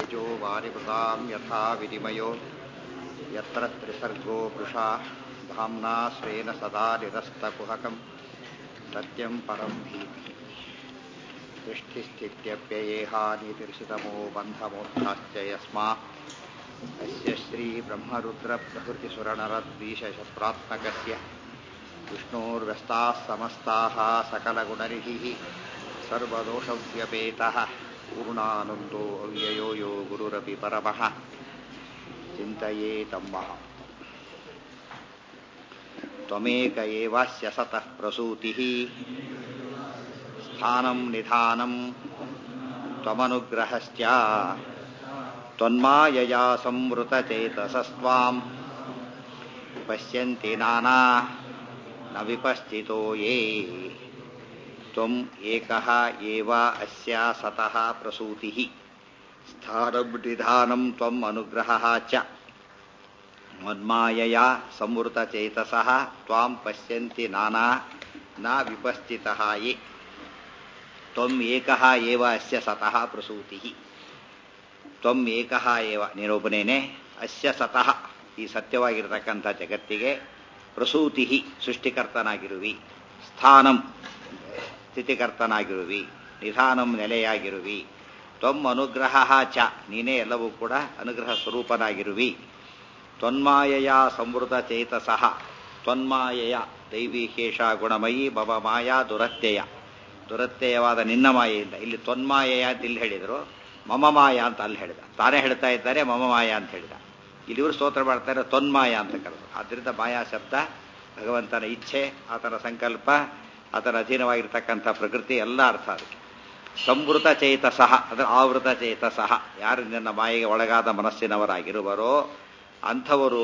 तेजो वारिभृतां यथा विनिमयो यत्र त्रिसर्गो वृषा धाम्ना स्वेन सदा निरस्तकुहकं सत्यं परं भीति सृष्टिस्थित्यप्ययेहानितिर्षितमो बन्धमोक्षाश्च यस्मात् अस्य श्रीब्रह्मरुद्रप्रभृतिसुरनरद्वीशशत्रात्मकस्य विष्णोर्व्यस्ताः समस्ताः सकलगुणनिधिः सर्वदोषव्यपेतः पूर्णानन्दो अव्ययो यो गुरुरपि परमः चिन्तयेतम्मः त्वमेक एवास्य सतः प्रसूतिः स्थानं निधानं त्वमनुग्रहश्च त्वन्मायया संवृतचेतसस्त्वां पश्यन्ति नाना न विपश्चितो ये त्वम् एकः एव अस्य सतः प्रसूतिः स्थानं निधानं त्वम् अनुग्रहः च मन्मायया संवृतचेतसः त्वां पश्यन्ति नाना न विपश्चितः ये त्वम् एकः एव अस्य सतः प्रसूतिः ತ್ವಂ ಏಕಃ ಏವ ನೀನೊಬ್ಬನೇನೆ ಅಸ್ಯ ಸತಃ ಈ ಸತ್ಯವಾಗಿರತಕ್ಕಂಥ ಜಗತ್ತಿಗೆ ಪ್ರಸೂತಿ ಸೃಷ್ಟಿಕರ್ತನಾಗಿರುವಿ ಸ್ಥಾನಂ ಸ್ಥಿತಿಕರ್ತನಾಗಿರುವಿ ನಿಧಾನಂ ನೆಲೆಯಾಗಿರುವಿ ತ್ವಂ ಅನುಗ್ರಹ ಚ ನೀನೇ ಎಲ್ಲವೂ ಕೂಡ ಅನುಗ್ರಹ ಸ್ವರೂಪನಾಗಿರುವಿ ತ್ವನ್ಮಾಯಯ ಸಂವೃತ ಚೇತಸಃ ತ್ವನ್ಮಾಯಯ ದೈವಿಹೇಷ ಗುಣಮಯಿ ಮಮ ಮಾಯಾ ದುರತ್ಯಯ ದುರತ್ಯಯವಾದ ನಿನ್ನ ಮಾಯೆಯಿಂದ ಇಲ್ಲಿ ತ್ವನ್ಮಾಯಯ ಅಂತ ಇಲ್ಲಿ ಹೇಳಿದರು ಮಮ ಮಾಯ ಅಂತ ಅಲ್ಲಿ ಹೇಳಿದ ತಾನೇ ಹೇಳ್ತಾ ಇದ್ದಾರೆ ಮಮ ಮಾಯ ಅಂತ ಹೇಳಿದ ಇಲ್ಲಿ ಇವರು ಸ್ತೋತ್ರ ಮಾಡ್ತಾರೆ ತೊನ್ಮಾಯ ಅಂತ ಕರೆದು ಆದ್ದರಿಂದ ಮಾಯಾ ಶಬ್ದ ಭಗವಂತನ ಇಚ್ಛೆ ಆತನ ಸಂಕಲ್ಪ ಆತನ ಅಧೀನವಾಗಿರ್ತಕ್ಕಂಥ ಪ್ರಕೃತಿ ಎಲ್ಲ ಅರ್ಥ ಅದಕ್ಕೆ ಸಂವೃತ ಚೇತಸಃ ಅದರ ಆವೃತ ಚೇತಸಃ ಯಾರು ನಿನ್ನ ಮಾಯೆಗೆ ಒಳಗಾದ ಮನಸ್ಸಿನವರಾಗಿರುವರೋ ಅಂಥವರು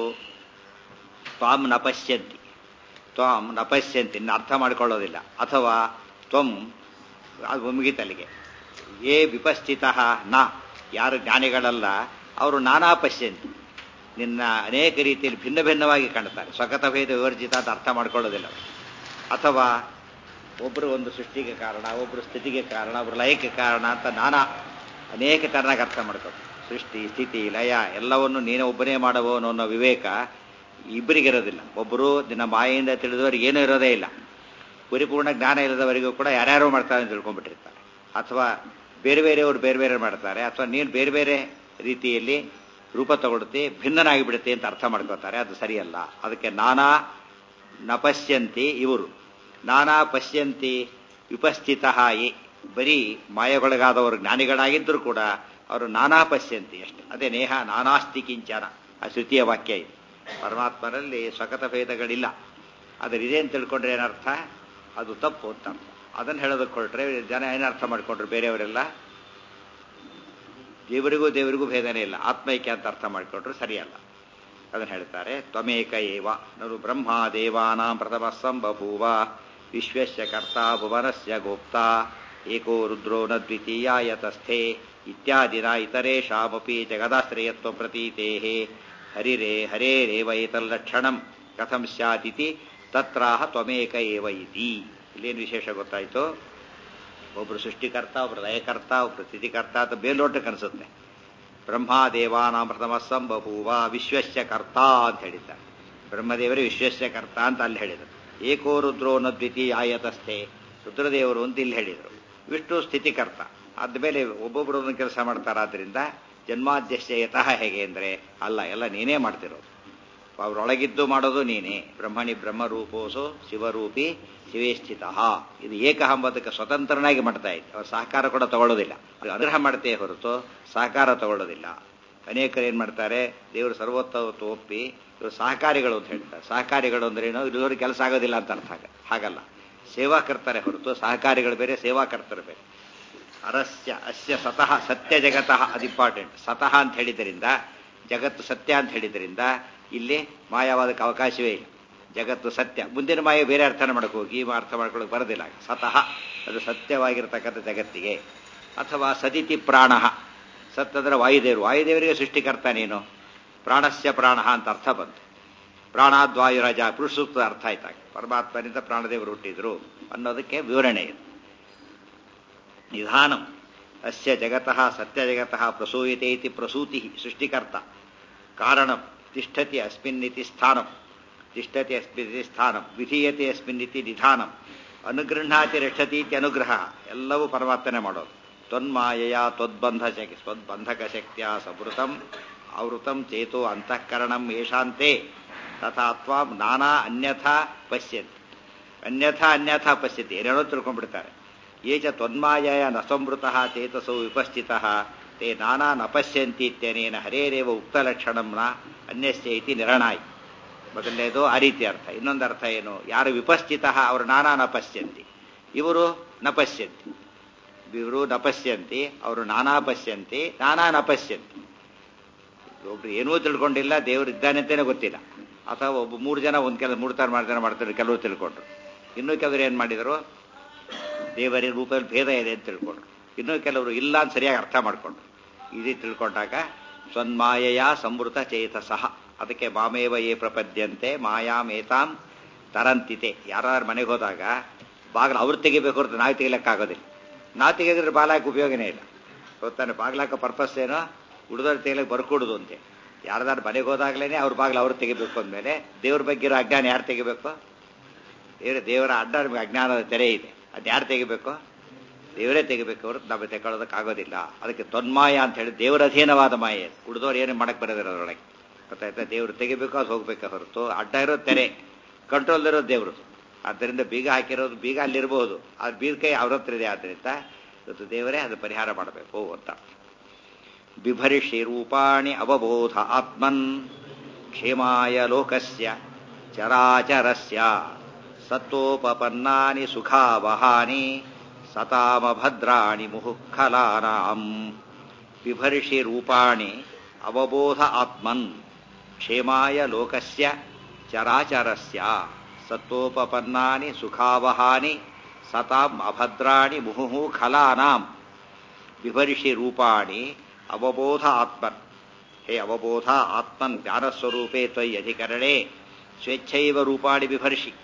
ತ್ವಾಂ ನ ಪಶ್ಯಂತಿ ತ್ವಾಂ ನ ಪಶ್ಯಂತಿ ಇನ್ನು ಅರ್ಥ ಮಾಡಿಕೊಳ್ಳೋದಿಲ್ಲ ಅಥವಾ ತ್ವಂ ಅದು ಮುಗಿತಲ್ಲಿಗೆ ಏ ವಿಪಸ್ಥಿತ ನ ಯಾರು ಜ್ಞಾನಿಗಳಲ್ಲ ಅವರು ನಾನಾ ಪಶ್ಯಂತಿ ನಿನ್ನ ಅನೇಕ ರೀತಿಯಲ್ಲಿ ಭಿನ್ನ ಭಿನ್ನವಾಗಿ ಕಾಣ್ತಾರೆ ಸ್ವಗತ ಭೇದ ವಿವರ್ಜಿತ ಅಂತ ಅರ್ಥ ಮಾಡ್ಕೊಳ್ಳೋದಿಲ್ಲ ಅಥವಾ ಒಬ್ಬರು ಒಂದು ಸೃಷ್ಟಿಗೆ ಕಾರಣ ಒಬ್ಬರು ಸ್ಥಿತಿಗೆ ಕಾರಣ ಒಬ್ಬರು ಲಯಕ್ಕೆ ಕಾರಣ ಅಂತ ನಾನಾ ಅನೇಕ ತರನಾಗಿ ಅರ್ಥ ಮಾಡ್ಕೊಂಡು ಸೃಷ್ಟಿ ಸ್ಥಿತಿ ಲಯ ಎಲ್ಲವನ್ನು ನೀನೇ ಒಬ್ಬನೇ ಮಾಡಬಹುದು ಅನ್ನೋ ವಿವೇಕ ಇಬ್ಬರಿಗಿರೋದಿಲ್ಲ ಒಬ್ಬರು ನಿನ್ನ ಮಾಯೆಯಿಂದ ತಿಳಿದವರಿಗೆ ಏನೂ ಇರೋದೇ ಇಲ್ಲ ಪರಿಪೂರ್ಣ ಜ್ಞಾನ ಇಲ್ಲದವರಿಗೂ ಕೂಡ ಯಾರ್ಯಾರೋ ಮಾಡ್ತಾರೆ ಅಂತ ತಿಳ್ಕೊಂಡ್ಬಿಟ್ಟಿರ್ತಾರೆ ಅಥವಾ ಬೇರೆ ಬೇರೆಯವರು ಬೇರೆ ಬೇರೆ ಮಾಡ್ತಾರೆ ಅಥವಾ ನೀನು ಬೇರೆ ಬೇರೆ ರೀತಿಯಲ್ಲಿ ರೂಪ ತಗೊಳುತ್ತೆ ಭಿನ್ನನಾಗಿ ಬಿಡುತ್ತೆ ಅಂತ ಅರ್ಥ ಮಾಡ್ಕೋತಾರೆ ಅದು ಸರಿಯಲ್ಲ ಅದಕ್ಕೆ ನಾನಾ ನ ಪಶ್ಯಂತಿ ಇವರು ನಾನಾ ಪಶ್ಯಂತಿ ವಿಪಸ್ಥಿತ ಎ ಬರೀ ಮಾಯಗೊಳಗಾದವರು ಜ್ಞಾನಿಗಳಾಗಿದ್ದರೂ ಕೂಡ ಅವರು ನಾನಾ ಪಶ್ಯಂತಿ ಅಷ್ಟೇ ಅದೇ ನೇಹ ನಾನಾಸ್ತಿ ಕಿಂಚನ ಆ ಶ್ರುತಿಯ ವಾಕ್ಯ ಇದೆ ಪರಮಾತ್ಮನಲ್ಲಿ ಸ್ವಗತ ಭೇದಗಳಿಲ್ಲ ಆದರೆ ಇದೆ ಅಂತ ತಿಳ್ಕೊಂಡ್ರೆ ಏನರ್ಥ ಅದು ತಪ್ಪು ಅಂತ ಅರ್ಥ ಅದನ್ನು ಹೇಳೋದಕ್ಕೆ ಹೊರಟ್ರೆ ಜನ ಏನರ್ಥ ಮಾಡಿಕೊಂಡ್ರು ಬೇರೆಯವರೆಲ್ಲ ದೇವರಿಗೂ ದೇವರಿಗೂ ಭೇದನೇ ಇಲ್ಲ ಆತ್ಮೈಕ್ಯ ಅಂತ ಅರ್ಥ ಮಾಡಿಕೊಂಡ್ರು ಸರಿಯಲ್ಲ ಅದನ್ನು ಹೇಳ್ತಾರೆ ತ್ವಮೇಕ ಏವ ನರು ಬ್ರಹ್ಮ ದೇವಾನಾಂ ಪ್ರಥಮ ಸಂಬಭೂವ ವಿಶ್ವಸ್ಯ ಕರ್ತ ಭುವನಸ್ಯ ಗೋಪ್ತಾ ಏಕೋ ರುದ್ರೋ ನ ದ್ವಿತೀಯಾಯತಸ್ಥೆ ಇತ್ಯಾದಿನ ಇತರೇಷಾಮಪಿ ಜಗದಾಶ್ರಯತ್ವ ಪ್ರತೀತೆ ಹರಿರೇ ಹರೇರೇವ ಏತಲ್ಲಕ್ಷಣಂ ಕಥಂ ಸ್ಯಾತಿತಿ ತತ್ರಾಹ ತ್ವಮೇಕ ಏವ ಇತಿ ಇಲ್ಲೇನು ವಿಶೇಷ ಗೊತ್ತಾಯ್ತು ಒಬ್ರು ಸೃಷ್ಟಿಕರ್ತ ಒಬ್ರು ಲಯಕರ್ತ ಒಬ್ರು ಸ್ಥಿತಿಕರ್ತ ಅಂತ ಬೇಲೋಟಕ್ಕೆ ಅನಿಸುತ್ತೆ ಬ್ರಹ್ಮದೇವಾನಾಂ ಪ್ರಥಮ ಸಂಬಭೂವ ವಿಶ್ವಸ್ಯ ಕರ್ತ ಅಂತ ಹೇಳಿದ್ದಾರೆ ಬ್ರಹ್ಮದೇವರೇ ವಿಶ್ವಸ್ಯ ಕರ್ತ ಅಂತ ಅಲ್ಲಿ ಹೇಳಿದರು ಏಕೋ ರುದ್ರೋ ನ ದ್ವಿತೀಯಾಯತಸ್ಥೆ ರುದ್ರದೇವರು ಅಂತ ಇಲ್ಲಿ ಹೇಳಿದರು ವಿಷ್ಣು ಸ್ಥಿತಿಕರ್ತ ಆದ್ಮೇಲೆ ಒಬ್ಬೊಬ್ಬರು ಒಂದು ಕೆಲಸ ಮಾಡ್ತಾರಾದ್ರಿಂದ ಜನ್ಮಾದ್ಯಶ್ಯ ಯತಃ ಹೇಗೆ ಅಂದರೆ ಅಲ್ಲ ಎಲ್ಲ ನೀನೇ ಮಾಡ್ತಿರೋದು ಅವರೊಳಗಿದ್ದು ಮಾಡೋದು ನೀನೇ ಬ್ರಹ್ಮಣಿ ಬ್ರಹ್ಮರೂಪೋಸು ಶಿವರೂಪಿ ಶಿವೇ ಸ್ಥಿತ ಇದು ಏಕಹಂಬದಕ್ಕೆ ಸ್ವತಂತ್ರನಾಗಿ ಮಾಡ್ತಾ ಇದ್ದೆ ಅವ್ರ ಸಹಕಾರ ಕೂಡ ತಗೊಳ್ಳೋದಿಲ್ಲ ಅನುಗ್ರಹ ಮಾಡ್ತೇ ಹೊರತು ಸಹಕಾರ ತಗೊಳ್ಳೋದಿಲ್ಲ ಅನೇಕರು ಏನು ಮಾಡ್ತಾರೆ ದೇವರು ಸರ್ವೋತ್ತವತ್ತು ಒಪ್ಪಿ ಇವರು ಸಹಕಾರಿಗಳು ಅಂತ ಹೇಳ್ತಾರೆ ಸಹಕಾರಿಗಳು ಅಂದ್ರೆ ಏನೋ ಇಲ್ಲದವ್ರಿಗೆ ಕೆಲಸ ಆಗೋದಿಲ್ಲ ಅಂತ ಅರ್ಥ ಹಾಗಲ್ಲ ಸೇವಾಕರ್ತರೆ ಹೊರತು ಸಹಕಾರಿಗಳು ಬೇರೆ ಸೇವಾಕರ್ತರು ಬೇರೆ ಅರಸ್ಯ ಅಸ್ಯ ಸತಃ ಸತ್ಯ ಜಗತಃ ಅದು ಇಂಪಾರ್ಟೆಂಟ್ ಸತಃ ಅಂತ ಹೇಳಿದ್ದರಿಂದ ಜಗತ್ತು ಸತ್ಯ ಅಂತ ಹೇಳಿದ್ರಿಂದ ಇಲ್ಲಿ ಮಾಯವಾದಕ್ಕೆ ಅವಕಾಶವೇ ಇಲ್ಲ ಜಗತ್ತು ಸತ್ಯ ಮುಂದಿನ ಮಾಯ ಬೇರೆ ಅರ್ಥನ ಮಾಡಕ್ಕೆ ಹೋಗಿ ಈ ಅರ್ಥ ಮಾಡ್ಕೊಳ್ಳೋಕೆ ಬರೋದಿಲ್ಲ ಸತಃ ಅದು ಸತ್ಯವಾಗಿರ್ತಕ್ಕಂಥ ಜಗತ್ತಿಗೆ ಅಥವಾ ಸದಿತಿ ಪ್ರಾಣ ಸತ್ ಅಂದ್ರೆ ವಾಯುದೇವರು ವಾಯುದೇವರಿಗೆ ಸೃಷ್ಟಿಕರ್ತ ನೀನು ಪ್ರಾಣಸ್ಯ ಪ್ರಾಣ ಅಂತ ಅರ್ಥ ಬಂತು ಪ್ರಾಣಾದ್ವಾಯುರಾಜ ಪುರುಷ ಸೂಕ್ತದ ಅರ್ಥ ಆಯ್ತಾಗ ಪರಮಾತ್ಮನಿಂದ ಪ್ರಾಣದೇವರು ಹುಟ್ಟಿದ್ರು ಅನ್ನೋದಕ್ಕೆ ವಿವರಣೆ ಇದೆ ನಿಧಾನಂ ಅಸ್ಯ ಜಗತಃ ಸತ್ಯಜಗತಃ ಪ್ರಸೂಯತೆ ಇತಿ ಪ್ರಸೂತಿ ಸೃಷ್ಟಿಕರ್ತ ಕಾರಣಂ ತಿಷ್ಠತಿ ಅಸ್ಮಿನ್ನಿತಿ ಸ್ಥಾನಂ ತಿಷ್ಠತಿ ಅಸ್ಮಿನ್ನಿತಿ ಸ್ಥಾನಂ ವಿಧೀಯತೆ ಅಸ್ಮಿನ್ನಿತಿ ನಿಧಾನಂ ಅನುಗೃಹಾತಿ ರಕ್ಷತಿ ಇತಿ ಅನುಗ್ರಹ ಎಲ್ಲವೂ ಪರಮಾರ್ಥನೆ ಮಾಡೋದು ತ್ವನ್ಮಾಯಯ ತ್ವದ್ಬಂಧ ಶಕ್ತಿ ತ್ವದ್ಬಂಧಕ ಶಕ್ತಿಯ ಸವೃತಂ ಆವೃತಂ ಚೇತೋ ಅಂತಃಕರಣಂ ಯಶಾಂತೆ ತಥಾ ತ್ವಾಂ ನಾನಾ ಅನ್ಯಥಾ ಪಶ್ಯಂತಿ ಅನ್ಯಥಾ ಅನ್ಯಥಾ ಪಶ್ಯತಿ ಏನೇನೋ ತಿಳ್ಕೊಂಡ್ಬಿಡ್ತಾರೆ ಏಚ ತ್ವನ್ಮಾಯಯ ನ ಸಂವೃತಃ ಚೇತಸೌ ವಿಪಸ್ಥಿತಃ ತೇ ನಾನಾ ನ ಪಶ್ಯಂತಿ ಇತ್ಯನೇನ ಹರೇರೇವ ಉಕ್ತಲಕ್ಷಣಂ ನ ಅನ್ಯಸ್ಯ ಇತಿ ನಿರ್ಣಾಯಿ ಮೊದಲನೇದು ಆ ರೀತಿ ಅರ್ಥ ಇನ್ನೊಂದು ಅರ್ಥ ಏನು ಯಾರು ವಿಪಸ್ಥಿತ ಅವರು ನಾನಾ ನ ಪಶ್ಯಂತಿ ಇವರು ನ ಪಶ್ಯಂತಿ ಇವರು ನ ಪಶ್ಯಂತಿ ಅವರು ನಾನಾ ಪಶ್ಯಂತಿ ನಾನಾ ನ ಪಶ್ಯಂತಿ ಒಬ್ರು ಏನೂ ತಿಳ್ಕೊಂಡಿಲ್ಲ ದೇವರು ಇದ್ದಾನೆ ಅಂತಲೇ ಗೊತ್ತಿಲ್ಲ ಅಥವಾ ಒಬ್ಬ ಮೂರು ಜನ ಒಂದು ಕೆಲಸ ಮೂರು ತರ ಮಾಡ್ತಾರೆ ಮಾಡ್ತಾರೆ ಕೆಲವರು ತಿಳ್ಕೊಂಡ್ರು ಇನ್ನೂ ಕೆಲವರು ಏನು ಮಾಡಿದರು ದೇವರ ರೂಪದಲ್ಲಿ ಭೇದ ಇದೆ ಅಂತ ತಿಳ್ಕೊಂಡ್ರು ಇನ್ನೂ ಕೆಲವರು ಇಲ್ಲ ಅಂತ ಸರಿಯಾಗಿ ಅರ್ಥ ಮಾಡ್ಕೊಂಡ್ರು ಇದು ತಿಳ್ಕೊಂಡಾಗ ಸ್ವನ್ಮಾಯಯ ಸಂವೃತ ಚೇತಸಃ ಅದಕ್ಕೆ ಮಾಮೇವ ಏ ಪ್ರಪದ್ಯಂತೆ ಮಾಯಾಮೇತಾಂ ತರಂತಿತೆ ಯಾರು ಮನೆಗೆ ಹೋದಾಗ ಬಾಗಿಲು ಅವ್ರು ತೆಗಿಬೇಕು ಹೊರತು ನಾವು ತೆಗಿಲಕ್ಕಾಗೋದಿಲ್ಲ ನಾವು ತೆಗೆದ್ರೆ ಬಾಲಾಕ ಉಪಯೋಗನೇ ಇಲ್ಲ ಗೊತ್ತಾನೆ ಬಾಗ್ಲಾಕ ಪರ್ಪಸ್ ಏನೋ ಉಳಿದವ್ರು ತೆಗಿಲಕ್ಕೆ ಬರ್ಕೊಡುದು ಅಂತೆ ಯಾರ್ದಾರು ಮನೆಗೆ ಹೋದಾಗ್ಲೇನೆ ಅವ್ರ ಬಾಗಿಲು ಅವ್ರು ತೆಗಿಬೇಕು ಅಂದಮೇಲೆ ದೇವ್ರ ಬಗ್ಗೆ ಇರೋ ಅಜ್ಞಾನ ಯಾರು ತೆಗಿಬೇಕು ದೇವ್ರ ದೇವರ ಅಡ್ಡ ನಮಗೆ ಅಜ್ಞಾನದ ತೆರೆ ಇದೆ ಅದು ಯಾರು ತೆಗಿಬೇಕು ದೇವರೇ ತೆಗಿಬೇಕು ಹೊರತು ನಾವು ತೆಗೊಳ್ಳೋದಕ್ಕಾಗೋದಿಲ್ಲ ಅದಕ್ಕೆ ತೊನ್ಮಾಯ ಅಂತ ಹೇಳಿ ದೇವರ ಅಧೀನವಾದ ಮಾಯೆ ಉಳಿದವ್ರು ಏನು ಮಾಡಕ್ಕೆ ಬರೋದಿಲ್ಲ ಅದರೊಳಗೆ ಗೊತ್ತಾಯ್ತಾ ದೇವ್ರು ತೆಗಿಬೇಕು ಅದು ಹೋಗ್ಬೇಕು ಹೊರತು ಅಡ್ಡ ಇರೋ ತೆರೆ ಕಂಟ್ರೋಲ್ ಇರೋದು ದೇವರು ಆದ್ದರಿಂದ ಬೀಗ ಹಾಕಿರೋದು ಬೀಗ ಅಲ್ಲಿರಬಹುದು ಅದು ಬೀಗ ಕೈ ಅವ್ರ ಹತ್ರ ಇದೆ ಆದ್ದರಿಂದ ಇವತ್ತು ದೇವರೇ ಅದು ಪರಿಹಾರ ಮಾಡಬೇಕು ಅಂತ ಬಿಭರಿಷಿ ರೂಪಾಣಿ ಅವಬೋಧ ಆತ್ಮನ್ ಕ್ಷೇಮಾಯ ಲೋಕಸ್ಯ ಚರಾಚರಸ್ಯ ಸತ್ವೋಪಪನ್ನಾನಿ ಸುಖಾವಹಾನಿ ಸತಾಮಭದ್ರಾಣಿ ಮುಹುಃಖಲಾನಾಂ ಬಿಭರ್ಷಿ ರೂಪಾಣಿ ಅವಬೋಧ ಆತ್ಮನ್ ಕ್ಷೇಮಾಯ ಲೋಕಸ್ಯ ಚರಾಚರಸ್ಯ ಸತ್ವೋಪಪನ್ನಾನಿ ಸುಖಾವಹಾನಿ ಸತಾಂ ಅಭದ್ರಾಣಿ ಮುಹುಃ ಖಲಾನಾಂ ಬಿಭರ್ಷಿ ರೂಪಾಣಿ ಅವಬೋಧ ಆತ್ಮನ್ ಹೇ ಅವಬೋಧ ಆತ್ಮನ್ ಜ್ಞಾನಸ್ವರೂಪೇ ತ್ವಯಿ ಅಧಿಕರಣೆ ಸ್ವೇಚ್ಛೈವ ರೂಪಾಣಿ ಬಿಭರ್ಷಿ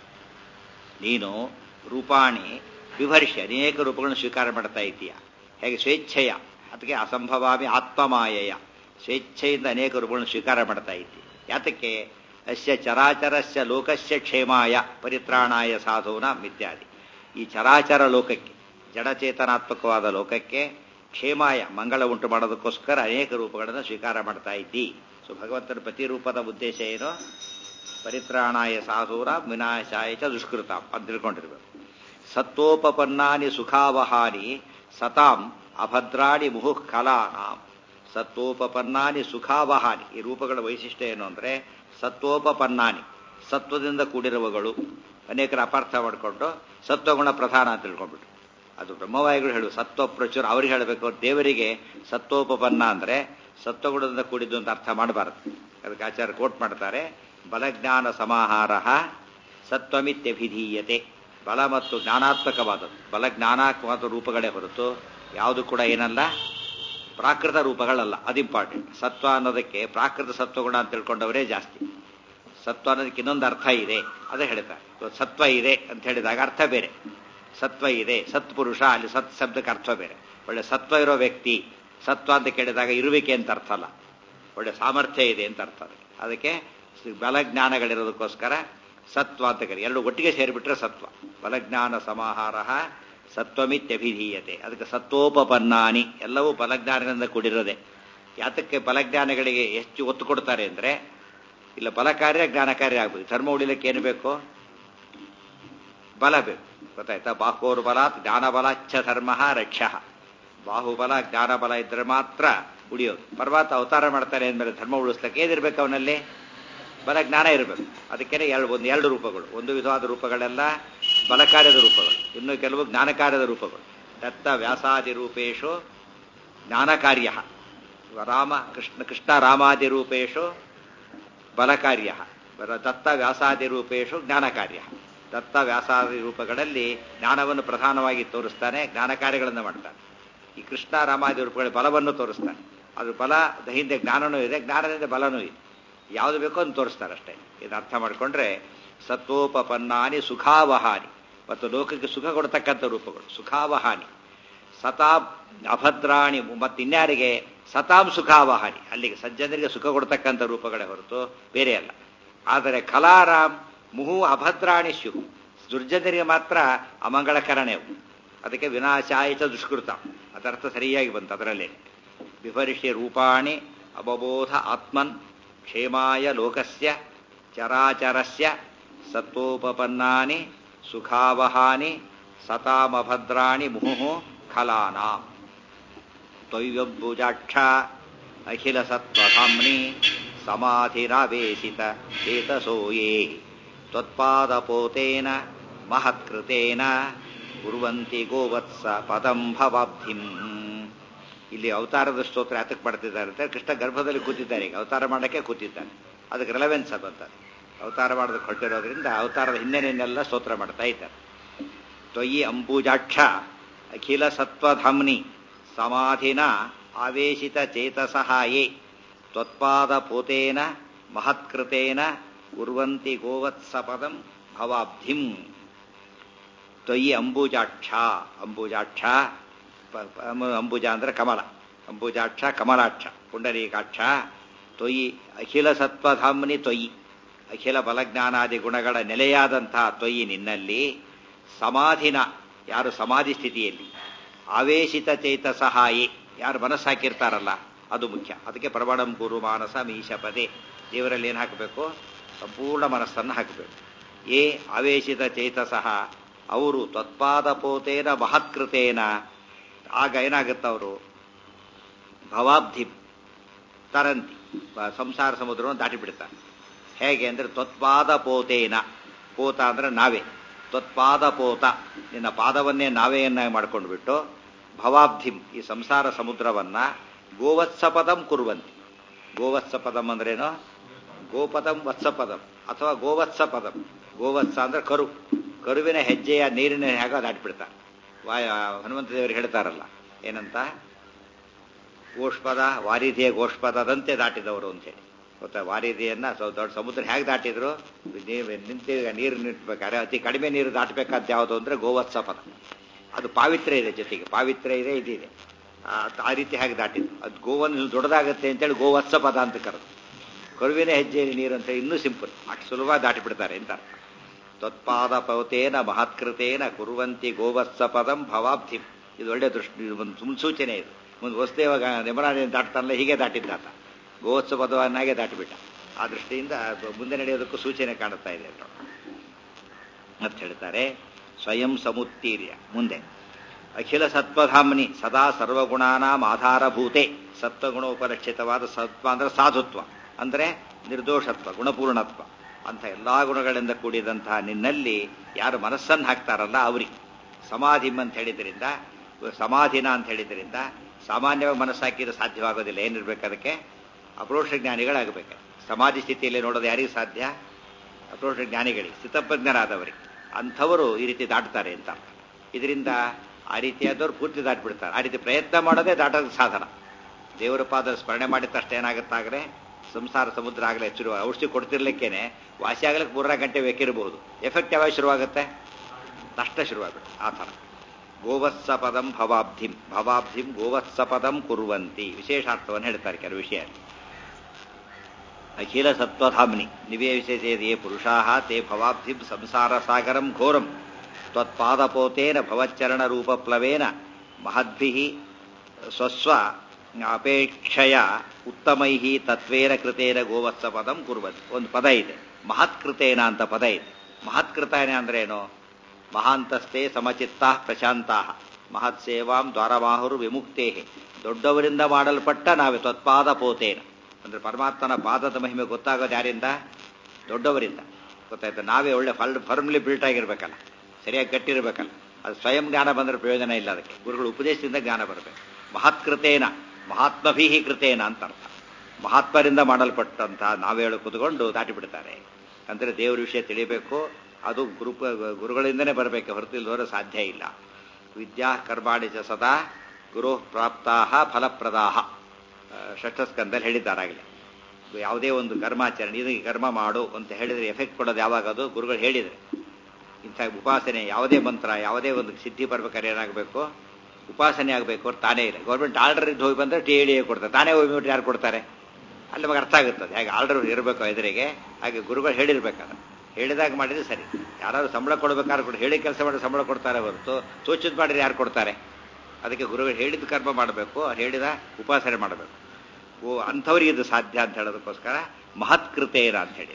ನೀನು ರೂಪಾಣಿ ವಿಭರ್ಷಿ ಅನೇಕ ರೂಪಗಳನ್ನು ಸ್ವೀಕಾರ ಮಾಡ್ತಾ ಇದ್ದೀಯ ಹೇಗೆ ಸ್ವೇಚ್ಛೆಯ ಅದಕ್ಕೆ ಅಸಂಭವಾಮಿ ಆತ್ಮಮಾಯಯ ಸ್ವೇಚ್ಛೆಯಿಂದ ಅನೇಕ ರೂಪಗಳನ್ನು ಸ್ವೀಕಾರ ಮಾಡ್ತಾ ಇದ್ದಿ ಯಾತಕ್ಕೆ ಅಸ್ಯ ಚರಾಚರಸ್ಯ ಲೋಕಸ್ಯ ಕ್ಷೇಮಾಯ ಪರಿತ್ರಾಣಾಯ ಸಾಧೂನ ಇತ್ಯಾದಿ ಈ ಚರಾಚರ ಲೋಕಕ್ಕೆ ಜಡಚೇತನಾತ್ಮಕವಾದ ಲೋಕಕ್ಕೆ ಕ್ಷೇಮಾಯ ಮಂಗಳ ಉಂಟು ಮಾಡೋದಕ್ಕೋಸ್ಕರ ಅನೇಕ ರೂಪಗಳನ್ನು ಸ್ವೀಕಾರ ಮಾಡ್ತಾ ಇದ್ದಿ ಸೊ ಭಗವಂತನ ಪ್ರತಿರೂಪದ ಉದ್ದೇಶ ಏನು ಪರಿತ್ರಾಣಾಯ ಸಾಧೂರ ವಿನಾಶಾಯ ಚ ದುಷ್ಕೃತ ಅಂತ ತಿಳ್ಕೊಂಡಿರ್ಬೇಕು ಸತ್ವೋಪಪನ್ನಾನಿ ಸುಖಾವಹಾನಿ ಸತಾಂ ಅಭದ್ರಾಣಿ ಮುಹುಃ ಕಲಾನಾಂ ಸತ್ವೋಪಪನ್ನಾನಿ ಸುಖಾವಹಾನಿ ಈ ರೂಪಗಳ ವೈಶಿಷ್ಟ್ಯ ಏನು ಅಂದರೆ ಸತ್ವೋಪಪನ್ನಾನಿ ಸತ್ವದಿಂದ ಕೂಡಿರುವಗಳು ಅನೇಕರ ಅಪಾರ್ಥ ಮಾಡಿಕೊಂಡು ಸತ್ವಗುಣ ಪ್ರಧಾನ ಅಂತ ತಿಳ್ಕೊಂಡ್ಬಿಟ್ಟು ಅದು ಬ್ರಹ್ಮವಾಯಿಗಳು ಹೇಳು ಸತ್ವ ಪ್ರಚುರ ಅವ್ರಿಗೆ ಹೇಳಬೇಕು ದೇವರಿಗೆ ಸತ್ವೋಪಪನ್ನ ಅಂದರೆ ಸತ್ವಗುಣದಿಂದ ಕೂಡಿದ್ದು ಅಂತ ಅರ್ಥ ಮಾಡಬಾರದು ಅದಕ್ಕೆ ಆಚಾರ್ಯ ಕೋಟ್ ಮಾಡ್ತಾರೆ ಬಲಜ್ಞಾನ ಸಮಾಹಾರ ಸತ್ವಮಿತ್ಯಭಿಧೀಯತೆ ಬಲ ಮತ್ತು ಜ್ಞಾನಾತ್ಮಕವಾದದ್ದು ಬಲ ಜ್ಞಾನಾತ್ಮಕ ರೂಪಗಳೇ ಹೊರತು ಯಾವುದು ಕೂಡ ಏನಲ್ಲ ಪ್ರಾಕೃತ ರೂಪಗಳಲ್ಲ ಅದು ಇಂಪಾರ್ಟೆಂಟ್ ಸತ್ವ ಅನ್ನೋದಕ್ಕೆ ಪ್ರಾಕೃತ ಸತ್ವಗುಣ ಅಂತ ತಿಳ್ಕೊಂಡವರೇ ಜಾಸ್ತಿ ಸತ್ವ ಅನ್ನೋದಕ್ಕೆ ಇನ್ನೊಂದು ಅರ್ಥ ಇದೆ ಅದೇ ಹೇಳ್ತಾರೆ ಸತ್ವ ಇದೆ ಅಂತ ಹೇಳಿದಾಗ ಅರ್ಥ ಬೇರೆ ಸತ್ವ ಇದೆ ಸತ್ಪುರುಷ ಅಲ್ಲಿ ಸತ್ ಶಬ್ದಕ್ಕೆ ಅರ್ಥ ಬೇರೆ ಒಳ್ಳೆ ಸತ್ವ ಇರೋ ವ್ಯಕ್ತಿ ಸತ್ವ ಅಂತ ಕೇಳಿದಾಗ ಇರುವಿಕೆ ಅಂತ ಅರ್ಥ ಅಲ್ಲ ಒಳ್ಳೆ ಸಾಮರ್ಥ್ಯ ಇದೆ ಅಂತ ಅರ್ಥ ಅದಕ್ಕೆ ಬಲಜ್ಞಾನಗಳಿರೋದಕ್ಕೋಸ್ಕರ ಸತ್ವ ಅಂತ ಕರಿ ಎರಡು ಒಟ್ಟಿಗೆ ಸೇರಿಬಿಟ್ರೆ ಸತ್ವ ಬಲಜ್ಞಾನ ಸಮಾಹಾರ ಸತ್ವಮಿತ್ಯಭಿಧೀಯತೆ ಅದಕ್ಕೆ ಸತ್ವೋಪಪನ್ನಾನಿ ಎಲ್ಲವೂ ಬಲಜ್ಞಾನದಿಂದ ಕೂಡಿರೋದೆ ಯಾತಕ್ಕೆ ಬಲಜ್ಞಾನಗಳಿಗೆ ಹೆಚ್ಚು ಒತ್ತು ಕೊಡ್ತಾರೆ ಅಂದರೆ ಇಲ್ಲ ಬಲ ಕಾರ್ಯ ಜ್ಞಾನ ಕಾರ್ಯ ಆಗ್ಬೋದು ಧರ್ಮ ಉಳಿಲಿಕ್ಕೆ ಏನು ಬೇಕು ಬಲ ಬೇಕು ಗೊತ್ತಾಯ್ತಾ ಬಾಹೋರ್ ಬಲ ಜ್ಞಾನ ಬಲಾಚ್ಛ ಧರ್ಮ ರಕ್ಷ ಬಾಹುಬಲ ಜ್ಞಾನ ಬಲ ಇದ್ರೆ ಮಾತ್ರ ಉಳಿಯೋದು ಪರ್ವತ ಅವತಾರ ಮಾಡ್ತಾರೆ ಅಂದಮೇಲೆ ಧರ್ಮ ಉಳಿಸ್ಲಿಕ್ಕೆ ಏನಿರ್ಬೇಕು ಅವನಲ್ಲಿ ಬಲ ಜ್ಞಾನ ಇರಬೇಕು ಅದಕ್ಕೇನೆ ಎರಡು ಒಂದು ಎರಡು ರೂಪಗಳು ಒಂದು ವಿಧವಾದ ರೂಪಗಳೆಲ್ಲ ಬಲಕಾರ್ಯದ ರೂಪಗಳು ಇನ್ನು ಕೆಲವು ಜ್ಞಾನಕಾರ್ಯದ ರೂಪಗಳು ದತ್ತ ವ್ಯಾಸಾದಿ ರೂಪೇಶು ಜ್ಞಾನಕಾರ್ಯ ರಾಮ ಕೃಷ್ಣ ಕೃಷ್ಣ ರಾಮಾದಿ ರೂಪೇಶು ಬಲಕಾರ್ಯ ದತ್ತ ವ್ಯಾಸಾದಿ ರೂಪೇಶು ಜ್ಞಾನಕಾರ್ಯ ದತ್ತ ವ್ಯಾಸಾದಿ ರೂಪಗಳಲ್ಲಿ ಜ್ಞಾನವನ್ನು ಪ್ರಧಾನವಾಗಿ ತೋರಿಸ್ತಾನೆ ಜ್ಞಾನ ಕಾರ್ಯಗಳನ್ನು ಮಾಡ್ತಾನೆ ಈ ಕೃಷ್ಣ ರಾಮಾದಿ ರೂಪಗಳ ಬಲವನ್ನು ತೋರಿಸ್ತಾನೆ ಅದು ಬಲ ಹಿಂದೆ ಜ್ಞಾನನೂ ಇದೆ ಜ್ಞಾನದಿಂದ ಬಲನೂ ಇದೆ ಯಾವುದು ಬೇಕೋ ಅಂತ ತೋರಿಸ್ತಾರೆ ಅಷ್ಟೇ ಇದು ಅರ್ಥ ಮಾಡಿಕೊಂಡ್ರೆ ಸತ್ವೋಪಪನ್ನಾನಿ ಸುಖಾವಹಾನಿ ಮತ್ತು ಲೋಕಕ್ಕೆ ಸುಖ ಕೊಡ್ತಕ್ಕಂಥ ರೂಪಗಳು ಸುಖಾವಹಾನಿ ಸತಾಂ ಅಭದ್ರಾಣಿ ಮತ್ತಿನ್ಯಾರಿಗೆ ಸತಾಂ ಸುಖಾವಹಾನಿ ಅಲ್ಲಿಗೆ ಸಜ್ಜನರಿಗೆ ಸುಖ ಕೊಡ್ತಕ್ಕಂಥ ರೂಪಗಳೇ ಹೊರತು ಬೇರೆ ಅಲ್ಲ ಆದರೆ ಕಲಾರಾಮ್ ಮುಹು ಅಭದ್ರಾಣಿ ಸ್ಯು ದುರ್ಜನರಿಗೆ ಮಾತ್ರ ಅಮಂಗಳಕರಣೆ ಅವು ಅದಕ್ಕೆ ವಿನಾಶಾಯಿತ ದುಷ್ಕೃತ ಅದರ್ಥ ಸರಿಯಾಗಿ ಬಂತು ಅದರಲ್ಲೇ ವಿಪರಿಷ್ಯ ರೂಪಾಣಿ ಅವಬೋಧ ಆತ್ಮನ್ ಕ್ಷೇಮಾಯ ಲೋಕಸ್ಯ ಚರಾಚರಸ್ಯ ಸತ್ವೋಪಪನ್ನಾನಿ ಸುಖಾವಹಾನಿ ಸತಾಮಭದ್ರಾಣಿ ಮುಹು ಖಲಾನಾಂ ತ್ವಯ್ಯಂಬುಜಾಕ್ಷ ಅಖಿಲ ಸತ್ವಧಾಮ್ನಿ ಸಮಾಧಿರಾವೇಶಿತ ಚೇತಸೋಯೇ ತ್ವತ್ಪಾದಪೋತೇನ ಮಹತ್ಕೃತೇನ ಕುರುವಂತಿ ಗೋವತ್ಸ ಪದಂ ಭವಾಬ್ಧಿಂ ಇಲ್ಲಿ ಅವತಾರದ ಸ್ತೋತ್ರ ಯಾತಕ್ಕೆ ಮಾಡ್ತಿದ್ದಾರೆ ಅಂತ ಕೃಷ್ಣ ಗರ್ಭದಲ್ಲಿ ಕೂತಿದ್ದಾರೆ ಈಗ ಅವತಾರ ಮಾಡೋಕ್ಕೆ ಕೂತಿದ್ದಾನೆ ಅದಕ್ಕೆ ರೆಲೆವೆನ್ಸ್ ಬಂತ ಅವತಾರ ಮಾಡೋದಕ್ಕೆ ಹೊರಟಿರೋದ್ರಿಂದ ಅವತಾರದ ಹಿನ್ನೆಲೆಯನ್ನೆಲ್ಲ ಸ್ತೋತ್ರ ಮಾಡ್ತಾ ಇದ್ದಾರೆ ತ್ವಯಿ ಅಂಬುಜಾಕ್ಷ ಅಖಿಲ ಸತ್ವಧಾಮ್ನಿ ಸಮಾಧಿನ ಆವೇಶಿತ ಚೇತಸಹಾಯೇ ತ್ವತ್ಪಾದಪೂತೇನ ಮಹತ್ಕೃತೇನ ಕುರ್ವಂತಿ ಗೋವತ್ಸಪದಂ ಭವಾಬ್ಧಿಂ ತ್ವಯಿ ಅಂಬುಜಾಕ್ಷ ಅಂಬುಜಾಕ್ಷ ಅಂಬುಜ ಅಂದ್ರೆ ಕಮಲ ಅಂಬುಜಾಕ್ಷ ಕಮಲಾಕ್ಷ ಪುಂಡರೀಕಾಕ್ಷ ತೊಯಿ ಅಖಿಲ ಸತ್ವಧಾಮ್ನಿ ತೊಯಿ ಅಖಿಲ ಬಲಜ್ಞಾನಾದಿ ಗುಣಗಳ ನೆಲೆಯಾದಂತಹ ತೊಯಿ ನಿನ್ನಲ್ಲಿ ಸಮಾಧಿನ ಯಾರು ಸಮಾಧಿ ಸ್ಥಿತಿಯಲ್ಲಿ ಆವೇಶಿತ ಚೇತ ಸಹಾಯಿ ಯಾರು ಮನಸ್ಸು ಹಾಕಿರ್ತಾರಲ್ಲ ಅದು ಮುಖ್ಯ ಅದಕ್ಕೆ ಪ್ರಮಾಣಂ ಗುರು ಮಾನಸ ಮೀಶ ಪದೇ ದೇವರಲ್ಲಿ ಏನು ಹಾಕಬೇಕು ಸಂಪೂರ್ಣ ಮನಸ್ಸನ್ನು ಹಾಕಬೇಕು ಏ ಆವೇಶಿತ ಚೇತಸಃ ಅವರು ತತ್ಪಾದಪೋತೇನ ಮಹತ್ಕೃತೇನ ಆಗ ಏನಾಗುತ್ತವರು ಭವಾಬ್ಧಿ ತರಂತಿ ಸಂಸಾರ ಸಮುದ್ರವನ್ನು ದಾಟಿ ಬಿಡ್ತಾರೆ ಹೇಗೆ ಅಂದರೆ ತ್ವತ್ಪಾದ ಪೋತೇನ ಪೋತ ಅಂದರೆ ನಾವೇ ತ್ವತ್ಪಾದ ಪೋತ ನಿನ್ನ ಪಾದವನ್ನೇ ನಾವೆಯನ್ನಾಗಿ ಮಾಡ್ಕೊಂಡು ಬಿಟ್ಟು ಭವಾಬ್ಧಿಂ ಈ ಸಂಸಾರ ಸಮುದ್ರವನ್ನ ಗೋವತ್ಸಪದಂ ಕುರುವಂತಿ ಗೋವತ್ಸಪದಂ ಅಂದ್ರೇನು ಗೋಪದಂ ವತ್ಸಪದಂ ಅಥವಾ ಗೋವತ್ಸ ಪದಂ ಗೋವತ್ಸ ಅಂದ್ರೆ ಕರು ಕರುವಿನ ಹೆಜ್ಜೆಯ ನೀರಿನ ಹೇಗ ದಾಟಿಬಿಡ್ತಾರೆ ವಾಯ ಹನುಮಂತ ದೇವರು ಹೇಳ್ತಾರಲ್ಲ ಏನಂತ ಗೋಷ್ಪದ ವಾರಿಧಿಯ ಗೋಷ್ಪದದಂತೆ ದಾಟಿದವರು ಅಂತೇಳಿ ಗೊತ್ತಾ ವಾರಿಧಿಯನ್ನ ದೊಡ್ಡ ಸಮುದ್ರ ಹೇಗೆ ದಾಟಿದ್ರು ನಿಂತಿ ನೀರು ನಿಂತ್ಬೇಕಾದ್ರೆ ಅತಿ ಕಡಿಮೆ ನೀರು ದಾಟಬೇಕಾದ ಯಾವುದು ಅಂದ್ರೆ ಗೋವತ್ಸ ಪದ ಅದು ಪಾವಿತ್ರ್ಯ ಇದೆ ಜೊತೆಗೆ ಪಾವಿತ್ರ್ಯ ಇದೆ ಇದಿದೆ ಆ ರೀತಿ ಹೇಗೆ ದಾಟಿದ್ರು ಅದು ಗೋವನ್ನು ದೊಡ್ಡದಾಗತ್ತೆ ಅಂತೇಳಿ ಗೋವತ್ಸ ಪದ ಅಂತ ಕರೆದು ಕರುವಿನ ಹೆಜ್ಜೆಯಲ್ಲಿ ನೀರು ಅಂತ ಇನ್ನೂ ಸಿಂಪಲ್ ಅಷ್ಟು ಸುಲಭವಾಗಿ ದಾಟಿಬಿಡ್ತಾರೆ ಅಂತ ತ್ವತ್ಪಾದ ಪವತೇನ ಮಹತ್ಕೃತೇನ ಕುರುವಂತಿ ಗೋವತ್ಸ ಪದಂ ಭವಾಬ್ಧಿಂ ಇದು ಒಳ್ಳೆ ದೃಷ್ಟಿ ಒಂದು ಮುನ್ಸೂಚನೆ ಇದು ಮುಂದೆ ವಸುದೇವಾಗ ನೆಮರಾಣಿ ದಾಟ್ತಾನಲ್ಲ ಹೀಗೆ ದಾಟಿದ್ದಾತ ಗೋವತ್ಸ ಪದವನ್ನಾಗೆ ದಾಟಿಬಿಟ್ಟ ಆ ದೃಷ್ಟಿಯಿಂದ ಮುಂದೆ ನಡೆಯೋದಕ್ಕೂ ಸೂಚನೆ ಕಾಣುತ್ತಾ ಇದೆ ಅಂತ ಹೇಳ್ತಾರೆ ಸ್ವಯಂ ಸಮುತ್ತೀರ್ಯ ಮುಂದೆ ಅಖಿಲ ಸತ್ವಧಾಮ್ನಿ ಸದಾ ಸರ್ವಗುಣಾನಾಂ ಆಧಾರಭೂತೆ ಸತ್ವಗುಣೋಪಲಕ್ಷಿತವಾದ ಸತ್ವ ಅಂದ್ರೆ ಸಾಧುತ್ವ ಅಂದ್ರೆ ನಿರ್ದೋಷತ್ವ ಗುಣಪೂರ್ಣತ್ವ ಅಂತ ಎಲ್ಲಾ ಗುಣಗಳಿಂದ ಕೂಡಿದಂತಹ ನಿನ್ನಲ್ಲಿ ಯಾರು ಮನಸ್ಸನ್ನು ಹಾಕ್ತಾರಲ್ಲ ಅವ್ರಿಗೆ ಸಮಾಧಿ ಅಂತ ಹೇಳಿದ್ರಿಂದ ಸಮಾಧಿನ ಅಂತ ಹೇಳಿದ್ರಿಂದ ಸಾಮಾನ್ಯವಾಗಿ ಮನಸ್ಸು ಹಾಕಿದ್ರೆ ಸಾಧ್ಯವಾಗೋದಿಲ್ಲ ಏನಿರ್ಬೇಕು ಅದಕ್ಕೆ ಅಪ್ರೋಷ ಜ್ಞಾನಿಗಳಾಗಬೇಕು ಸಮಾಧಿ ಸ್ಥಿತಿಯಲ್ಲಿ ನೋಡೋದು ಯಾರಿಗೆ ಸಾಧ್ಯ ಅಪ್ರೋಷ ಜ್ಞಾನಿಗಳಿಗೆ ಸ್ಥಿತಪ್ರಜ್ಞರಾದವರಿಗೆ ಅಂಥವರು ಈ ರೀತಿ ದಾಟ್ತಾರೆ ಅಂತ ಇದರಿಂದ ಆ ರೀತಿಯಾದವ್ರು ಪೂರ್ತಿ ದಾಟ್ಬಿಡ್ತಾರೆ ಆ ರೀತಿ ಪ್ರಯತ್ನ ಮಾಡೋದೇ ದಾಟೋದ ಸಾಧನ ದೇವರ ಪಾದ ಸ್ಮರಣೆ ಮಾಡಿದ ತಕ್ಷಣ ಏನಾಗುತ್ತಾಗಲೇ ಸಂಸಾರ ಸಮುದ್ರ ಆಗಲೇ ಶುರು ಔಷಧಿ ಕೊಡ್ತಿರ್ಲಿಕ್ಕೇನೆ ವಾಸಿ ಆಗ್ಲಿಕ್ಕೆ ಮೂರ್ನಾಲ್ಕು ಗಂಟೆ ಬೇಕಿರಬಹುದು ಎಫೆಕ್ಟ್ ಯಾವಾಗ ಶುರುವಾಗುತ್ತೆ ನಷ್ಟ ಶುರುವಾಗುತ್ತೆ ಆ ಥರ ಗೋವತ್ಸ ಪದಂ ಭವಾಬ್ಧಿಂ ಭವಾಬ್ಧಿಂ ಗೋವತ್ಸ ಪದಂ ಕುರುವಂತಿ ವಿಶೇಷಾರ್ಥವನ್ನು ಹೇಳ್ತಾರೆ ಕೆಲವು ವಿಷಯ ಅಖಿಲ ಸತ್ವಧಾಮ್ನಿ ನಿವೇಶಿಸೇ ಪುರುಷಾ ತೇ ಭವಾಬ್ಧಿಂ ಸಂಸಾರ ಸಾಗರಂ ಘೋರಂ ತ್ವತ್ಪಾದಪೋತೇನ ಭವಚ್ಚರಣ ರೂಪಪ್ಲವೇನ ಮಹದ್ಭಿ ಸ್ವಸ್ವ ಅಪೇಕ್ಷೆಯ ಉತ್ತಮೈ ತತ್ವೇನ ಕೃತೇನ ಗೋವತ್ಸ ಪದಂ ಕುರುವಂತಿ ಒಂದು ಪದ ಇದೆ ಮಹತ್ಕೃತೇನ ಅಂತ ಪದ ಇದೆ ಮಹತ್ಕೃತೇನ ಅಂದ್ರೇನು ಮಹಾಂತಸ್ಥೆ ಸಮಚಿತ್ತಾ ಪ್ರಶಾಂತಾ ಮಹತ್ ಸೇವಾಂ ದ್ವಾರವಾಹುರು ವಿಮುಕ್ತೇ ದೊಡ್ಡವರಿಂದ ಮಾಡಲ್ಪಟ್ಟ ನಾವೇ ತ್ವತ್ಪಾದ ಪೋತೇನ ಅಂದ್ರೆ ಪರಮಾತ್ಮನ ಪಾದದ ಮಹಿಮೆ ಗೊತ್ತಾಗೋದು ಯಾರಿಂದ ದೊಡ್ಡವರಿಂದ ಗೊತ್ತಾಯ್ತು ನಾವೇ ಒಳ್ಳೆ ಫಲ್ ಫರ್ಮ್ಲಿ ಬಿಲ್ಟ್ ಆಗಿರ್ಬೇಕಲ್ಲ ಸರಿಯಾಗಿ ಗಟ್ಟಿರ್ಬೇಕಲ್ಲ ಅದು ಸ್ವಯಂ ಜ್ಞಾನ ಬಂದ್ರೆ ಪ್ರಯೋಜನ ಇಲ್ಲ ಅದಕ್ಕೆ ಗುರುಗಳ ಉಪದೇಶದಿಂದ ಜ್ಞಾನ ಬರಬೇಕು ಮಹತ್ಕೃತೇನ ಮಹಾತ್ಮಭೀಹಿ ಕೃತೇನ ಅಂತ ಅರ್ಥ ಮಹಾತ್ಮರಿಂದ ಮಾಡಲ್ಪಟ್ಟಂತ ನಾವೇಳು ಕುತ್ಕೊಂಡು ದಾಟಿ ಬಿಡ್ತಾರೆ ಅಂದ್ರೆ ದೇವರ ವಿಷಯ ತಿಳಿಬೇಕು ಅದು ಗುರು ಗುರುಗಳಿಂದನೇ ಬರಬೇಕು ಹೊರತಿಲ್ದವರೆ ಸಾಧ್ಯ ಇಲ್ಲ ವಿದ್ಯಾ ಕರ್ಮಾಣಿ ಚ ಸದಾ ಗುರು ಪ್ರಾಪ್ತಾ ಫಲಪ್ರದಾಹ ಷಷ್ಠಸ್ಕಂದಲ್ಲಿ ಹೇಳಿದ್ದಾರಾಗಲೇ ಯಾವುದೇ ಒಂದು ಕರ್ಮಾಚರಣೆ ಇದಕ್ಕೆ ಕರ್ಮ ಮಾಡು ಅಂತ ಹೇಳಿದ್ರೆ ಎಫೆಕ್ಟ್ ಕೊಡೋದು ಯಾವಾಗ ಅದು ಗುರುಗಳು ಹೇಳಿದರೆ ಇಂಥ ಉಪಾಸನೆ ಯಾವುದೇ ಮಂತ್ರ ಯಾವುದೇ ಒಂದು ಸಿದ್ಧಿ ಬರ್ಬೇಕಾದ್ರೆ ಏನಾಗಬೇಕು ಉಪಾಸನೆ ಆಗಬೇಕು ಅವ್ರು ತಾನೇ ಇಲ್ಲ ಗೌರ್ಮೆಂಟ್ ಆರ್ಡರ್ ಇದ್ದು ಹೋಗಿ ಬಂದರೆ ಟಿ ಡಿ ಕೊಡ್ತಾರೆ ತಾನೇ ಹೋಗಿ ಯಾರು ಕೊಡ್ತಾರೆ ಅಲ್ಲಿ ನಮಗೆ ಅರ್ಥ ಆಗುತ್ತದೆ ಹೇಗೆ ಆರ್ಡರ್ ಇರಬೇಕು ಎದುರಿಗೆ ಹಾಗೆ ಗುರುಗಳು ಹೇಳಿರ್ಬೇಕಾದ್ರೆ ಹೇಳಿದಾಗ ಮಾಡಿದ್ರೆ ಸರಿ ಯಾರಾದ್ರು ಸಂಬಳ ಕೊಡ್ಬೇಕಾದ್ರೆ ಕೂಡ ಹೇಳಿ ಕೆಲಸ ಮಾಡಿ ಸಂಬಳ ಕೊಡ್ತಾರೆ ಹೊರತು ಸೂಚಿತ ಮಾಡಿದ್ರೆ ಯಾರು ಕೊಡ್ತಾರೆ ಅದಕ್ಕೆ ಗುರುಗಳು ಹೇಳಿದ ಕರ್ಮ ಮಾಡಬೇಕು ಹೇಳಿದ ಉಪಾಸನೆ ಮಾಡಬೇಕು ಓ ಅಂಥವ್ರಿಗೆ ಇದು ಸಾಧ್ಯ ಅಂತ ಹೇಳೋದಕ್ಕೋಸ್ಕರ ಮಹತ್ಕೃತೇನ ಅಂತ ಹೇಳಿ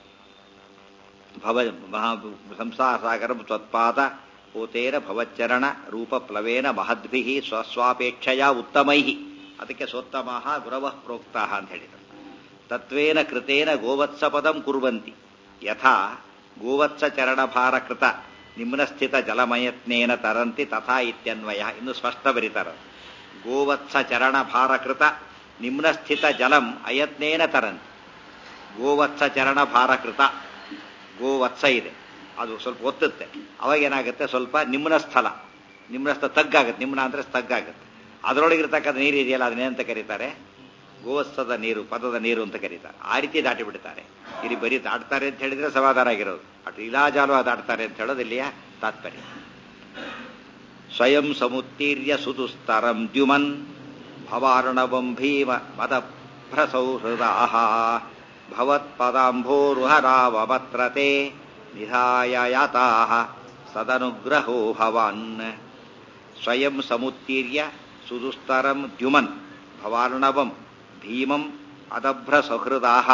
ಭವ ಮಹಾ ಸಂಸಾರ ಸಾಗರ ತ್ವತ್ಪಾದ ಪೂತೇನ ಭವಚ್ಚರಣ ರೂಪ ಪ್ಲವೇನ ಮಹದ್ಭಿ ಸ್ವಸ್ವಾಪೇಕ್ಷೆಯ ಉತ್ತಮೈ ಅದಕ್ಕೆ ಸ್ವೋತ್ತಮ ಗುರವ ಪ್ರೋಕ್ತ ಅಂತ ಹೇಳಿದರು ತತ್ವೇನ ಕೃತೇನ ಗೋವತ್ಸ ಪದಂ ಕುರ್ವಂತಿ ಯಥಾ ಗೋವತ್ಸ ಚರಣಭಾರ ಕೃತ ನಿಮ್ನಸ್ಥಿತ ಜಲಮಯತ್ನೇನ ತರಂತಿ ತಥಾ ಇತ್ಯನ್ವಯ ಇನ್ನು ಸ್ಪಷ್ಟ ಬರೀತಾರ ಗೋವತ್ಸ ಚರಣ ಭಾರಕೃತ ನಿಮ್ನಸ್ಥಿತ ಜಲಂ ಅಯತ್ನೇನ ತರಂತಿ ಗೋವತ್ಸ ಚರಣ ಭಾರಕೃತ ಗೋವತ್ಸ ಇದೆ ಅದು ಸ್ವಲ್ಪ ಒತ್ತುತ್ತೆ ಅವಾಗ ಏನಾಗುತ್ತೆ ಸ್ವಲ್ಪ ನಿಮ್ನ ಸ್ಥಳ ನಿಮ್ನ ಸ್ಥಳ ತಗ್ಗಾಗುತ್ತೆ ನಿಮ್ನ ಅಂದ್ರೆ ತಗ್ಗಾಗುತ್ತೆ ಅದರೊಳಗಿರ್ತಕ್ಕಂಥ ನೀರು ಇದೆಯಲ್ಲ ಅದನ್ನೇನಂತ ಕರೀತಾರೆ ಗೋವತ್ಸದ ನೀರು ಪದದ ನೀರು ಅಂತ ಕರೀತಾರೆ ಆ ರೀತಿ ದಾಟಿ ಬಿಡ್ತಾರೆ ಇಲ್ಲಿ ಬರೀ ದಾಟ್ತಾರೆ ಅಂತ ಹೇಳಿದ್ರೆ ಸಮಾಧಾನ ಆಗಿರೋದು ಅಟ್ ಇಲಾಜಾಲು ದಾಟ್ತಾರೆ ಅಂತ ಹೇಳೋದು ಇಲ್ಲಿಯ ತಾತ್ಪರ್ಯ ಸ್ವಯಂ ಸಮುತ್ತೀರ್ಯ ಸುದುಸ್ತರಂ ದ್ಯುಮನ್ ಭವಾರ್ಣವಂ ಭೀಮ ಮದಭ್ರಸೌಹೃದಾಹ ಭವತ್ಪದಾಂಭೋರುಹರಾವಮತ್ರತೆ ನಿಧಾಯ ಯಾತಾಹ ಸದನುಗ್ರಹೋ ಭವಾನ್ ಸ್ವಯಂ ಸಮುತ್ತೀರ್ಯ ಸುದುಸ್ತರಂ ದ್ಯುಮನ್ ಭವಾರ್ಣವಂ ಭೀಮಂ ಅದಭ್ರ ಸಹೃದಾಹ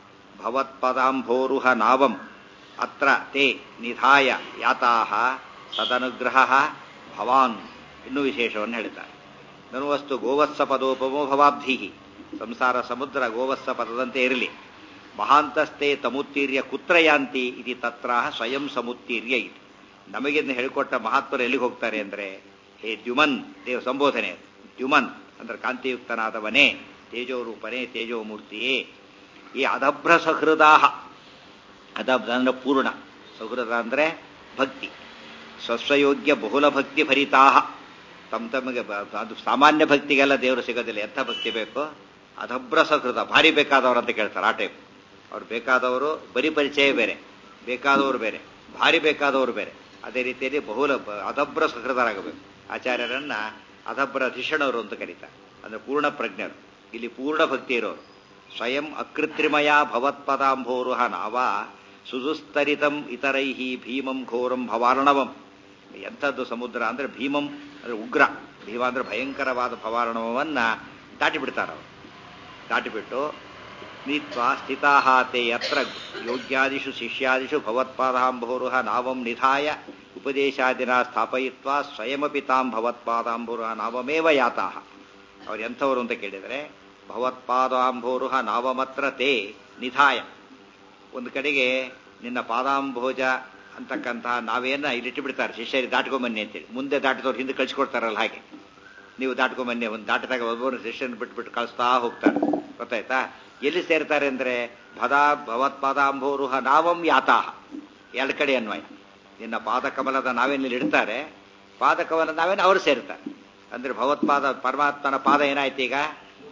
ಭವತ್ಪದಾಂಭೋರುಹ ನಾವಂ ಅತ್ರ ತೇ ನಿಧಾಯ ಯಾತಾಹ ಸದನುಗ್ರಹ ಭವಾನ್ ಇನ್ನೂ ವಿಶೇಷವನ್ನು ಹೇಳ್ತಾರೆ ನನುವಸ್ತು ಗೋವತ್ಸ ಪದೋಪಮೋ ಭವಾಬ್ಧಿ ಸಂಸಾರ ಸಮುದ್ರ ಗೋವತ್ಸ ಪದದಂತೆ ಇರಲಿ ಮಹಾಂತಸ್ಥೆ ತಮುತ್ತೀರ್ಯ ಕುತ್ರ ಯಾಂತಿ ಇದು ತತ್ರ ಸ್ವಯಂ ಸಮುತ್ತೀರ್ಯ ಇದು ನಮಗಿಂದ ಹೇಳಿಕೊಟ್ಟ ಮಹಾತ್ಮರು ಎಲ್ಲಿಗೆ ಹೋಗ್ತಾರೆ ಅಂದ್ರೆ ಹೇ ದ್ಯುಮನ್ ದೇವ ಸಂಬೋಧನೆ ದ್ಯುಮನ್ ಅಂದ್ರೆ ಕಾಂತಿಯುಕ್ತನಾದವನೇ ತೇಜೋರೂಪನೇ ತೇಜೋಮೂರ್ತಿಯೇ ಈ ಅದಭ್ರ ಸಹೃದಾಹ ಅದಭ್ರ ಅಂದ್ರೆ ಪೂರ್ಣ ಸಹೃದ ಅಂದ್ರೆ ಭಕ್ತಿ ಸ್ವಸ್ವಯೋಗ್ಯ ಬಹುಲ ಭಕ್ತಿ ಭರಿತಾಹ ತಮ್ಮ ತಮಗೆ ಅದು ಸಾಮಾನ್ಯ ಭಕ್ತಿಗೆಲ್ಲ ದೇವರು ಸಿಗೋದಿಲ್ಲ ಎಂಥ ಭಕ್ತಿ ಬೇಕೋ ಅದಭ್ರ ಸಹೃದ ಭಾರಿ ಬೇಕಾದವರು ಅಂತ ಕೇಳ್ತಾರೆ ಆ ಟೈಪ್ ಅವ್ರು ಬೇಕಾದವರು ಬರೀ ಪರಿಚಯ ಬೇರೆ ಬೇಕಾದವರು ಬೇರೆ ಭಾರಿ ಬೇಕಾದವರು ಬೇರೆ ಅದೇ ರೀತಿಯಲ್ಲಿ ಬಹುಲ ಅದಭ್ರ ಸಹೃದರಾಗಬೇಕು ಆಚಾರ್ಯರನ್ನ ಅದಭ್ರ ಅಧಿಷಣವರು ಅಂತ ಕರೀತಾರೆ ಅಂದ್ರೆ ಪೂರ್ಣ ಪ್ರಜ್ಞರು ಇಲ್ಲಿ ಪೂರ್ಣ ಭಕ್ತಿ ಇರೋರು ಸ್ವಯಂ ಅಕೃತ್ರಿಮಯ ಭವತ್ಪದಾಂಭೋರುಹ ನಾವ ಸುದುಸ್ತರಿತಂ ಇತರೈಹಿ ಭೀಮಂ ಘೋರಂ ಭವಾರ್ಣವಂ ಎಂಥದ್ದು ಸಮುದ್ರ ಅಂದ್ರೆ ಭೀಮಂ ಅಂದ್ರೆ ಉಗ್ರ ಭೀಮ ಅಂದ್ರೆ ಭಯಂಕರವಾದ ಭವಾರ್ಣವನ್ನ ದಾಟಿಬಿಡ್ತಾರ ಅವರು ದಾಟಿಬಿಟ್ಟು ನೀತ್ವ ಸ್ಥಿತಾಹಾತೆ ಯತ್ರ ಯೋಗ್ಯಾದಿಷು ಶಿಷ್ಯಾದಿಷು ಭವತ್ಪಾದಾಂಭೋರುಹ ನಾವಂ ನಿಧಾಯ ಉಪದೇಶಾದಿನ ಸ್ಥಾಪಯಿತ್ವ ಸ್ವಯಮಪಿ ತಾಂ ಭವತ್ಪಾದಾಂಭೋರುಹ ನಾವಮೇವ ಯಾತಾಹ ಅವ್ರು ಎಂಥವರು ಅಂತ ಕೇಳಿದರೆ ಭವತ್ಪಾದಾಂಭೋರುಹ ನಾವಮತ್ರ ತೇ ನಿಧಾಯ ಒಂದು ಕಡೆಗೆ ನಿನ್ನ ಪಾದಾಂಭೋಜ ಅಂತಕ್ಕಂತಹ ನಾವೇನ ಇಲ್ಲಿಟ್ಟು ಬಿಡ್ತಾರೆ ಶಿಷ್ಯರಿಗೆ ದಾಟ್ಕೊಂಬನ್ನಿ ಅಂತೇಳಿ ಮುಂದೆ ದಾಟಿದವ್ರು ಹಿಂದೆ ಕಳಿಸ್ಕೊಡ್ತಾರಲ್ಲ ಹಾಗೆ ನೀವು ದಾಟ್ಕೊಂಬನ್ನಿ ಒಂದು ದಾಟಿದಾಗ ಒಬ್ಬರು ಶಿಷ್ಯನ ಬಿಟ್ಬಿಟ್ಟು ಕಳಿಸ್ತಾ ಹೋಗ್ತಾರೆ ಗೊತ್ತಾಯ್ತಾ ಎಲ್ಲಿ ಸೇರ್ತಾರೆ ಅಂದ್ರೆ ಭದಾ ಭವತ್ಪಾದಾಂಭೋರುಹ ನಾವಂ ಯಾತಾಹ ಎರಡು ಕಡೆ ಅನ್ವಯ ನಿನ್ನ ಪಾದಕಮಲದ ನಾವೇನಲ್ಲಿ ಇಡ್ತಾರೆ ಪಾದಕಮಲ ನಾವೇನು ಅವರು ಸೇರ್ತಾರೆ ಅಂದ್ರೆ ಭಗವತ್ಪಾದ ಪರಮಾತ್ಮನ ಪಾದ ಏನಾಯ್ತು ಈಗ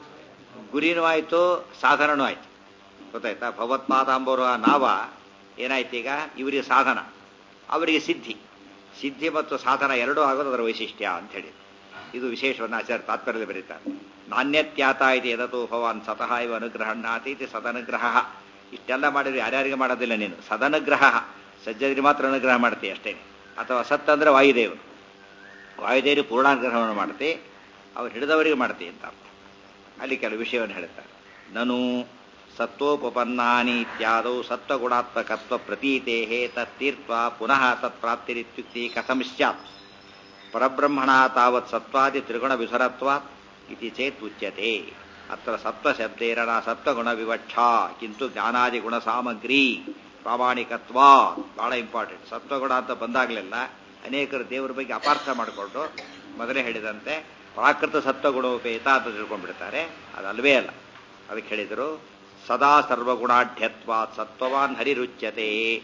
ಗುರಿನೂ ಆಯ್ತು ಸಾಧನನೂ ಆಯ್ತು ಗೊತ್ತಾಯ್ತಾ ಭಗವತ್ಪಾದಾಂಬರುವ ನಾವ ಏನಾಯ್ತು ಈಗ ಇವರಿಗೆ ಸಾಧನ ಅವರಿಗೆ ಸಿದ್ಧಿ ಸಿದ್ಧಿ ಮತ್ತು ಸಾಧನ ಎರಡೂ ಆಗೋದು ಅದರ ವೈಶಿಷ್ಟ್ಯ ಅಂತ ಹೇಳಿ ಇದು ವಿಶೇಷವನ್ನು ಆಚಾರ್ಯ ತಾತ್ಪರ್ಯದಲ್ಲಿ ಬರೀತಾರೆ ನಾಣ್ಯತ್ಯಾತ ಇದೆ ಎದತೋ ಭವಾನ್ ಸತಃ ಇವ ಅನುಗ್ರಹಣ್ಣಾತಿ ಇದು ಸದನುಗ್ರಹ ಇಷ್ಟೆಲ್ಲ ಮಾಡಿದ್ರೆ ಯಾರ್ಯಾರಿಗೆ ಮಾಡೋದಿಲ್ಲ ನೀನು ಸದನುಗ್ರಹ ಸಜ್ಜರಿಗೆ ಮಾತ್ರ ಅನುಗ್ರಹ ಮಾಡ್ತೀಯ ಅಷ್ಟೇ ಅಥವಾ ಸತ್ ಅಂದ್ರೆ ವಾಯುದೇವರು ವಾಯುದೇವರು ಪೂರ್ಣಾನುಗ್ರಹವನ್ನು ಮಾಡ್ತಿ ಅವ್ರು ಹಿಡಿದವರಿಗೆ ಮಾಡ್ತಿ ಅಂತ ಅರ್ಥ ಅಲ್ಲಿ ಕೆಲವು ವಿಷಯವನ್ನು ಹೇಳ್ತಾರೆ ನನು ಸತ್ವೋಪನ್ನಾನಿ ಇತ್ಯಾದೌ ಸತ್ವಗುಣಾತ್ಮಕತ್ವ ಪ್ರತೀತೆ ತತ್ತೀರ್ಥ ಪುನಃ ತತ್ಪ್ರಾಪ್ತಿರಿತ್ಯುಕ್ತಿ ಕಥಂ ಸ್ಯಾತ್ ಪರಬ್ರಹ್ಮಣ ತಾವತ್ ಸತ್ವಾದಿ ತ್ರಿಗುಣ ವಿಸರತ್ವಾತ್ ಇತಿ ಚೇತ್ ಉಚ್ಯತೆ ಅತ್ರ ಸತ್ವಶಬ್ದೇರಣ ಸತ್ವಗುಣ ವಿವಕ್ಷಾ ಕಿಂತು ಜ್ಞಾನಾದಿ ಗುಣ ಸಾಮಗ್ರಿ ಪ್ರಾಮಾಣಿಕತ್ವ ಬಹಳ ಇಂಪಾರ್ಟೆಂಟ್ ಸತ್ವಗುಣ ಅಂತ ಬಂದಾಗಲೆಲ್ಲ ಅನೇಕರು ದೇವರ ಬಗ್ಗೆ ಅಪಾರ್ಥ ಮಾಡಿಕೊಂಡು ಮೊದಲೇ ಹೇಳಿದಂತೆ ಪ್ರಾಕೃತ ಸತ್ವಗುಣೋಪೇತ ಅಂತ ತಿಳ್ಕೊಂಡ್ಬಿಡ್ತಾರೆ ಅದಲ್ವೇ ಅಲ್ಲ ಅದಕ್ಕೆ ಹೇಳಿದರು ಸದಾ ಸರ್ವಗುಣಾಢ್ಯತ್ವ ಸತ್ವವಾನ್ ಹರಿರುಚ್ಯತೆ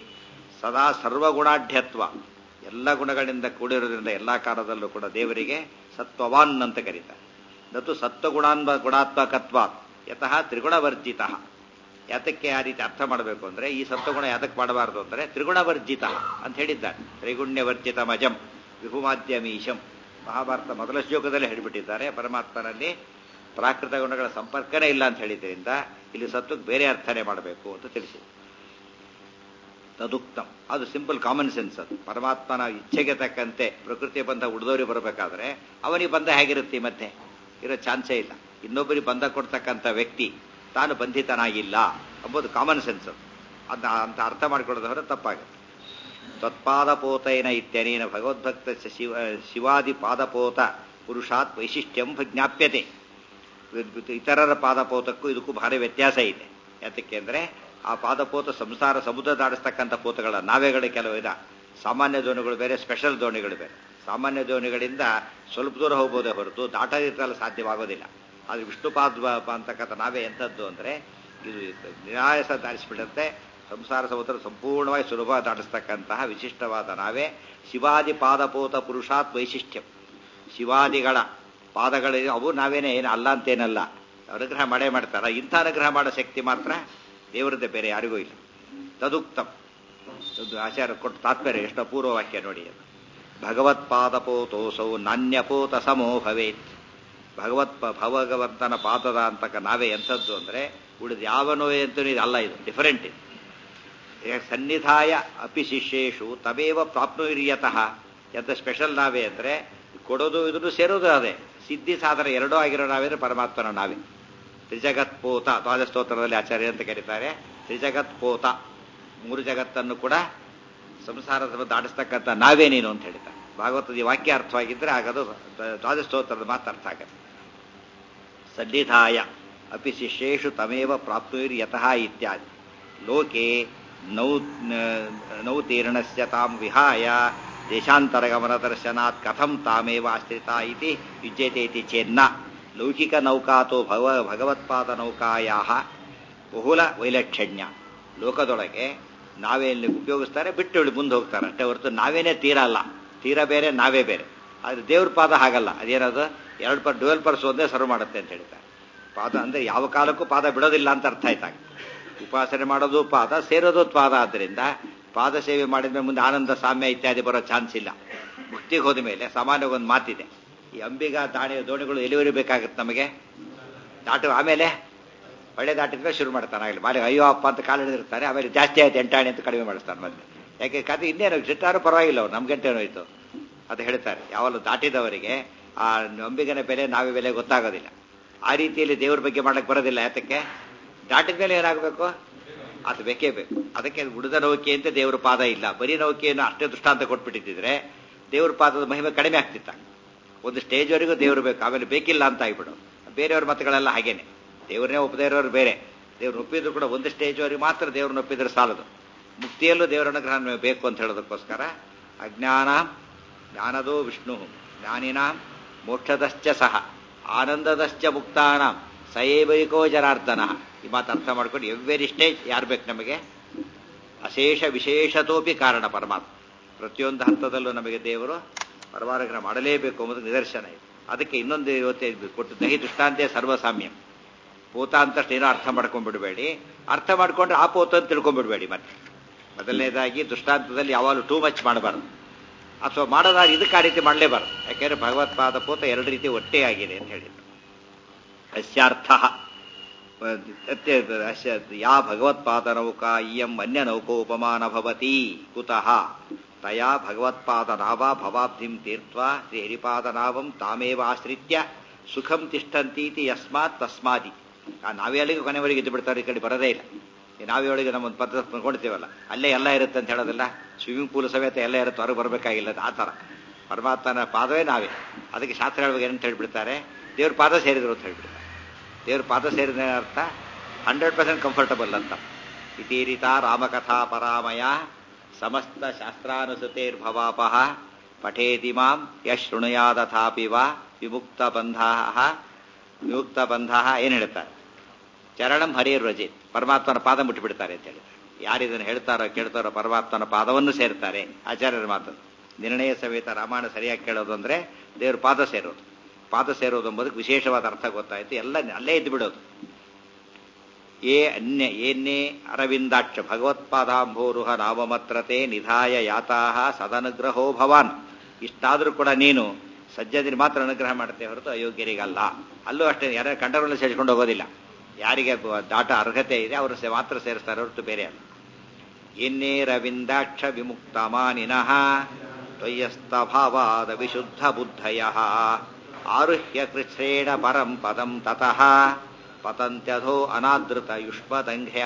ಸದಾ ಸರ್ವಗುಣಾಢ್ಯತ್ವ ಎಲ್ಲ ಗುಣಗಳಿಂದ ಕೂಡಿರೋದ್ರಿಂದ ಎಲ್ಲ ಕಾಲದಲ್ಲೂ ಕೂಡ ದೇವರಿಗೆ ಸತ್ವವಾನ್ ಅಂತ ಕರೀತಾರೆ ನತು ಸತ್ವಗುಣಾನ್ವ ಗುಣಾತ್ಮಕತ್ವ ಯತಃ ತ್ರಿಗುಣವರ್ಜಿತ ಯಾತಕ್ಕೆ ಆ ರೀತಿ ಅರ್ಥ ಮಾಡಬೇಕು ಅಂದ್ರೆ ಈ ಸತ್ವಗುಣ ಯಾತಕ್ಕೆ ಮಾಡಬಾರದು ಅಂದ್ರೆ ತ್ರಿಗುಣವರ್ಜಿತ ಅಂತ ಹೇಳಿದ್ದಾರೆ ತ್ರಿಗುಣ್ಯವರ್ಜಿತ ಮಜಂ ವಿಭುಮಾದ್ಯಮೀಶಂ ಮಹಾಭಾರತ ಮೊದಲ ಶ್ಲೋಕದಲ್ಲಿ ಹೇಳಿಬಿಟ್ಟಿದ್ದಾರೆ ಪರಮಾತ್ಮನಲ್ಲಿ ಪ್ರಾಕೃತ ಗುಣಗಳ ಸಂಪರ್ಕನೇ ಇಲ್ಲ ಅಂತ ಹೇಳಿದ್ರಿಂದ ಇಲ್ಲಿ ಸತ್ವಕ್ಕೆ ಬೇರೆ ಅರ್ಥನೆ ಮಾಡಬೇಕು ಅಂತ ತಿಳಿಸಿದೆ ತದುಕ್ತಂ ಅದು ಸಿಂಪಲ್ ಕಾಮನ್ ಸೆನ್ಸ್ ಅದು ಪರಮಾತ್ಮನ ಇಚ್ಛೆಗೆ ತಕ್ಕಂತೆ ಪ್ರಕೃತಿಯ ಬಂಧ ಉಳಿದವರಿಗೆ ಬರಬೇಕಾದ್ರೆ ಅವನಿಗೆ ಬಂಧ ಹೇಗಿರುತ್ತೆ ಮತ್ತೆ ಇರೋ ಚಾನ್ಸೇ ಇಲ್ಲ ಇನ್ನೊಬ್ಬರಿಗೆ ಬಂಧ ಕೊಡ್ತಕ್ಕಂಥ ವ್ಯಕ್ತಿ ತಾನು ಬಂಧಿತನಾಗಿಲ್ಲ ಎಂಬುದು ಕಾಮನ್ ಸೆನ್ಸ್ ಅದು ಅದನ್ನ ಅಂತ ಅರ್ಥ ಮಾಡಿಕೊಳ್ಳೋದವರ ತಪ್ಪಾಗುತ್ತೆ ತತ್ಪಾದಪೋತೈನ ಇತ್ಯನೇನ ಭಗವದ್ಭಕ್ತ ಶಿವ ಶಿವಾದಿ ಪಾದಪೋತ ಪುರುಷಾತ್ ವೈಶಿಷ್ಟ್ಯಂ ಜ್ಞಾಪ್ಯತೆ ಇತರರ ಪಾದಪೋತಕ್ಕೂ ಇದಕ್ಕೂ ಭಾರಿ ವ್ಯತ್ಯಾಸ ಇದೆ ಯಾತಕ್ಕೆ ಅಂದರೆ ಆ ಪಾದಪೋತ ಸಂಸಾರ ಸಮುದ್ರ ದಾಡಿಸ್ತಕ್ಕಂಥ ಪೋತಗಳ ನಾವೆಗಳು ಕೆಲವು ಇದ ಸಾಮಾನ್ಯ ದೋಣಿಗಳು ಬೇರೆ ಸ್ಪೆಷಲ್ ದೋಣಿಗಳು ಬೇರೆ ಸಾಮಾನ್ಯ ದೋಣಿಗಳಿಂದ ಸ್ವಲ್ಪ ದೂರ ಹೋಗ್ಬೋದೇ ಹೊರತು ದಾಟದಿರಲು ಸಾಧ್ಯವಾಗೋದಿಲ್ಲ ಆದರೆ ವಿಷ್ಣುಪಾದ ಅಂತಕ್ಕಂಥ ನಾವೇ ಎಂಥದ್ದು ಅಂದರೆ ಇದು ನಿರಾಯಸ ದಾಟಿಸ್ಬಿಡುತ್ತೆ ಸಂಸಾರ ಸಮುದ್ರ ಸಂಪೂರ್ಣವಾಗಿ ಸುಲಭ ದಾಟಿಸ್ತಕ್ಕಂತಹ ವಿಶಿಷ್ಟವಾದ ನಾವೇ ಶಿವಾದಿ ಪಾದಪೋತ ಪುರುಷಾತ್ ವೈಶಿಷ್ಟ್ಯಂ ಶಿವಾದಿಗಳ ಪಾದಗಳಿವೆ ಅವು ನಾವೇನೇ ಏನು ಅಲ್ಲ ಅಂತೇನಲ್ಲ ಅನುಗ್ರಹ ಮಾಡೇ ಮಾಡ್ತಾರ ಇಂಥ ಅನುಗ್ರಹ ಮಾಡೋ ಶಕ್ತಿ ಮಾತ್ರ ದೇವರದ್ದೇ ಬೇರೆ ಯಾರಿಗೂ ಇಲ್ಲ ತದುಕ್ತಂ ಅದು ಆಚಾರ್ಯ ಕೊಟ್ಟು ತಾತ್ಪರ್ಯ ಎಷ್ಟು ಅಪೂರ್ವ ವಾಕ್ಯ ನೋಡಿ ಅದು ಭಗವತ್ಪಾದಪೋತೋಸೌ ನಾಣ್ಯಪೋತ ಸಮೋ ಭವೇತ್ ಭಗವತ್ ಭಗವಂತನ ಪಾದದ ಅಂತಕ್ಕ ನಾವೇ ಎಂಥದ್ದು ಅಂದರೆ ಉಳಿದ ಯಾವನೋ ಎಂತೂ ಇದು ಅಲ್ಲ ಇದು ಡಿಫರೆಂಟ್ ಇದು ಸನ್ನಿಧಾಯ ಅಪಿ ಶಿಷ್ಯೇಶು ತಮೇವ ಪ್ರಾಪ್ನುರ್ಯತಃ ಎಂತ ಸ್ಪೆಷಲ್ ನಾವೇ ಅಂದರೆ ಕೊಡೋದು ಇದನ್ನು ಸೇರೋದು ಅದೇ ಸಿದ್ಧಿ ಸಾಧನ ಎರಡೂ ಆಗಿರೋ ನಾವೇಂದ್ರೆ ಪರಮಾತ್ಮನ ನಾವೇ ತ್ರಿಜಗತ್ ಪೋತ ದ್ವಾದಸ್ತೋತ್ರದಲ್ಲಿ ಆಚಾರ್ಯ ಅಂತ ಕರೀತಾರೆ ತ್ರಿಜಗತ್ ಪೋತ ಮೂರು ಜಗತ್ತನ್ನು ಕೂಡ ಸಂಸಾರದ ದಾಟಿಸ್ತಕ್ಕಂಥ ನಾವೇ ನೀನು ಅಂತ ಹೇಳ್ತಾರೆ ಭಾಗವತದ ಈ ವಾಕ್ಯ ಅರ್ಥವಾಗಿದ್ದರೆ ಆಗದು ದ್ವಾದಸ್ತೋತ್ರದ ಮಾತು ಅರ್ಥ ಆಗತ್ತೆ ಸನ್ನಿಧಾಯ ಅಪಿ ಶಿಷ್ಯೇಶು ತಮೇವ ಪ್ರಾಪ್ನುರ್ಯತಃ ಇತ್ಯಾದಿ ಲೋಕೆ ನೌ ನೌತೀರ್ಣಸ್ಯ ತಾಂ ವಿಹಾಯ ದೇಶಾಂತರಗಮನದರ್ಶನಾತ್ ಕಥಂ ತಾಮೇವ ಆಶ್ರಿತ ಇತಿ ಯುಜ್ಯತೆ ಇತಿ ಚೇನ್ನ ಲೌಕಿಕ ನೌಕಾತೋ ಭವ ಭಗವತ್ಪಾದ ನೌಕಾಯಾ ಬಹುಲ ವೈಲಕ್ಷಣ್ಯ ಲೋಕದೊಳಗೆ ನಾವೇನು ಉಪಯೋಗಿಸ್ತಾರೆ ಬಿಟ್ಟು ಮುಂದೆ ಹೋಗ್ತಾರೆ ಅಷ್ಟೇ ಹೊರತು ನಾವೇನೇ ತೀರ ಅಲ್ಲ ತೀರ ಬೇರೆ ನಾವೇ ಬೇರೆ ಆದರೆ ದೇವ್ರ ಪಾದ ಹಾಗಲ್ಲ ಅದೇನದು ಎರಡು ಪರ್ ಡುವೆಲ್ ಪರ್ಸ್ ಒಂದೇ ಸರ್ವ್ ಮಾಡುತ್ತೆ ಅಂತ ಹೇಳ್ತಾರೆ ಪಾದ ಅಂದರೆ ಯಾವ ಕಾಲಕ್ಕೂ ಪಾದ ಬಿಡೋದಿಲ್ಲ ಅಂತ ಅರ್ಥ ಆಯ್ತಾಗ ಉಪಾಸನೆ ಮಾಡೋದು ಪಾದ ಸೇರೋದು ಪಾದ ಆದ್ದರಿಂದ ಪಾದ ಸೇವೆ ಮಾಡಿದ ಮುಂದೆ ಆನಂದ ಸಾಮ್ಯ ಇತ್ಯಾದಿ ಬರೋ ಚಾನ್ಸ್ ಇಲ್ಲ ಮುಕ್ತಿಗೆ ಹೋದ ಮೇಲೆ ಸಾಮಾನ್ಯವಾಗಿ ಒಂದು ಮಾತಿದೆ ಈ ಅಂಬಿಗ ದಾಣಿ ದೋಣಿಗಳು ಎಲ್ಲಿವರೆಗೆ ಬೇಕಾಗುತ್ತೆ ನಮಗೆ ದಾಟು ಆಮೇಲೆ ಒಳ್ಳೆ ದಾಟಿದ್ರೆ ಶುರು ಮಾಡ್ತಾನೆ ಆಗಲಿ ಮಾಡಿ ಅಯ್ಯೋ ಅಪ್ಪ ಅಂತ ಕಾಲು ಹಿಡಿದಿರ್ತಾರೆ ಆಮೇಲೆ ಜಾಸ್ತಿ ಆಯ್ತು ಎಂಟಾಣಿ ಅಂತ ಕಡಿಮೆ ಮಾಡಿಸ್ತಾನೆ ಮತ್ತೆ ಯಾಕೆ ಕತೆ ಇನ್ನೇನು ಸಿಟ್ಟಾರು ಪರವಾಗಿಲ್ಲ ಅವ್ರು ನಮ್ಮ ಗಂಟೆ ಹೋಯ್ತು ಅದು ಹೇಳ್ತಾರೆ ಯಾವಲ್ಲೂ ದಾಟಿದವರಿಗೆ ಆ ಅಂಬಿಗನ ಬೆಲೆ ನಾವೇ ಬೆಲೆ ಗೊತ್ತಾಗೋದಿಲ್ಲ ಆ ರೀತಿಯಲ್ಲಿ ದೇವ್ರ ಬಗ್ಗೆ ಮಾಡಕ್ಕೆ ಬರೋದಿಲ್ಲ ಯಾತಕ್ಕೆ ದಾಟಿದ ಮೇಲೆ ಏನಾಗಬೇಕು ಅದು ಬೇಕೇ ಬೇಕು ಅದಕ್ಕೆ ಉಳಿದ ನೌಕೆ ಅಂತ ದೇವ್ರ ಪಾದ ಇಲ್ಲ ಬರೀ ನೌಕೆಯನ್ನು ಅಷ್ಟೇ ದೃಷ್ಟಾಂತ ಕೊಟ್ಬಿಟ್ಟಿದ್ರೆ ದೇವ್ರ ಪಾದದ ಮಹಿಮೆ ಕಡಿಮೆ ಆಗ್ತಿತ್ತ ಒಂದು ಸ್ಟೇಜ್ವರೆಗೂ ದೇವ್ರು ಬೇಕು ಆಮೇಲೆ ಬೇಕಿಲ್ಲ ಅಂತ ಆಗಿಬಿಡು ಬೇರೆಯವ್ರ ಮತಗಳೆಲ್ಲ ಹಾಗೇನೆ ದೇವ್ರನ್ನೇ ಒಪ್ಪದೇವ್ರವ್ರು ಬೇರೆ ದೇವ್ರು ಒಪ್ಪಿದ್ರು ಕೂಡ ಒಂದು ಸ್ಟೇಜ್ವರೆಗೆ ಮಾತ್ರ ದೇವ್ರನ್ನ ಒಪ್ಪಿದ್ರೆ ಸಾಲದು ಮುಕ್ತಿಯಲ್ಲೂ ದೇವರ ಅನುಗ್ರಹ ಬೇಕು ಅಂತ ಹೇಳೋದಕ್ಕೋಸ್ಕರ ಅಜ್ಞಾನ ಜ್ಞಾನದೋ ವಿಷ್ಣು ಜ್ಞಾನಿನಾಂ ಮೋಕ್ಷದಶ್ಚ ಸಹ ಆನಂದದಶ್ಚ ಮುಕ್ತಾನಾಂ ಸಯೇವೈಕೋ ಜನಾರ್ದನ ಈ ಮಾತು ಅರ್ಥ ಮಾಡ್ಕೊಂಡು ಎವ್ವೆರಿ ಸ್ಟೇಜ್ ಯಾರು ಬೇಕು ನಮಗೆ ಅಶೇಷ ವಿಶೇಷತೋಪಿ ಕಾರಣ ಪರಮಾತ್ಮ ಪ್ರತಿಯೊಂದು ಹಂತದಲ್ಲೂ ನಮಗೆ ದೇವರು ಪರಮಾನುಗ್ರಹ ಮಾಡಲೇಬೇಕು ಎಂಬುದು ನಿದರ್ಶನ ಇದೆ ಅದಕ್ಕೆ ಇನ್ನೊಂದು ಇವತ್ತೇ ಕೊಟ್ಟು ದಹಿ ದೃಷ್ಟಾಂತೆ ಸರ್ವಸಾಮ್ಯ ಪೋತ ಅಂತಷ್ಟು ಏನೋ ಅರ್ಥ ಮಾಡ್ಕೊಂಡ್ಬಿಡ್ಬೇಡಿ ಅರ್ಥ ಮಾಡ್ಕೊಂಡ್ರೆ ಆ ಪೋತ ಅಂತ ತಿಳ್ಕೊಂಡ್ಬಿಡ್ಬೇಡಿ ಮತ್ತೆ ಮೊದಲನೇದಾಗಿ ದೃಷ್ಟಾಂತದಲ್ಲಿ ಯಾವಾಗಲೂ ಟೂ ಮಚ್ ಮಾಡಬಾರ್ದು ಅಥವಾ ಮಾಡೋದಾದ್ರೆ ಇದಕ್ಕೆ ಆ ರೀತಿ ಮಾಡಲೇಬಾರ್ದು ಯಾಕೆಂದ್ರೆ ಭಗವತ್ಪಾದ ಪೋತ ಎರಡು ರೀತಿ ಒಟ್ಟೇ ಆಗಿದೆ ಅಂತ ಹೇಳಿದ್ರು ಅಸ್ಯಾರ್ಥ ಯಾ ಭಗವತ್ಪಾದ ನೌಕಾ ಇಯಂ ಅನ್ಯ ನೌಕೋಪಮಾನ ಭವತಿ ಕುತಃ ತಯಾ ಭಗವತ್ಪಾದ ನಾವಾ ಭವಾಬ್ಧಿಂ ತೀರ್ತ್ವಾ ಶ್ರೀ ಹರಿಪಾದನಾವಂ ತಾಮೇವ ಆಶ್ರಿತ್ಯ ಸುಖಂ ತಿಷ್ಠಂತೀತಿ ಯಸ್ಮಾತ್ ತಸ್ಮಾದಿ ಆ ನಾವೆಯೊಳಗೆ ಕೊನೆವರೆಗೆ ಇದ್ದು ಬಿಡ್ತಾರೆ ಈ ಕಡೆ ಬರೋದೇ ಇಲ್ಲ ಈ ನಾವೆಯೊಳಗೆ ನಮ್ಮೊಂದು ಪದ್ಧತಿ ಮಾಡ್ಕೊಳ್ತೀವಲ್ಲ ಅಲ್ಲೇ ಎಲ್ಲ ಇರುತ್ತೆ ಅಂತ ಹೇಳೋದಿಲ್ಲ ಸ್ವಿಮ್ಮಿಂಗ್ ಪೂಲ್ ಸಮೇತ ಎಲ್ಲ ಇರುತ್ತೆ ಹೊರಗೆ ಬರಬೇಕಾಗಿಲ್ಲ ಆ ಥರ ಪರಮಾತ್ಮನ ಪಾದವೇ ನಾವೇ ಅದಕ್ಕೆ ಶಾಸ್ತ್ರ ಹೇಳ್ಬೇಕು ಏನಂತ ಹೇಳ್ಬಿಡ್ತಾರೆ ದೇವ್ರ ಪಾದ ಸೇರಿದ್ರು ಅಂತ ಹೇಳ್ಬಿಡ್ತಾರೆ ದೇವ್ರ ಪಾದ ಸೇರಿದ ಅರ್ಥ ಹಂಡ್ರೆಡ್ ಪರ್ಸೆಂಟ್ ಕಂಫರ್ಟಬಲ್ ಅಂತ ಇತೀರಿತ ರಾಮಕಥಾ ಪರಾಮಯ ಸಮಸ್ತ ಶಾಸ್ತ್ರಾನುಸೃತೇರ್ಭವಾಪಹ ಪಠೇತಿ ಮಾಂ ಯಶ್ ಶೃಣುಯಾದಥಾಪಿ ವಾ ವಿಮುಕ್ತ ಬಂಧಾ ವಿಮುಕ್ತ ಬಂಧಾ ಏನು ಹೇಳ್ತಾರೆ ಚರಣಂ ಹರಿಯರ್ ರಜಿತ್ ಪರಮಾತ್ಮನ ಪಾದ ಮುಟ್ಟಿಬಿಡ್ತಾರೆ ಅಂತ ಹೇಳ್ತಾರೆ ಯಾರಿದನ್ನು ಹೇಳ್ತಾರೋ ಕೇಳ್ತಾರೋ ಪರಮಾತ್ಮನ ಪಾದವನ್ನು ಸೇರ್ತಾರೆ ಆಚಾರ್ಯರ ಮಾತು ನಿರ್ಣಯ ಸಮೇತ ರಾಮಾಯಣ ಸರಿಯಾಗಿ ಕೇಳೋದು ಅಂದ್ರೆ ದೇವ್ರ ಪಾದ ಸೇರೋದು ಪಾದ ಸೇರೋದು ಎಂಬುದಕ್ಕೆ ವಿಶೇಷವಾದ ಅರ್ಥ ಗೊತ್ತಾಯ್ತು ಎಲ್ಲ ಅಲ್ಲೇ ಇದ್ದು ಬಿಡೋದು ಏ ಅನ್ಯ ಏನ್ನೇ ಅರವಿಂದಾಕ್ಷ ಭಗವತ್ಪಾದಾಂಭೋರುಹ ನಾಮಮತ್ರತೆ ನಿಧಾಯ ಯಾತಾಹ ಸದನುಗ್ರಹೋ ಭವಾನ್ ಇಷ್ಟಾದರೂ ಕೂಡ ನೀನು ಸಜ್ಜನಿಗೆ ಮಾತ್ರ ಅನುಗ್ರಹ ಮಾಡುತ್ತೆ ಹೊರತು ಅಯೋಗ್ಯರಿಗಲ್ಲ ಅಲ್ಲೂ ಅಷ್ಟೇ ಯಾರು ಕಂಡವರಲ್ಲೂ ಸೇರಿಸ್ಕೊಂಡು ಹೋಗೋದಿಲ್ಲ ಯಾರಿಗೆ ಬ- ದಾಟ ಅರ್ಹತೆ ಇದೆ ಅವರು ಸೇ- ಮಾತ್ರ ಸೇರಿಸ್ತಾರೆ ಹೊರತು ಬೇರೆ ಅಲ್ಲ ಎನ್ನೇ ರವಿಂದಾಕ್ಷ ವಿಮುಕ್ತ ಮಾನಿನಃ ತ್ವಯ್ಯಸ್ತಭಾವಾದ ವಿಶುದ್ಧ ಬುದ್ಧಯ ಆರುಹ್ಯ ಕೃಚ್ಛ್ರೇಣ ಪರಂ ಪದಂ ತತಃ ಪತಂತ್ಯಧೋ ಅನಾದೃತ ಯುಷ್ಮದಂಘ್ಯ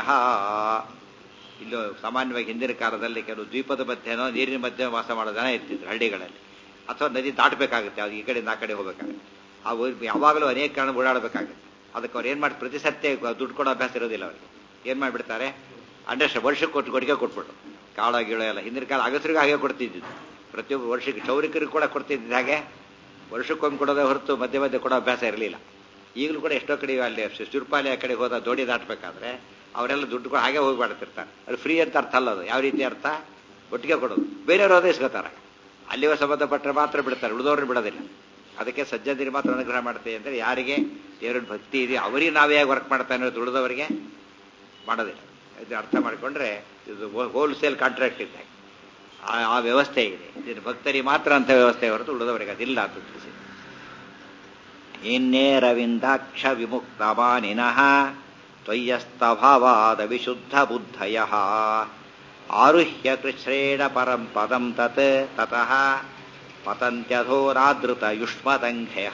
ಇಲ್ಲೂ ಸಾಮಾನ್ಯವಾಗಿ ಹಿಂದಿನ ಕಾಲದಲ್ಲಿ ಕೆಲವು ದ್ವೀಪದ ಮಧ್ಯನೋ ನೀರಿನ ಮಧ್ಯೆ ವಾಸ ಮಾಡೋ ಜನ ಇರ್ತಿದ್ರು ಹಳ್ಳಿಗಳಲ್ಲಿ ಅಥವಾ ನದಿ ದಾಟಬೇಕಾಗುತ್ತೆ ಅದು ಈ ಕಡೆಯಿಂದ ಆ ಕಡೆ ಹೋಗ್ಬೇಕಾಗುತ್ತೆ ಆ ಊರ್- ಯಾವಾಗಲೂ ಅನೇಕ ಕಾರಣ ಓಡಾಡಬೇಕಾಗುತ್ತೆ ಅದಕ್ಕೆ ಅವ್ರು ಏನು ಮಾಡಿ ಪ್ರತಿ ಸತ್ಯ ದುಡ್ಡು ಕೊಡೋ ಅಭ್ಯಾಸ ಇರೋದಿಲ್ಲ ಅವರಿಗೆ ಏನು ಮಾಡಿಬಿಡ್ತಾರೆ ಅಂಡರ್ಸ್ಟ್ ವರ್ಷಕ್ಕೆ ಕೊಟ್ಟು ಕೊಡುಗೆ ಕೊಟ್ಬಿಟ್ಟು ಕಾಳ ಗೀಳ ಎಲ್ಲ ಹಿಂದಿನ ಕಾಲ ಅಗಸರಿಗೂ ಹಾಗೆ ಕೊಡ್ತಿದ್ದಿದ್ದು ಪ್ರತಿಯೊಬ್ಬ ವರ್ಷಕ್ಕೆ ಚೌರಿಕರಿಗೆ ಕೂಡ ಕೊಡ್ತಿದ್ದಿದ್ದು ಹಾಗೆ ವರ್ಷಕ್ಕೊಮ್ಮೆ ಕೊಡೋದೇ ಹೊರತು ಮಧ್ಯೆ ಮಧ್ಯೆ ಕೊಡೋ ಅಭ್ಯಾಸ ಇರಲಿಲ್ಲ ಈಗಲೂ ಕೂಡ ಎಷ್ಟೋ ಕಡೆ ಅಲ್ಲಿ ಸುರ್ಪಾಲಿ ಆ ಕಡೆ ಹೋದ ದೋಣಿ ದಾಟಬೇಕಾದ್ರೆ ಅವರೆಲ್ಲ ದುಡ್ಡು ಕೂಡ ಹಾಗೆ ಹೋಗಿ ಮಾಡ್ತಿರ್ತಾರೆ ಅದು ಫ್ರೀ ಅಂತ ಅರ್ಥ ಅಲ್ಲ ಅದು ಯಾವ ರೀತಿ ಅರ್ಥ ಒಟ್ಟಿಗೆ ಕೊಡೋದು ಬೇರೆಯವರು ಅದೇ ಇಸ್ಕೋತಾರೆ ಅಲ್ಲಿವ ಸಂಬಂಧಪಟ್ಟರೆ ಮಾತ್ರ ಬಿಡ್ತಾರೆ ಉಳಿದವ್ರನ್ನ ಬಿಡೋದಿಲ್ಲ ಅದಕ್ಕೆ ಸಜ್ಜನಿಗೆ ಮಾತ್ರ ಅನುಗ್ರಹ ಮಾಡ್ತೀವಿ ಅಂದರೆ ಯಾರಿಗೆ ದೇವರ ಭಕ್ತಿ ಇದೆಯೋ ಅವರಿಗೆ ನಾವೇ ಹೇಗೆ ವರ್ಕ್ ಮಾಡ್ತಾ ಅನ್ನೋದು ಉಳಿದವರಿಗೆ ಮಾಡೋದಿಲ್ಲ ಇದು ಅರ್ಥ ಮಾಡಿಕೊಂಡ್ರೆ ಇದು ಹೋಲ್ಸೇಲ್ ಕಾಂಟ್ರಾಕ್ಟ್ ಇದ್ದಾಗ ಆ- ಆ ವ್ಯವಸ್ಥೆ ಇದೆ ಇದು ಭಕ್ತರಿಗೆ ಮಾತ್ರ ಅಂತ ವ್ಯವಸ್ಥೆ ಹೊರತು ಉಳಿದವರಿಗೆ ಅದಿಲ್ಲ ಅಂತ ತಿಳಿಸಿ ಇನ್ನೇ ರವಿಂದಾಕ್ಷ ವಿಮುಕ್ತ ಮಾನಿನಃ ತ್ವಯ್ಯಸ್ತಭಾವಾದ ವಿಶುದ್ಧ ಬುದ್ಧಯ ಆರುಹ್ಯ ಕೃಚ್ಛ್ರೇಣ ಪರಂ ಪದಂ ತತ್ ತತಃ ಪತಂತ್ಯಧೋರಾದೃತ ಯುಷ್ಮದಂಘ್ಯ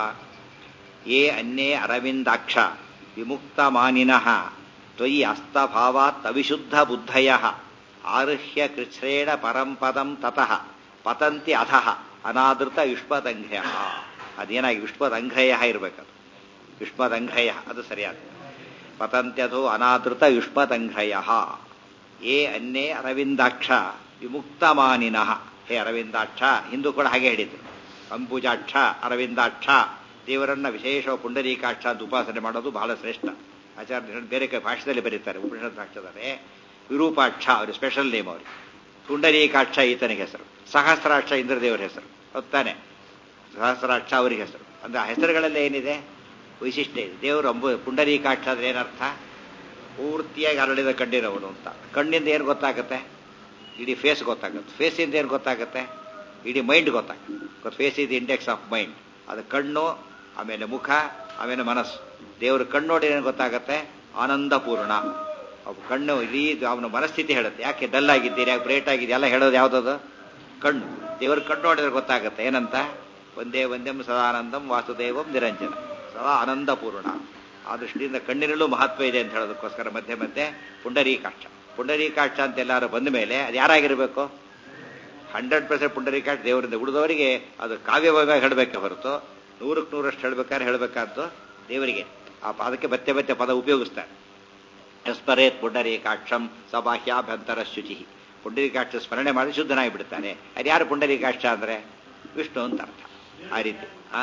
ಯೇ ಅನ್ಯೇ ಅರವಿಂದಾಕ್ಷ ವಿಮುಕ್ತ ಮಾನಿನಃ ತ್ವಯಿ ಅಸ್ತಭಾವಾತ್ ಅವಿಶುದ್ಧ ಬುದ್ಧಯ ಆರುಹ್ಯ ಕೃಚ್ಛ್ರೇಣ ಪರಂ ಪದಂ ತತಃ ಪತಂತಿ ಅಧಃ ಅನಾದೃತ ಯುಷ್ಮದಂಘ್ಯ ಅದೇನಾಗಿ ಯುಷ್ಮದಂಘ್ರಯ ಇರಬೇಕದು ಯುಷ್ಮದಂಘ್ರಯ ಅದು ಸರಿಯಾದ ಪತಂತ್ಯಧೋ ಅನಾದೃತ ಯುಷ್ಮದಂಘ್ರಯ ಏ ಅನ್ನೇ ಅರವಿಂದಾಕ್ಷ ವಿಮುಕ್ತ ಮಾನಿನಃ ಹೇ ಅರವಿಂದಾಕ್ಷ ಹಿಂದೂ ಕೂಡ ಹಾಗೆ ಹೇಳಿದ್ರು ಅಂಬುಜಾಕ್ಷ ಅರವಿಂದಾಕ್ಷ ದೇವರನ್ನ ವಿಶೇಷ ಪುಂಡರೀಕಾಕ್ಷ ಅಂತ ಉಪಾಸನೆ ಮಾಡೋದು ಬಹಳ ಶ್ರೇಷ್ಠ ಆಚಾರ್ಯ ಬೇರೆ ಕಡೆ ಭಾಷೆಯಲ್ಲಿ ಬರೀತಾರೆ ಉಪನಿಷತ್ ಭಾಷೆದಲ್ಲಿ ವಿರೂಪಾಕ್ಷ ಅವ್ರ ಸ್ಪೆಷಲ್ ನೇಮ್ ಅವ್ರಿಗೆ ಪುಂಡರೀಕಾಕ್ಷ ಈತನಿಗೆ ಹೆಸರು ಸಹಸ್ರಾಕ್ಷ ಇಂದ್ರದೇವರ ಹೆಸರು ಹೊತ್ತಾನೆ ಸಹಸ್ರಾಕ್ಷ ಅವರಿಗೆ ಹೆಸರು ಅಂದ್ರೆ ಆ ಹೆಸರುಗಳಲ್ಲಿ ಏನಿದೆ ವೈಶಿಷ್ಟ್ಯ ಇದೆ ದೇವರು ಅಂಬು ಪುಂಡರೀಕಾಕ್ಷ ಅಂದ್ರೆ ಏನರ್ಥ ಪೂರ್ತಿಯಾಗಿ ಅರಳಿದ ಕಣ್ಣಿನವನು ಅಂತ ಕಣ್ಣಿಂದ ಏನು ಗೊತ್ತಾಗುತ್ತೆ ಇಡೀ ಫೇಸ್ ಗೊತ್ತಾಗುತ್ತೆ ಫೇಸಿಂದ ಏನು ಗೊತ್ತಾಗುತ್ತೆ ಇಡೀ ಮೈಂಡ್ ಗೊತ್ತಾಗುತ್ತೆ ಫೇಸ್ ಇದು ಇಂಡೆಕ್ಸ್ ಆಫ್ ಮೈಂಡ್ ಅದು ಕಣ್ಣು ಆಮೇಲೆ ಮುಖ ಆಮೇಲೆ ಮನಸ್ಸು ದೇವರು ಕಣ್ಣು ನೋಡಿ ಏನು ಗೊತ್ತಾಗುತ್ತೆ ಆನಂದಪೂರ್ಣ ಅವು ಕಣ್ಣು ಇಡೀ ಅವನ ಮನಸ್ಥಿತಿ ಹೇಳುತ್ತೆ ಯಾಕೆ ಡಲ್ ಆಗಿದ್ದೀರಿ ಯಾಕೆ ಬ್ರೇಟ್ ಆಗಿದ್ದೀರಿ ಎಲ್ಲ ಹೇಳೋದು ಯಾವುದದು ಕಣ್ಣು ದೇವರು ಕಣ್ಣು ನೋಡಿದ್ರೆ ಗೊತ್ತಾಗುತ್ತೆ ಏನಂತ ಒಂದೇ ಒಂದೆಂ ಸದಾನಂದಂ ವಾಸುದೇವಂ ನಿರಂಜನ ಸದಾ ಆನಂದಪೂರ್ಣ ಆ ದೃಷ್ಟಿಯಿಂದ ಕಣ್ಣಿನಲ್ಲೂ ಮಹತ್ವ ಇದೆ ಅಂತ ಹೇಳೋದಕ್ಕೋಸ್ಕರ ಮಧ್ಯೆ ಮಧ್ಯೆ ಪುಂಡರೀಕಾಕ್ಷ ಪುಂಡರೀಕಾಕ್ಷ ಅಂತ ಎಲ್ಲರೂ ಬಂದ ಮೇಲೆ ಅದು ಯಾರಾಗಿರಬೇಕು ಹಂಡ್ರೆಡ್ ಪರ್ಸೆಂಟ್ ಪುಂಡರೀಕಾಕ್ಷ ದೇವರಿಂದ ಉಳಿದವರಿಗೆ ಅದು ಕಾವ್ಯವಾಗಿ ಹೇಳಬೇಕೆ ಹೊರತು ನೂರಕ್ಕೆ ನೂರಷ್ಟು ಹೇಳ್ಬೇಕಾದ್ರೆ ಹೇಳಬೇಕಾದ್ದು ದೇವರಿಗೆ ಆ ಅದಕ್ಕೆ ಮತ್ತೆ ಮತ್ತೆ ಪದ ಉಪಯೋಗಿಸ್ತಾರೆ ಎಸ್ಪರೇತ್ ಪುಂಡರೀಕಾಕ್ಷಂ ಸಬಾಹ್ಯಾಭ್ಯಂತರ ಶುಚಿ ಪುಂಡರೀಕಾಕ್ಷ ಸ್ಮರಣೆ ಮಾಡಿ ಶುದ್ಧನಾಗಿ ಬಿಡ್ತಾನೆ ಅದು ಯಾರು ಪುಂಡರೀಕಾಕ್ಷ ಅಂದ್ರೆ ವಿಷ್ಣು ಅಂತ ಅರ್ಥ ಆ ರೀತಿ ಆ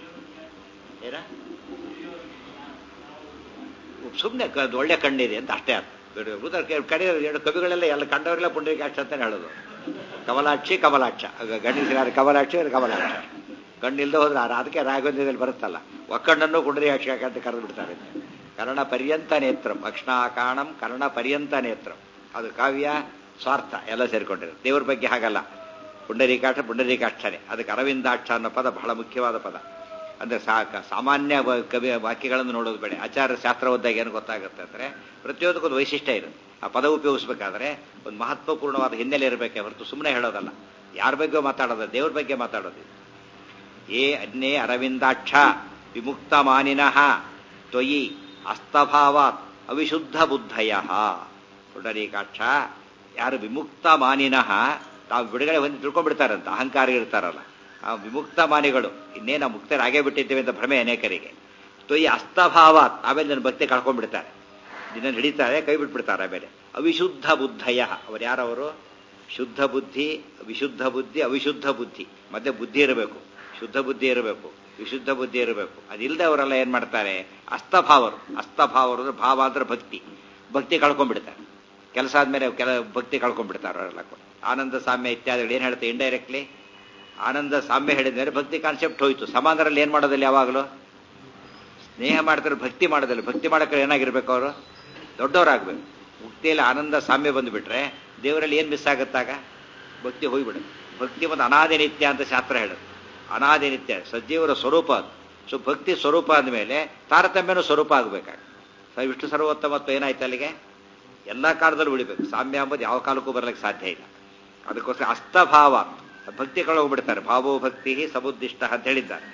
ಏನ ಸುಮ್ಮನೆ ಒಳ್ಳೆ ಕಣ್ಣಿದೆ ಅಂತ ಅಷ್ಟೇ ಅರ್ಥ ಕಡೆ ಎರಡು ಕವಿಗಳೆಲ್ಲ ಎಲ್ಲ ಕಂಡವರೆಲ್ಲ ಪುಂಡರೀಕಾಕ್ಷ ಅಂತಾನೆ ಹೇಳೋದು ಕಮಲಾಕ್ಷಿ ಕಮಲಾಕ್ಷ ಗಂಡಸಿನಾರ ಕಮಲಾಕ್ಷಿ ಅವ್ರು ಕಮಲಾಕ್ಷ ಕಣ್ಣಿಲ್ದೆ ಹೋದ್ರೆ ಆ- ಅದಕ್ಕೆ ರಾಘವೇಂದ್ರದಲ್ಲಿ ಬರುತ್ತಲ್ಲ ಒಕ್ಕಣ್ಣನ್ನು ಪುಂಡರೀಕಾಕ್ಷ ಅಂತ ಕರೆದು ಬಿಡ್ತಾರೆ ಕರ್ಣ ಪರ್ಯಂತ ನೇತ್ರಂ ಅಕ್ಷಣಾಕಾಣಂ ಕರ್ಣ ಪರ್ಯಂತ ನೇತ್ರಂ ಅದು ಕಾವ್ಯ ಸ್ವಾರ್ಥ ಎಲ್ಲ ಸೇರ್ಕೊಂಡಿರುತ್ತೆ ದೇವ್ರ ಬಗ್ಗೆ ಹಾಗಲ್ಲ ಪುಂಡರೀಕಾಕ್ಷ ಪುಂಡರೀಕಾಕ್ಷನೇ ಅದಕ್ಕೆ ಅರವಿಂದಾಕ್ಷ ಅನ್ನೋ ಪದ ಬಹಳ ಮುಖ್ಯವಾದ ಪದ ಅಂದ್ರೆ ಸಾಕ ಸಾಮಾನ್ಯ ವ- ಕವಿ ವಾಕ್ಯಗಳನ್ನು ನೋಡೋದು ಬೇಡ ಆಚಾರ ಶಾಸ್ತ್ರ ಓದಿದಾಗ ಏನು ಗೊತ್ತಾಗುತ್ತೆ ಅಂದ್ರೆ ಪ್ರತಿಯೊಂದಕ್ಕೊಂದು ವೈಶಿಷ್ಟ್ಯ ಇರುತ್ತೆ ಆ ಪದ ಉಪಯೋಗಿಸ್ಬೇಕಾದ್ರೆ ಒಂದು ಮಹತ್ವಪೂರ್ಣವಾದ ಹಿನ್ನೆಲೆ ಇರಬೇಕೆ ಹೊರತು ಸುಮ್ಮನೆ ಹೇಳೋದಲ್ಲ ಯಾರ ಬಗ್ಗೆ ಮಾತಾಡೋದು ದೇವ್ರ ಬಗ್ಗೆ ಮಾತಾಡೋದು ಏ ಅನ್ಯೇ ಅರವಿಂದಾಕ್ಷ ವಿಮುಕ್ತ ಮಾನಿನಃ ತ್ವಯಿ ಅಸ್ತಭಾವಾತ್ ಅವಿಶುದ್ಧ ಬುದ್ಧಯ ಪುಂಡರೀಕಾಕ್ಷ ಯಾರು ವಿಮುಕ್ತ ಮಾನಿನಃ ತಾವು ಬಿಡುಗಡೆ ಹೊಂದಿ ತಿಳ್ಕೊಂಡ್ಬಿಡ್ತಾರಂತ ಅಹಂಕಾರಿಗಳಿರ್ತಾರಲ್ಲ ಆ ವಿಮುಕ್ತ ಮಾನಿಗಳು ಇನ್ನೇನು ಮುಕ್ತರಾಗೇ ಬಿಟ್ಟಿದ್ದೇವೆ ಅಂತ ಭ್ರಮೆ ಅನೇಕರಿಗೆ ತ್ವಯಿ ಅಸ್ತಭಾವಾತ್ ಆಮೇಲೆ ನನ್ನ ಭಕ್ತಿ ಕಳ್ಕೊಂಡ್ಬಿಡ್ತಾರೆ ದಿನ ಹಿಡಿತಾರೆ ಕೈ ಬಿಟ್ಬಿಡ್ತಾರೆ ಆಮೇಲೆ ಅವಿಶುದ್ಧ ಬುದ್ಧಯ ಅವ್ರು ಯಾರವರು ಶುದ್ಧ ಬುದ್ಧಿ ವಿಶುದ್ಧ ಬುದ್ಧಿ ಅವಿಶುದ್ಧ ಬುದ್ಧಿ ಮತ್ತೆ ಬುದ್ಧಿ ಇರಬೇಕು ಶುದ್ಧ ಬುದ್ಧಿ ಇರಬೇಕು ವಿಶುದ್ಧ ಬುದ್ಧಿ ಇರಬೇಕು ಅದಿಲ್ಲದೆ ಅವರೆಲ್ಲ ಏನ್ ಮಾಡ್ತಾರೆ ಅಸ್ತಭಾವರು ಅಸ್ತಭಾವರು ಅಂದ್ರೆ ಭಾವ ಅಂದ್ರೆ ಭಕ್ತಿ ಭಕ್ತಿ ಕಳ್ಕೊಂಡ್ಬಿಡ್ತಾರೆ ಕೆಲಸ ಆದ್ಮೇಲೆ ಕೆಲ ಭಕ್ತಿ ಕಳ್ಕೊಂಡ್ಬಿಡ್ತಾರೆ ಅವರೆಲ್ಲ ಕೂಡ ಆನಂದ ಸಾಮ್ಯ ಇತ್ಯಾದಿಗಳು ಏನ್ ಹೇಳ್ತಾರೆ ಇಂಡೈರೆಕ್ಟ್ಲಿ ಆನಂದ ಸಾಮ್ಯ ಹೇಳಿದ್ರೆ ಭಕ್ತಿ ಕಾನ್ಸೆಪ್ಟ್ ಹೋಯ್ತು ಸಮಾಧಾನದಲ್ಲಿ ಏನ್ ಮಾಡೋದಿಲ್ಲ ಯಾವಾಗಲೂ ಸ್ನೇಹ ಮಾಡ್ತಾರೆ ಭಕ್ತಿ ಮಾಡೋದಿಲ್ಲ ಭಕ್ತಿ ಮಾಡೋಕೆ ಏನಾಗಿರ್ಬೇಕು ಅವರು ದೊಡ್ಡವರಾಗಬೇಕು ಮುಕ್ತಿಯಲ್ಲಿ ಆನಂದ ಸಾಮ್ಯ ಬಂದುಬಿಟ್ರೆ ದೇವರಲ್ಲಿ ಏನು ಮಿಸ್ ಆಗುತ್ತಾಗ ಭಕ್ತಿ ಹೋಗ್ಬಿಡುತ್ತೆ ಭಕ್ತಿ ಒಂದು ಅನಾದಿ ನಿತ್ಯ ಅಂತ ಶಾಸ್ತ್ರ ಹೇಳುತ್ತೆ ಅನಾದಿ ನಿತ್ಯ ಸಜ್ಜೀವರ ಸ್ವರೂಪ ಅದು ಸೊ ಭಕ್ತಿ ಸ್ವರೂಪ ಅಂದಮೇಲೆ ತಾರತಮ್ಯನೂ ಸ್ವರೂಪ ಆಗಬೇಕಾಗ ವಿಷ್ಣು ಸರ್ವೋತ್ತಮತ್ವ ಏನಾಯ್ತು ಅಲ್ಲಿಗೆ ಎಲ್ಲ ಕಾಲದಲ್ಲೂ ಉಳಿಬೇಕು ಸಾಮ್ಯ ಅಂಬುದು ಯಾವ ಕಾಲಕ್ಕೂ ಬರಲಿಕ್ಕೆ ಸಾಧ್ಯ ಇಲ್ಲ ಅದಕ್ಕೋಸ್ಕರ ಅಸ್ತಭಾವ ಭಕ್ತಿ ಹೋಗ್ಬಿಡ್ತಾರೆ ಭಾವೋ ಭಕ್ತಿ ಸಮುದ್ದಿಷ್ಟ ಅಂತ ಹೇಳಿದ್ದಾರೆ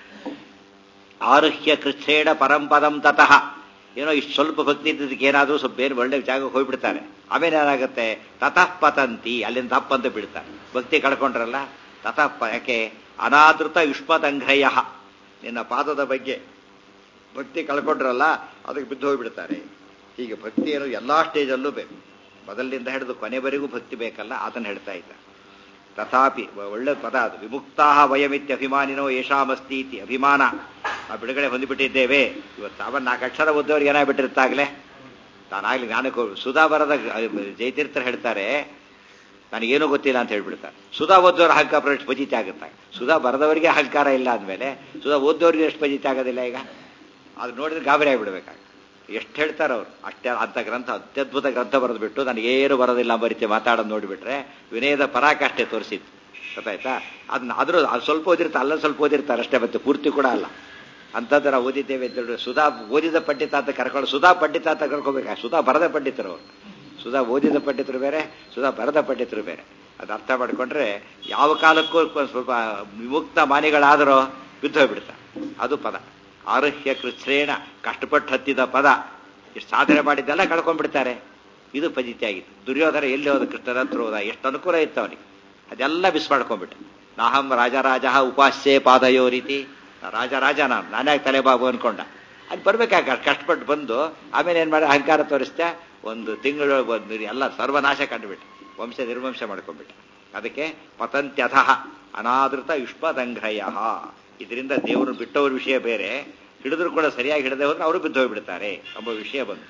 ಆರುಹ್ಯ ಕೃಚ್ಛೇಣ ಪರಂಪದಂ ತತಃ ಏನೋ ಇಷ್ಟು ಸ್ವಲ್ಪ ಭಕ್ತಿ ಇದ್ದದಕ್ಕೆ ಏನಾದರೂ ಸ್ವಲ್ಪ ಬೇರೆ ಒಳ್ಳೆ ಜಾಗಕ್ಕೆ ಹೋಗ್ಬಿಡ್ತಾರೆ ಆಮೇಲೆ ಏನಾಗುತ್ತೆ ತತಃ ಪತಂತಿ ಅಲ್ಲಿಂದ ತಪ್ಪಂತ ಬಿಡ್ತಾರೆ ಭಕ್ತಿ ಕಳ್ಕೊಂಡ್ರಲ್ಲ ತತಃ ಪ ಯಾಕೆ ಅನಾದೃತ ಯುಷ್ಮದಂಘ್ರಯ ನಿನ್ನ ಪಾದದ ಬಗ್ಗೆ ಭಕ್ತಿ ಕಳ್ಕೊಂಡ್ರಲ್ಲ ಅದಕ್ಕೆ ಬಿದ್ದು ಹೋಗ್ಬಿಡ್ತಾರೆ ಹೀಗೆ ಭಕ್ತಿ ಅನ್ನೋದು ಎಲ್ಲಾ ಸ್ಟೇಜಲ್ಲೂ ಬೇಕು ಮೊದಲಿನಿಂದ ಹಿಡಿದು ಕೊನೆವರೆಗೂ ಭಕ್ತಿ ಬೇಕಲ್ಲ ಅದನ್ನು ಹೇಳ್ತಾ ಇದ್ದ ತಥಾಪಿ ಒಳ್ಳೆ ಪದ ಅದು ವಿಮುಕ್ತಾ ವಯಮಿತ್ಯ ಅಭಿಮಾನಿನೋ ಯಶಾಮಸ್ತಿ ಇತಿ ಅಭಿಮಾನ ಆ ಬಿಡುಗಡೆ ಹೊಂದಿಬಿಟ್ಟಿದ್ದೇವೆ ಇವತ್ತು ಸಾಮಾನ್ಯ ನಾಲ್ಕು ಅಕ್ಷರ ಓದೋರಿಗೆ ಏನಾಗ್ಬಿಟ್ಟಿರ್ತಾಗಲೇ ತಾನಾಗ್ಲಿ ಜ್ಞಾನಕ್ಕೆ ಸುಧಾ ಬರದ ಜಯತೀರ್ಥರು ಹೇಳ್ತಾರೆ ನನಗೇನೂ ಗೊತ್ತಿಲ್ಲ ಅಂತ ಹೇಳ್ಬಿಡ್ತಾರೆ ಸುಧಾ ಓದೋರು ಅಹಂಕಾರ ಎಷ್ಟು ಪಜಿತಿ ಆಗುತ್ತೆ ಸುಧಾ ಬರದವರಿಗೆ ಅಹಂಕಾರ ಇಲ್ಲ ಅಂದಮೇಲೆ ಸುಧಾ ಓದೋರಿಗೆ ಎಷ್ಟು ಪಜಿತಿ ಆಗೋದಿಲ್ಲ ಈಗ ಅದು ನೋಡಿದ್ರೆ ಗಾಬರಿ ಆಗಿಬಿಡ್ಬೇಕಾಗ ಎಷ್ಟು ಹೇಳ್ತಾರೆ ಅವರು ಅಷ್ಟೇ ಅಂತ ಗ್ರಂಥ ಅತ್ಯದ್ಭುತ ಗ್ರಂಥ ಬರೆದ್ಬಿಟ್ಟು ನನಗೇನು ಬರೋದಿಲ್ಲ ಎಂಬ ರೀತಿ ಮಾತಾಡೋದು ನೋಡಿಬಿಟ್ರೆ ವಿನಯದ ಪರಾಕಾಷ್ಠೆ ತೋರಿಸಿದ್ದು ಗೊತ್ತಾಯ್ತಾ ಅದನ್ನ ಆದರೂ ಅದು ಸ್ವಲ್ಪ ಓದಿರ್ತಾರೆ ಅಲ್ಲ ಸ್ವಲ್ಪ ಓದಿರ್ತಾರೆ ಅಷ್ಟೇ ಮತ್ತೆ ಪೂರ್ತಿ ಕೂಡ ಅಲ್ಲ ಅಂಥದ್ದು ನಾವು ಓದಿದ್ದೇವೆ ಅಂತ ಹೇಳಿ ಸುಧಾ ಓದಿದ ಪಂಡಿತ ಅಂತ ಕರ್ಕೊಂಡು ಸುಧಾ ಪಂಡಿತ ಅಂತ ಕರ್ಕೋಬೇಕಾ ಸುಧಾ ಬರದ ಪಂಡಿತರು ಅವರು ಸುಧಾ ಓದಿದ ಪಂಡಿತರು ಬೇರೆ ಸುಧಾ ಬರದ ಪಂಡಿತರು ಬೇರೆ ಅದು ಅರ್ಥ ಮಾಡಿಕೊಂಡ್ರೆ ಯಾವ ಕಾಲಕ್ಕೂ ಸ್ವಲ್ಪ ವಿಮುಕ್ತ ಮಾನಿಗಳಾದರೂ ಬಿದ್ದು ಹೋಗ್ಬಿಡ್ತಾರೆ ಅದು ಪದ ಆರುಹ್ಯ ಕೃಚ್ಛ್ರೇಣ ಕಷ್ಟಪಟ್ಟು ಹತ್ತಿದ ಪದ ಎಷ್ಟು ಸಾಧನೆ ಮಾಡಿದ್ದೆಲ್ಲ ಕಳ್ಕೊಂಡ್ಬಿಡ್ತಾರೆ ಇದು ಪಜಿತಿ ಆಗಿತ್ತು ದುರ್ಯೋಧನ ಎಲ್ಲಿ ಹೋದ ಕೃಷ್ಣನ ಹತ್ರ ಹೋದ ಎಷ್ಟು ಅನುಕೂಲ ಇತ್ತು ಅವನಿಗೆ ಅದೆಲ್ಲ ಮಿಸ್ ಮಾಡ್ಕೊಂಡ್ಬಿಟ್ಟೆ ನಾಹಂ ರಾಜರಾಜ ಉಪಾಸ್ಯೆ ಪಾದಯೋ ರೀತಿ ರಾಜ ರಾಜ ನಾನು ನಾನೇ ತಲೆಬಾಬು ಅನ್ಕೊಂಡ ಅಲ್ಲಿ ಬರ್ಬೇಕಾಗ ಕಷ್ಟಪಟ್ಟು ಬಂದು ಆಮೇಲೆ ಏನು ಮಾಡಿ ಅಹಂಕಾರ ತೋರಿಸ್ತಾ ಒಂದು ತಿಂಗಳು ಒಂದು ಎಲ್ಲ ಸರ್ವನಾಶ ಕಂಡುಬಿಟ್ಟೆ ವಂಶ ನಿರ್ವಂಶ ಮಾಡ್ಕೊಂಡ್ಬಿಟ್ಟೆ ಅದಕ್ಕೆ ಪತಂತ್ಯಥ ಅನಾದೃತ ಯುಷ್ಮದಂಘ್ರಯ ಇದರಿಂದ ದೇವರು ಬಿಟ್ಟವ್ರ ವಿಷಯ ಬೇರೆ ಹಿಡಿದ್ರು ಕೂಡ ಸರಿಯಾಗಿ ಹಿಡದೆ ಹೋದ್ರೆ ಅವರು ಬಿದ್ದು ಹೋಗ್ಬಿಡ್ತಾರೆ ಎಂಬ ವಿಷಯ ಬಂತು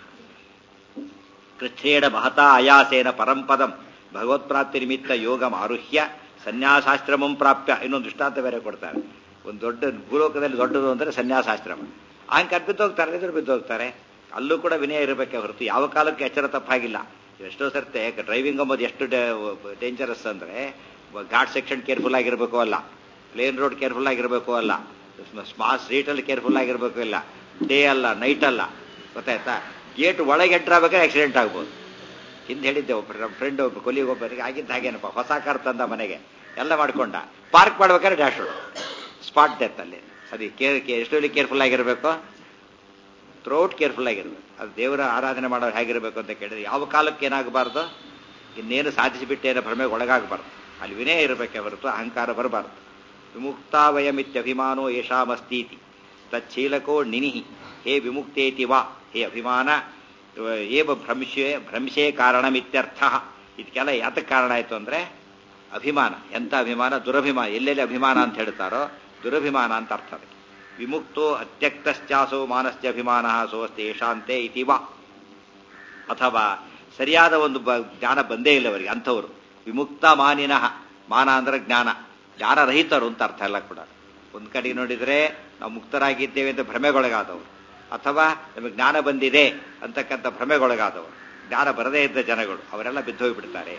ಕೃಚ್ಛೇಡ ಮಹತಾ ಅಯಾಸೇನ ಪರಂಪದಂ ಭಗವತ್ಪ್ರಾಪ್ತಿ ನಿಮಿತ್ತ ಯೋಗಂ ಆರುಹ್ಯ ಸನ್ಯಾಸಾಶ್ರಮಂ ಪ್ರಾಪ್ಯ ಇನ್ನೊಂದು ದೃಷ್ಟಾಂತ ಬೇರೆ ಕೊಡ್ತಾರೆ ಒಂದು ದೊಡ್ಡ ಭೂಲೋಕದಲ್ಲಿ ದೊಡ್ಡದು ಅಂದರೆ ಸನ್ಯಾಸಾಶ್ರಮ ಅಹಂಕಾರ ಬಿದ್ದು ಹೋಗ್ತಾರೆ ಎದುರು ಬಿದ್ದು ಹೋಗ್ತಾರೆ ಅಲ್ಲೂ ಕೂಡ ವಿನಯ ಇರಬೇಕೆ ಹೊರತು ಯಾವ ಕಾಲಕ್ಕೆ ಎಚ್ಚರ ತಪ್ಪಾಗಿಲ್ಲ ಎಷ್ಟೋ ಸರ್ತೆ ಡ್ರೈವಿಂಗ್ ಅಂಬೋದು ಎಷ್ಟು ಡೇಂಜರಸ್ ಅಂದರೆ ಘಾಟ್ ಸೆಕ್ಷನ್ ಕೇರ್ಫುಲ್ ಆಗಿರಬೇಕು ಅಲ್ಲ ಪ್ಲೇನ್ ರೋಡ್ ಕೇರ್ಫುಲ್ ಆಗಿರಬೇಕು ಅಲ್ಲ ಸ್ಮಾರ್ಟ್ ಸ್ಟ್ರೀಟಲ್ಲಿ ಕೇರ್ಫುಲ್ ಆಗಿರಬೇಕು ಇಲ್ಲ ಡೇ ಅಲ್ಲ ನೈಟ್ ಅಲ್ಲ ಗೊತ್ತಾಯ್ತಾ ಗೇಟ್ ಒಳಗೆ ಎಂಟ್ರ್ ಆಗ್ಬೇಕಾದ್ರೆ ಆಕ್ಸಿಡೆಂಟ್ ಆಗ್ಬೋದು ಹಿಂದೆ ಹೇಳಿದ್ದೆ ಒಬ್ಬರು ನಮ್ಮ ಫ್ರೆಂಡ್ ಒಬ್ಬರು ಕೊಲ್ಲಿಗೆ ಒಬ್ಬರಿಗೆ ಆಗಿದ್ದ ಹಾಗೇನಪ್ಪ ಹೊಸ ಕಾರ್ ತಂದ ಮನೆಗೆ ಎಲ್ಲ ಮಾಡ್ಕೊಂಡ ಪಾರ್ಕ್ ಮಾಡ್ಬೇಕಾದ್ರೆ ಡ್ಯಾಶ್ ಸ್ಪಾಟ್ ಡೆತ್ ಅಲ್ಲಿ ಅದು ಕೇರ್ ಎಷ್ಟೊಲ್ಲಿ ಕೇರ್ಫುಲ್ ಆಗಿರಬೇಕು ಥ್ರೋಟ್ ಕೇರ್ಫುಲ್ ಆಗಿರ್ಬೇಕು ಅದು ದೇವರ ಆರಾಧನೆ ಮಾಡೋರು ಹೇಗಿರಬೇಕು ಅಂತ ಕೇಳಿದ್ರೆ ಯಾವ ಕಾಲಕ್ಕೆ ಏನಾಗಬಾರ್ದು ಇನ್ನೇನು ಸಾಧಿಸಿಬಿಟ್ಟೇನೋ ಭ್ರಮೆಗೆ ಒಳಗಾಗಬಾರ್ದು ಅಲ್ಲಿ ವಿನಯ ಇರಬೇಕೆ ಹೊರತು ಅಹಂಕಾರ ಬರಬಾರ್ದು ವಿಮುಕ್ತಾವಯಮಿತ್ಯಭಿಮಾನೋ ಯಶಾಮಸ್ತೀತಿ ತಚ್ಛೀಲಕೋ ನಿನಿಹಿ ಹೇ ವಿಮುಕ್ತೇತಿ ವಾ ಹೇ ಅಭಿಮಾನ ಏವ ಭ್ರಂಶೆ ಭ್ರಂಶೇ ಕಾರಣಮಿತ್ಯರ್ಥ ಇದಕ್ಕೆಲ್ಲ ಯಾತಕ್ಕೆ ಕಾರಣ ಆಯಿತು ಅಂದರೆ ಅಭಿಮಾನ ಎಂಥ ಅಭಿಮಾನ ದುರಭಿಮಾನ ಎಲ್ಲೆಲ್ಲಿ ಅಭಿಮಾನ ಅಂತ ಹೇಳ್ತಾರೋ ದುರಭಿಮಾನ ಅಂತ ಅರ್ಥ ಅದಕ್ಕೆ ವಿಮುಕ್ತೋ ಅತ್ಯಕ್ತಶ್ಚಾಸೋ ಮಾನಸ್ಯ ಅಭಿಮಾನ ಸೋಸ್ತೆ ಶಾಂತೆ ಇತಿ ವಾ ಅಥವಾ ಸರಿಯಾದ ಒಂದು ಬ ಜ್ಞಾನ ಬಂದೇ ಇಲ್ಲ ಅವರಿಗೆ ಅಂಥವರು ವಿಮುಕ್ತ ಮಾನಿನಃ ಮಾನ ಅಂದ್ರೆ ಜ್ಞಾನ ಜ್ಞಾನರಹಿತರು ಅಂತ ಅರ್ಥ ಎಲ್ಲ ಕೂಡ ಒಂದು ಕಡೆ ನೋಡಿದರೆ ನಾವು ಮುಕ್ತರಾಗಿದ್ದೇವೆ ಅಂತ ಭ್ರಮೆಗೊಳಗಾದವರು ಅಥವಾ ನಮಗೆ ಜ್ಞಾನ ಬಂದಿದೆ ಅಂತಕ್ಕಂಥ ಭ್ರಮೆಗೊಳಗಾದವರು ಜ್ಞಾನ ಬರದೇ ಇದ್ದ ಜನಗಳು ಅವರೆಲ್ಲ ಬಿದ್ದೋಗ್ಬಿಡ್ತಾರೆ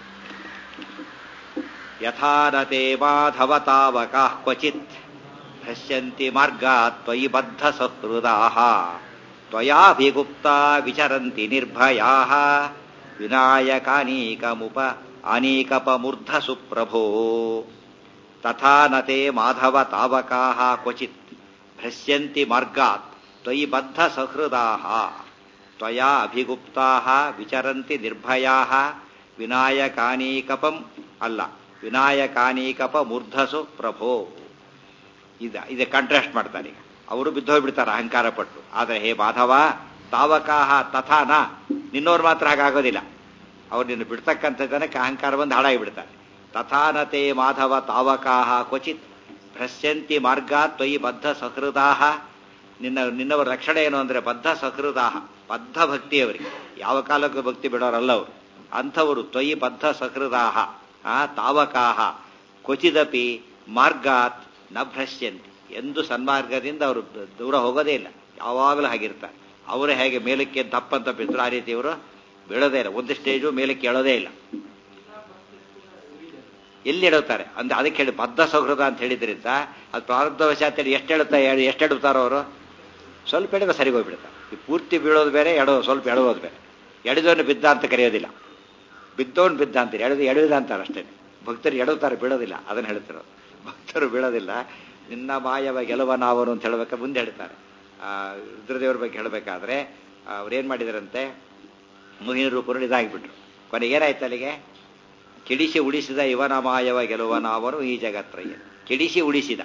ಯಥಾನತೆ ಮಾಧವ ತಾವಕಾ ಕ್ವಚಿತ್ ಭ್ರಶ್ಯಂತಿ ಮಾರ್ಗಾತ್ ತ್ವಯಿ ಬದ್ಧ ಸಹೃದಾ ತ್ವಯಾಭಿಗುಪ್ತಾ ವಿಚರಂತಿ ನಿರ್ಭಯಾ ವಿನಾಯಕಾನೀಕಮುಪ ಅನೀಕಪಮೂರ್ಧ ಸುಪ್ರಭೋ ತಥಾ ನತೆ ಮಾಧವ ತಾವಕಾ ಕ್ವಚಿತ್ ಭ್ರಶ್ಯಂತಿ ಮಾರ್ಗಾತ್ ತ್ವಯಿ ಬದ್ಧ ಸಹೃದಾ ತ್ವಯಾ ಅಭಿಗುಪ್ತಾ ವಿಚರಂತಿ ನಿರ್ಭಯಾ ವಿನಾಯಕಾನೀಕಪಂ ಅಲ್ಲ ವಿನಾಯಕಾನೀಕಪ ಮೂರ್ಧಸು ಪ್ರಭೋ ಇದ ಇದೆ ಕಾಂಟ್ರಾಸ್ಟ್ ಮಾಡ್ತಾರೆ ಈಗ ಅವರು ಬಿದ್ದೋಗ್ಬಿಡ್ತಾರೆ ಅಹಂಕಾರ ಪಟ್ಟು ಆದರೆ ಹೇ ಮಾಧವ ತಾವಕಾಹ ತಥಾನ ನಿನ್ನೋರು ಮಾತ್ರ ಹಾಗಾಗೋದಿಲ್ಲ ಅವ್ರು ನಿನ್ನ ಬಿಡ್ತಕ್ಕಂಥ ಜನಕ್ಕೆ ಅಹಂಕಾರ ಬಂದು ಹಾಳಾಗಿಬಿಡ್ತಾರೆ ತಥಾನತೆ ಮಾಧವ ತಾವಕಾಹ ಕ್ವಚಿತ್ ಭ್ರಶ್ಯಂತಿ ಮಾರ್ಗ ತ್ವಯಿ ಬದ್ಧ ಸಹೃದಾಹ ನಿನ್ನ ನಿನ್ನವರ ರಕ್ಷಣೆ ಏನು ಅಂದರೆ ಬದ್ಧ ಸಹೃದಾಹ ಬದ್ಧ ಭಕ್ತಿಯವರಿಗೆ ಯಾವ ಕಾಲಕ್ಕೂ ಭಕ್ತಿ ಬಿಡೋರಲ್ಲ ಅವರು ಅಂಥವರು ತ್ವಯಿ ಬದ್ಧ ಸಹೃದಾಹ ಆ ತಾವಕಾಹ ಕ್ವಚಿದಪಿ ಮಾರ್ಗಾತ್ ನ ಭ್ರಶ್ಯಂತಿ ಎಂದು ಸನ್ಮಾರ್ಗದಿಂದ ಅವರು ದೂರ ಹೋಗೋದೇ ಇಲ್ಲ ಯಾವಾಗಲೂ ಹಾಗಿರ್ತಾರೆ ಅವರು ಹೇಗೆ ಮೇಲಕ್ಕೆ ತಪ್ಪಂತ ಬಿದ್ರು ಆ ರೀತಿ ಇವರು ಬೀಳೋದೇ ಇಲ್ಲ ಒಂದು ಸ್ಟೇಜು ಮೇಲಕ್ಕೆ ಏಳೋದೇ ಇಲ್ಲ ಎಲ್ಲಿ ಎಡುತ್ತಾರೆ ಅಂದ್ರೆ ಅದಕ್ಕೆ ಹೇಳಿ ಬದ್ಧ ಸೌಹೃದ ಅಂತ ಹೇಳಿದ್ರಿಂದ ಅದು ಪ್ರಾರಬ್ಧವಶಾತ್ ಹೇಳಿ ಎಷ್ಟು ಹೇಳುತ್ತಾ ಎಷ್ಟು ಎಡುತ್ತಾರೋ ಅವರು ಸ್ವಲ್ಪ ಎಡವೆ ಸರಿಗೆ ಹೋಗ್ಬಿಡ್ತಾರೆ ಈ ಪೂರ್ತಿ ಬೀಳೋದು ಬೇರೆ ಎಡೋ ಸ್ವಲ್ಪ ಎಡವೋದು ಬೇರೆ ಎಳೆದವನು ಬಿದ್ದ ಅಂತ ಕರೆಯೋದಿಲ್ಲ ಬಿದ್ದವನು ಬಿದ್ದ ಅಂತೀರಿ ಎಳೆದು ಎಳೆದ ಅಂತಾರೆ ಅಷ್ಟೇ ಭಕ್ತರು ಎಡುತ್ತಾರೆ ಬೀಳೋದಿಲ್ಲ ಅದನ್ನು ಹೇಳ್ತಿರೋದು ಭಕ್ತರು ಬೀಳೋದಿಲ್ಲ ನಿನ್ನ ಮಾಯವ ಗೆಲುವ ನಾವನು ಅಂತ ಹೇಳ್ಬೇಕಾದ್ರೆ ಮುಂದೆ ಹೇಳ್ತಾರೆ ಆ, ರುದ್ರದೇವರ ಬಗ್ಗೆ ಹೇಳಬೇಕಾದ್ರೆ ಅವ್ರೇನು ಮಾಡಿದಾರಂತೆ ಮುಹಿನ ರೂಪರು ಇದಾಗಿಬಿಟ್ರು ಕೊನೆಗೆ ಏನಾಯ್ತು ಅಲ್ಲಿಗೆ ಕೆಡಿಸಿ ಉಳಿಸಿದ ಇವನ ಮಾಯವ ಗೆಲುವ ನಾವನು ಈ ಜಗತ್ರಯ್ಯ ಕೆಡಿಸಿ ಉಳಿಸಿದ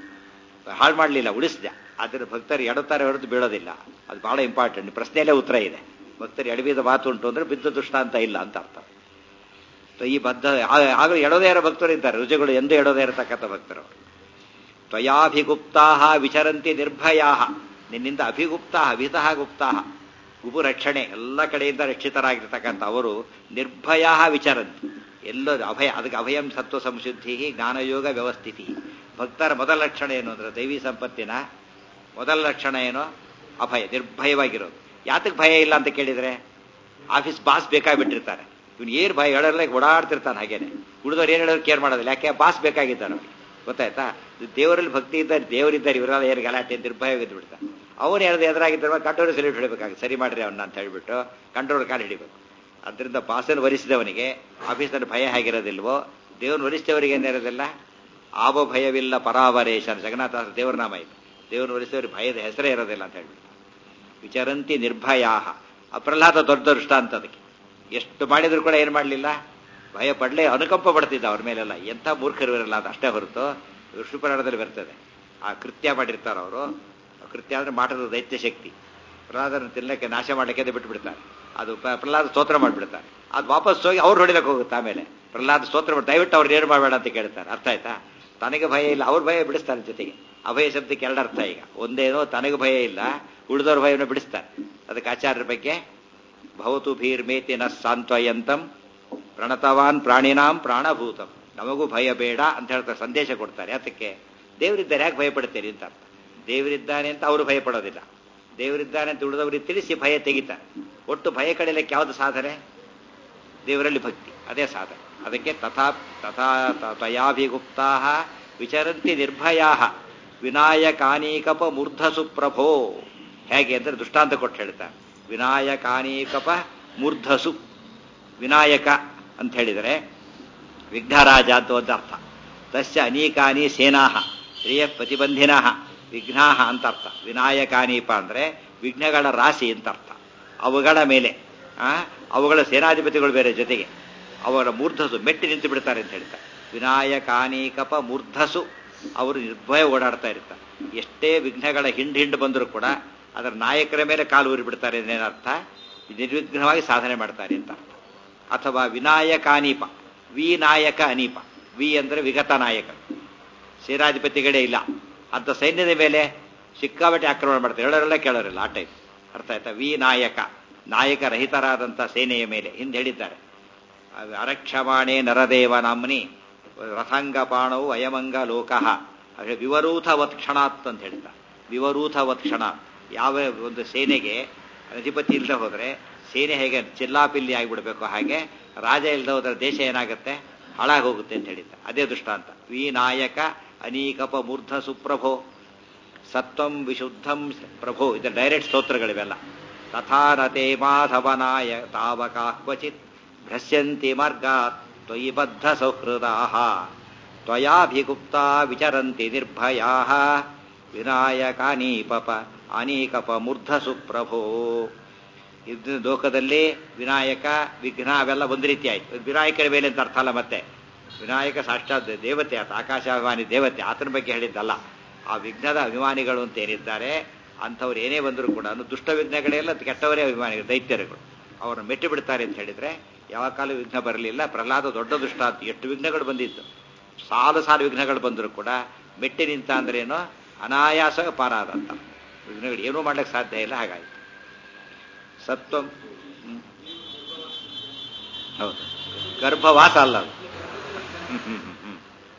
ಹಾಳು ಮಾಡಲಿಲ್ಲ ಉಳಿಸಿದ ಆದರೆ ಭಕ್ತರು ಎಡುತ್ತಾರೆ ಹೊರತು ಬೀಳೋದಿಲ್ಲ ಅದು ಬಹಳ ಇಂಪಾರ್ಟೆಂಟ್ ಪ್ರಶ್ನೆಯಲ್ಲೇ ಉತ್ತರ ಇದೆ ಭಕ್ತರು ಎಡವಿದ ಮಾತು ಉಂಟು ಅಂದ್ರೆ ಬಿದ್ದ ದೃಷ್ಟಾಂತ ಇಲ್ಲ ಅಂತ ಅರ್ಥ ಸೊ ಈ ಬದ್ಧ ಆ- ಆಗಲೂ ಎಡೋದೇ ಇರೋ ಭಕ್ತರು ಇದ್ದಾರೆ ರುಜುಗಳು ಎಂದೂ ಎಡೋದೇ ಇರತಕ್ಕಂಥ ಭಕ್ತರು ಅವರು ತ್ವಯಾಭಿಗುಪ್ತಾ ವಿಚರಂತಿ ನಿರ್ಭಯಾ ನಿನ್ನಿಂದ ಅಭಿಗುಪ್ತಾ ವಿತಃ ಗುಪ್ತಾ ಗುಬು ರಕ್ಷಣೆ ಎಲ್ಲ ಕಡೆಯಿಂದ ರಕ್ಷಿತರಾಗಿರ್ತಕ್ಕಂಥ ಅವರು ನಿರ್ಭಯ ವಿಚರಂತಿ ಎಲ್ಲೋ ಅಭಯ ಅದಕ್ಕೆ ಅಭಯಂ ಸತ್ವ ಸಂಶುದ್ಧಿ ಜ್ಞಾನಯೋಗ ವ್ಯವಸ್ಥಿತಿ ಭಕ್ತರ ಮೊದಲ ಲಕ್ಷಣ ಏನು ಅಂದ್ರೆ ದೈವಿ ಸಂಪತ್ತಿನ ಮೊದಲ ಲಕ್ಷಣ ಏನು ಅಭಯ ನಿರ್ಭಯವಾಗಿರೋದು ಯಾತಕ್ಕೆ ಭಯ ಇಲ್ಲ ಅಂತ ಕೇಳಿದ್ರೆ ಆಫೀಸ್ ಬಾಸ್ ಬೇಕಾಗ್ಬಿಟ್ಟಿರ್ತಾರೆ ಇವ್ನು ಏನು ಭಯ ಹೇಳಲ್ಲ ಓಡಾಡ್ತಿರ್ತಾನೆ ಹಾಗೇನೆ ಉಳಿದವ್ರು ಏನು ಹೇಳೋರು ಕೇರ್ ಮಾಡೋದಿಲ್ಲ ಯಾಕೆ ಬಾಸ್ ಬೇಕಾಗಿದ್ದಾರೆ ಅವ್ರಿಗೆ ಗೊತ್ತಾಯ್ತಾ ಇದು ದೇವರಲ್ಲಿ ಭಕ್ತಿ ಇದ್ದಾರೆ ದೇವರಿದ್ದಾರೆ ಇವರೆಲ್ಲ ಏನು ಗಲಾಟೆ ನಿರ್ಭಯವಿದ್ದು ಬಿಡ್ತಾರೆ ಅವನು ಹೇಳಿದ ಎದುರಾಗಿದ್ದರೆ ಕಂಟ್ರೋಲ್ ಸೆಲ್ಯೂಟ್ ಹಿಡಬೇಕಾಗಿ ಸರಿ ಮಾಡ್ರಿ ಅವನ್ನ ಅಂತ ಹೇಳ್ಬಿಟ್ಟು ಕಂಟ್ರೋಲ್ ಕಾಲು ಹಿಡಿಬೇಕು ಅದರಿಂದ ಬಾಸನ್ನು ವರಿಸಿದವನಿಗೆ ಆಫೀಸಲ್ಲಿ ಭಯ ಹೇಗಿರೋದಿಲ್ವೋ ದೇವ್ರನ್ನ ವರಿಸಿದವರಿಗೆ ಏನಿರೋದಿಲ್ಲ ಆವ ಭಯವಿಲ್ಲ ಪರಾವರೇಶ ಜಗನ್ನಾಥ ದೇವರ ನಾಮ ಇದು ದೇವ್ರನ್ನ ವರಿಸಿದವರಿಗೆ ಭಯದ ಹೆಸರೇ ಇರೋದಿಲ್ಲ ಅಂತ ಹೇಳ್ಬಿಟ್ಟು ವಿಚರಂತಿ ನಿರ್ಭಯಾ ಆ ಪ್ರಹ್ಲಾದ ದೊಡ್ಡ ದೃಷ್ಟಾಂತ ಅದಕ್ಕೆ ಎಷ್ಟು ಮಾಡಿದ್ರು ಕೂಡ ಏನು ಮಾಡಲಿಲ್ಲ ಭಯ ಪಡಲೇ ಅನುಕಂಪ ಪಡ್ತಿದ್ದ ಅವ್ರ ಮೇಲೆಲ್ಲ ಎಂಥ ಮೂರ್ಖರು ಇರಲ್ಲ ಅದು ಅಷ್ಟೇ ಹೊರತು ವಿಷ್ಣುಪುರಾಣದಲ್ಲಿ ಬರ್ತದೆ ಆ ಕೃತ್ಯ ಮಾಡಿರ್ತಾರೆ ಅವರು ಕೃತ್ಯ ಅಂದ್ರೆ ಮಾಟದ ದೈತ್ಯ ಶಕ್ತಿ ಪ್ರಹ್ಲಾದನ ತಿನ್ನಕ್ಕೆ ನಾಶ ಮಾಡಲಿಕ್ಕೆ ಅದು ಬಿಟ್ಟು ಬಿಡ್ತಾರೆ ಅದು ಪ- ಪ್ರಹ್ಲಾದ ಸ್ತೋತ್ರ ಮಾಡಿಬಿಡ್ತಾರೆ ಅದು ವಾಪಸ್ ಹೋಗಿ ಅವ್ರು ಹೊಡಿಲಕ್ಕೆ ಹೋಗುತ್ತೆ ಆಮೇಲೆ ಪ್ರಹ್ಲಾದ ಸ್ತೋತ್ರ ಮಾಡಿ ದಯವಿಟ್ಟು ಅವ್ರು ಏನು ಮಾಡಬೇಡ ಅಂತ ಕೇಳ್ತಾರೆ ಅರ್ಥ ಆಯ್ತಾ ತನಗೆ ಭಯ ಇಲ್ಲ ಅವ್ರ ಭಯ ಬಿಡಿಸ್ತಾರೆ ಜೊತೆಗೆ ಅಭಯ ಶಬ್ದಕ್ಕೆ ಎರಡು ಅರ್ಥ ಈಗ ಒಂದೇನೋ ತನಗೆ ಭಯ ಇಲ್ಲ ಉಳಿದವ್ರ ಭಯವನ್ನು ಬಿಡಿಸ್ತಾರೆ ಅದಕ್ಕೆ ಆಚಾರ್ಯರ ಬಗ್ಗೆ ಭವತು ಭೀರ್ಮೇತಿ ನ ಸಾಂತ್ವಯಂತಂ ಪ್ರಣತವಾನ್ ಪ್ರಾಣಿನಾಂ ಪ್ರಾಣಭೂತಂ ನಮಗೂ ಭಯ ಬೇಡ ಅಂತ ಹೇಳ್ತಾರೆ ಸಂದೇಶ ಕೊಡ್ತಾರೆ ಅದಕ್ಕೆ ದೇವರಿದ್ದಾರೆ ಯಾಕೆ ಭಯ ಪಡ್ತೀರಿ ಅಂತ ಅರ್ಥ ದೇವರಿದ್ದಾನೆ ಅಂತ ಅವರು ಭಯ ಪಡೋದಿಲ್ಲ ದೇವರಿದ್ದಾನೆ ಅಂತ ಉಳಿದವರಿಗೆ ತಿಳಿಸಿ ಭಯ ತೆಗಿತಾರೆ ಒಟ್ಟು ಭಯ ಕಡಿಲಿಕ್ಕೆ ಯಾವುದು ಸಾಧನೆ ದೇವರಲ್ಲಿ ಭಕ್ತಿ ಅದೇ ಸಾಧನೆ ಅದಕ್ಕೆ ತಥಾ ತಥಾ ತ- ತಯಾಭಿಗುಪ್ತಾ ವಿಚರಂತಿ ನಿರ್ಭಯಾ ವಿನಾಯಕಾನೀಕಪ ಮೂರ್ಧಸು ಪ್ರಭೋ ಹೇಗೆ ಅಂದರೆ ದೃಷ್ಟಾಂತ ಕೊಟ್ಟು ಹೇಳ್ತಾರೆ ವಿನಾಯಕಾನೀಕಪ ಮೂರ್ಧಸು ವಿನಾಯಕ ಅಂತ ಹೇಳಿದರೆ ವಿಘ್ನರಾಜ ಅಂತ ಒಂದು ಅರ್ಥ ತಸ್ಯ ಅನೇಕಾನಿ ಸೇನಾಹ ಶ್ರೇಯ ಪ್ರತಿಬಂಧಿನ ವಿಘ್ನಾಹ ಅಂತ ಅರ್ಥ ವಿನಾಯಕಾನೀಪ ಅಂದರೆ ವಿಘ್ನಗಳ ರಾಶಿ ಅಂತ ಅರ್ಥ ಅವುಗಳ ಮೇಲೆ ಆ, ಅವುಗಳ ಸೇನಾಧಿಪತಿಗಳು ಬೇರೆ ಜೊತೆಗೆ ಅವರ ಮೂರ್ಧಸು ಮೆಟ್ಟಿ ನಿಂತು ಬಿಡ್ತಾರೆ ಅಂತ ಹೇಳ್ತಾರೆ ವಿನಾಯಕಾನೀಕಪ ಮೂರ್ಧಸು ಅವರು ನಿರ್ಭಯ ಓಡಾಡ್ತಾ ಇರ್ತಾರೆ ಎಷ್ಟೇ ವಿಘ್ನಗಳ ಹಿಂಡು ಹಿಂಡು ಬಂದರೂ ಕೂಡ ಅದರ ನಾಯಕರ ಮೇಲೆ ಕಾಲು ಊರಿ ಬಿಡ್ತಾರೆ ಏನರ್ಥ ನಿರ್ವಿಘ್ನವಾಗಿ ಸಾಧನೆ ಮಾಡ್ತಾರೆ ಅಂತ ಅರ್ಥ ಅಥವಾ ವಿನಾಯಕಾನೀಪ ವಿ ನಾಯಕ ಅನೀಪ ವಿ ಅಂದರೆ ವಿಗತ ನಾಯಕ ಸೇನಾಧಿಪತಿಗಳೇ ಇಲ್ಲ ಅಂತ ಸೈನ್ಯದ ಮೇಲೆ ಸಿಕ್ಕಾಬಟ್ಟೆ ಆಕ್ರಮಣ ಮಾಡ್ತಾರೆ ಹೇಳೋರೆಲ್ಲ ಕೇಳೋರಿಲ್ಲ ಆ ಟೈಪ್ ಅರ್ಥ ಆಯ್ತಾ ವಿ ನಾಯಕ ನಾಯಕ ರಹಿತರಾದಂಥ ಸೇನೆಯ ಮೇಲೆ ಹಿಂದೆ ಹೇಳಿದ್ದಾರೆ ಅರಕ್ಷಮಾಣೆ ನರದೇವ ನಾಮ್ನಿ ರಥಾಂಗಪಾಣವು ಅಯಮಂಗ ಲೋಕಃ ಹಾಗೆ ವಿವರೂಥವತ್ ಕ್ಷಣಾತ್ ಅಂತ ಹೇಳ್ತಾರೆ ವಿವರೂಥವತ್ ಕ್ಷಣಾತ್ ಯಾವ ಒಂದು ಸೇನೆಗೆ ಅಧಿಪತಿ ಇಲ್ಲದೆ ಹೋದರೆ ಸೇನೆ ಹೇಗೆ ಚಿಲ್ಲಾಪಿಲ್ಲಿ ಆಗಿಬಿಡ್ಬೇಕು ಹಾಗೆ ರಾಜ ಇಲ್ಲದೆ ಹೋದರೆ ದೇಶ ಏನಾಗುತ್ತೆ ಹಾಳಾಗಿ ಹೋಗುತ್ತೆ ಅಂತ ಹೇಳಿದ್ದಾರೆ ಅದೇ ದೃಷ್ಟಾಂತ ವಿ ನಾಯಕ ಅನೀಕಪ ಮೂರ್ಧ ಸುಪ್ರಭೋ ಸತ್ವಂ ವಿಶುದ್ಧಂ ಪ್ರಭೋ ಇದು ಡೈರೆಕ್ಟ್ ಸ್ತೋತ್ರಗಳಿವೆಲ್ಲ ತಥಾ ರತೆ ಮಾಧವನಾಯ ತಾವಕಾ ಕ್ವಚಿತ್ ಭ್ರಶ್ಯಂತಿ ಮಾರ್ಗಾತ್ ತ್ವಯಿ ಬದ್ಧ ಸೌಹೃದಾ ತ್ವಯಾಭಿಗುಪ್ತಾ ವಿಚರಂತಿ ನಿರ್ಭಯಾ ವಿನಾಯಕಾನೀಪಪ ಅನೀಕಪ ಮೂರ್ಧ ಸುಪ್ರಭೋ ಇದು ಲೋಕದಲ್ಲಿ ವಿನಾಯಕ ವಿಘ್ನ ಅವೆಲ್ಲ ಒಂದು ರೀತಿ ಆಯ್ತು ವಿನಾಯಕರ ಮೇಲೆ ಅಂತ ಅರ್ಥ ಅಲ್ಲ ಮತ್ತೆ ವಿನಾಯಕ ಸಾಕ್ಷಾತ್ ದೇವತೆ ಆತ ಆಕಾಶಾಭಿಮಾನಿ ದೇವತೆ ಆತನ ಬಗ್ಗೆ ಹೇಳಿದ್ದಲ್ಲ ಆ ವಿಘ್ನದ ಅಭಿಮಾನಿಗಳು ಅಂತ ಏನಿದ್ದಾರೆ ಅಂಥವ್ರು ಏನೇ ಬಂದರೂ ಕೂಡ ದುಷ್ಟ ವಿಘ್ನಗಳೆಲ್ಲ ಕೆಟ್ಟವರೇ ಅಭಿಮಾನಿಗಳು ದೈತ್ಯರುಗಳು ಅವ್ರನ್ನ ಮೆಟ್ಟಿ ಬಿಡ್ತಾರೆ ಅಂತ ಹೇಳಿದ್ರೆ ಯಾವ ಕಾಲ ವಿಘ್ನ ಬರಲಿಲ್ಲ ಪ್ರಹ್ಲಾದ ದೊಡ್ಡ ದುಷ್ಟ ಅಂತ ಎಷ್ಟು ವಿಘ್ನಗಳು ಬಂದಿತ್ತು ಸಾಲು ಸಾಲು ವಿಘ್ನಗಳು ಬಂದರೂ ಕೂಡ ಮೆಟ್ಟಿ ನಿಂತ ಅಂದ್ರೇನು ಅನಾಯಾಸ ಪಾರಾದಂತ ವಿಘ್ನಗಳು ಏನೂ ಮಾಡ್ಲಿಕ್ಕೆ ಸಾಧ್ಯ ಇಲ್ಲ ಹಾಗಾಯ್ತು ಸತ್ವಂ ಹ್ಮ್. ಹೌದು ಗರ್ಭವಾಸ ಅಲ್ಲ ಅದು ಹ್ಮ್, ಹ್ಮ್, ಹ್ಮ್, ಹ್ಮ್.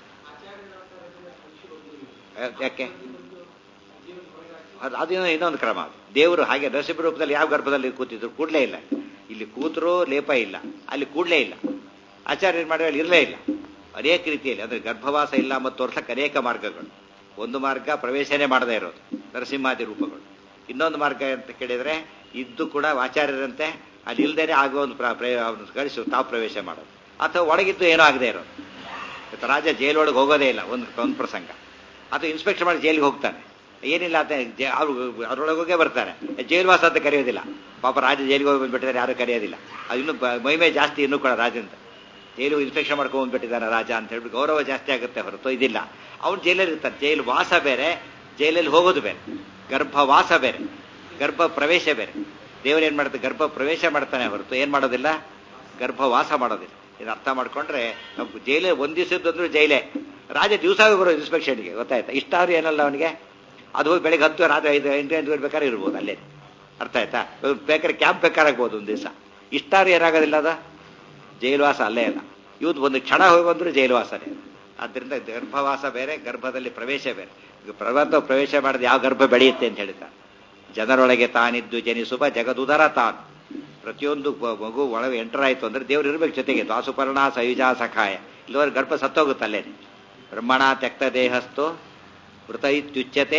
ಯಾ- ಯಾಕೆ ಅದು ಅದೇನೋ ಇನ್ನೊಂದು ಕ್ರಮ ಅದು ದೇವರು ಹಾಗೆ ನರಸಿಂಹ ರೂಪದಲ್ಲಿ ಯಾವ ಗರ್ಭದಲ್ಲಿ ಕೂತಿದ್ರು ಕೂಡಲೇ ಇಲ್ಲ ಇಲ್ಲಿ ಕೂತರು ಲೇಪ ಇಲ್ಲ ಅಲ್ಲಿ ಕೂಡಲೇ ಇಲ್ಲ ಆಚಾರ್ಯ ಏನು ಮಾಡಿದ್ರೆ ಅಲ್ಲಿ ಇರಲೇ ಇಲ್ಲ ಅನೇಕ ರೀತಿಯಲ್ಲಿ ಅಂದರೆ ಗರ್ಭವಾಸ ಇಲ್ಲ ಮತ್ತು ತೋರ್ಸಕ್ಕೆ ಅನೇಕ ಮಾರ್ಗಗಳು ಒಂದು ಮಾರ್ಗ ಪ್ರವೇಶನೇ ಮಾಡದೇ ಇರೋದು ನರಸಿಂಹಾದಿ ರೂಪಗಳು ಇನ್ನೊಂದು ಮಾರ್ಗ ಅಂತ ಕೇಳಿದರೆ ಇದ್ದು ಕೂಡ ಆಚಾರ್ಯರಂತೆ ಅಲ್ಲಿ ಇಲ್ದೇನೆ ಆಗುವ ಒಂದು ಪ್ರ- ಪ್ರಯ- ಅವ್ರನ್ನ ಕಳಿಸಿ ತಾವು ಪ್ರವೇಶ ಮಾಡೋದು ಅಥವಾ ಒಳಗಿದ್ದು ಏನೂ ಆಗದೆ ಇರೋದು ಇವತ್ತು ರಾಜ ಜೈಲೊಳಗೆ ಹೋಗೋದೇ ಇಲ್ಲ ಒಂದು ಒಂದು ಪ್ರಸಂಗ ಅಥವಾ ಇನ್ಸ್ಪೆಕ್ಷನ್ ಮಾಡಿ ಜೈಲಿಗೆ ಹೋಗ್ತಾನೆ ಏನಿಲ್ಲ ಅಂತ ಜೆ- ಅವ್ರು ಅದ್ರೊಳಗೆ ಹೋಗೇ ಬರ್ತಾರೆ ಜೈಲ್ವಾಸ ಅಂತ ಕರೆಯೋದಿಲ್ಲ ಪಾಪ ರಾಜ ಜೈಲಿಗೆ ಹೋಗಿ ಬಂದ್ಬಿಟ್ಟಿದ್ದಾರೆ ಯಾರು ಕರೆಯೋದಿಲ್ಲ ಅದು ಇನ್ನೂ ಬ- ಮೈಮೆ ಜಾಸ್ತಿ ಇನ್ನೂ ಕೂಡ ರಾಜಂತ ಜೈಲು ಇನ್ಸ್ಪೆಕ್ಷನ್ ಮಾಡ್ಕೊಂಡು ಬಂದ್ಬಿಟ್ಟಿದ್ದಾನೆ ರಾಜ ಅಂತ ಹೇಳ್ಬಿಟ್ಟು ಗೌರವ ಜಾಸ್ತಿ ಆಗುತ್ತೆ ಹೊರತು ಇದಿಲ್ಲ ಅವ್ನು ಜೈಲಲ್ಲಿ ಇರ್ತಾನೆ ಜೈಲು ವಾಸ ಬೇರೆ ಜೈಲಲ್ಲಿ ಹೋಗೋದು ಬೇರೆ ಗರ್ಭವಾಸ ಬೇರೆ ಗರ್ಭ ಪ್ರವೇಶ ಬೇರೆ ದೇವರು ಏನ್ ಮಾಡ್ತಾರೆ ಗರ್ಭ ಪ್ರವೇಶ ಮಾಡ್ತಾನೆ ಹೊರತು ಏನ್ ಮಾಡೋದಿಲ್ಲ ಗರ್ಭವಾಸ ಮಾಡೋದಿಲ್ಲ ಇದು ಅರ್ಥ ಮಾಡ್ಕೊಂಡ್ರೆ ನಾವು ಜೈಲೇ ಒಂದ್ ದಿವಸದಂದ್ರೂ ಜೈಲೇ ರಾಜ ದಿವಸ ಬರೋ ಇನ್ಸ್ಪೆಕ್ಷನ್ಗೆ ಗೊತ್ತಾಯ್ತಾ ಇಷ್ಟಾದ್ರೂ ಏನಲ್ಲ ಅವನಿಗೆ ಅದು ಹೋಗಿ ಬೆಳಿಗ್ಗೆ ಹತ್ತು ರಾತ್ರಿ ಐದು ಎಂಟು ಎಂಟು ಬೇಕಾದ್ರೆ ಇರ್ಬೋದು ಅಲ್ಲೇ ಅರ್ಥ ಆಯ್ತಾ ಬೇಕಾದ್ರೆ ಕ್ಯಾಂಪ್ ಬೇಕಾರಾಗ್ಬೋದು ಒಂದು ದಿವಸ ಇಷ್ಟಾದ್ರೂ ಏನಾಗೋದಿಲ್ಲ ಅದ ಜೈಲುವಾಸ ಅಲ್ಲೇ ಅಲ್ಲ ಇವತ್ತು ಒಂದು ಕ್ಷಣ ಹೋಗಿ ಬಂದ್ರು ಜೈಲುವಾಸನೇ ಆದ್ದರಿಂದ ಗರ್ಭವಾಸ ಬೇರೆ ಗರ್ಭದಲ್ಲಿ ಪ್ರವೇಶ ಬೇರೆ ಈಗ ಪರ್ವತ ಪ್ರವೇಶ ಮಾಡಿದ ಯಾವ ಗರ್ಭ ಬೆಳೆಯುತ್ತೆ ಅಂತ ಹೇಳ್ತಾರೆ ಜನರೊಳಗೆ ತಾನಿದ್ದು ಜನಿಸುವ ಜಗದುದರ ತಾನು ಪ್ರತಿಯೊಂದು ಬ- ಮಗು ಒಳಗೆ ಎಂಟರ್ ಆಯ್ತು ಅಂದ್ರೆ ದೇವ್ರು ಇರ್ಬೇಕು ಜೊತೆಗೆ ದ್ವಾಸುಪರ್ಣ ಸಯುಜಾ ಸಖಾಯ ಇಲ್ಲವರೆ ಗರ್ಭ ಸತ್ತೋಗುತ್ತಲ್ಲೇ ಬ್ರಹ್ಮಣ ತ್ಯಕ್ತ ದೇಹಸ್ಥೋ ಮೃತ ಇತ್ಯುಚ್ಯತೆ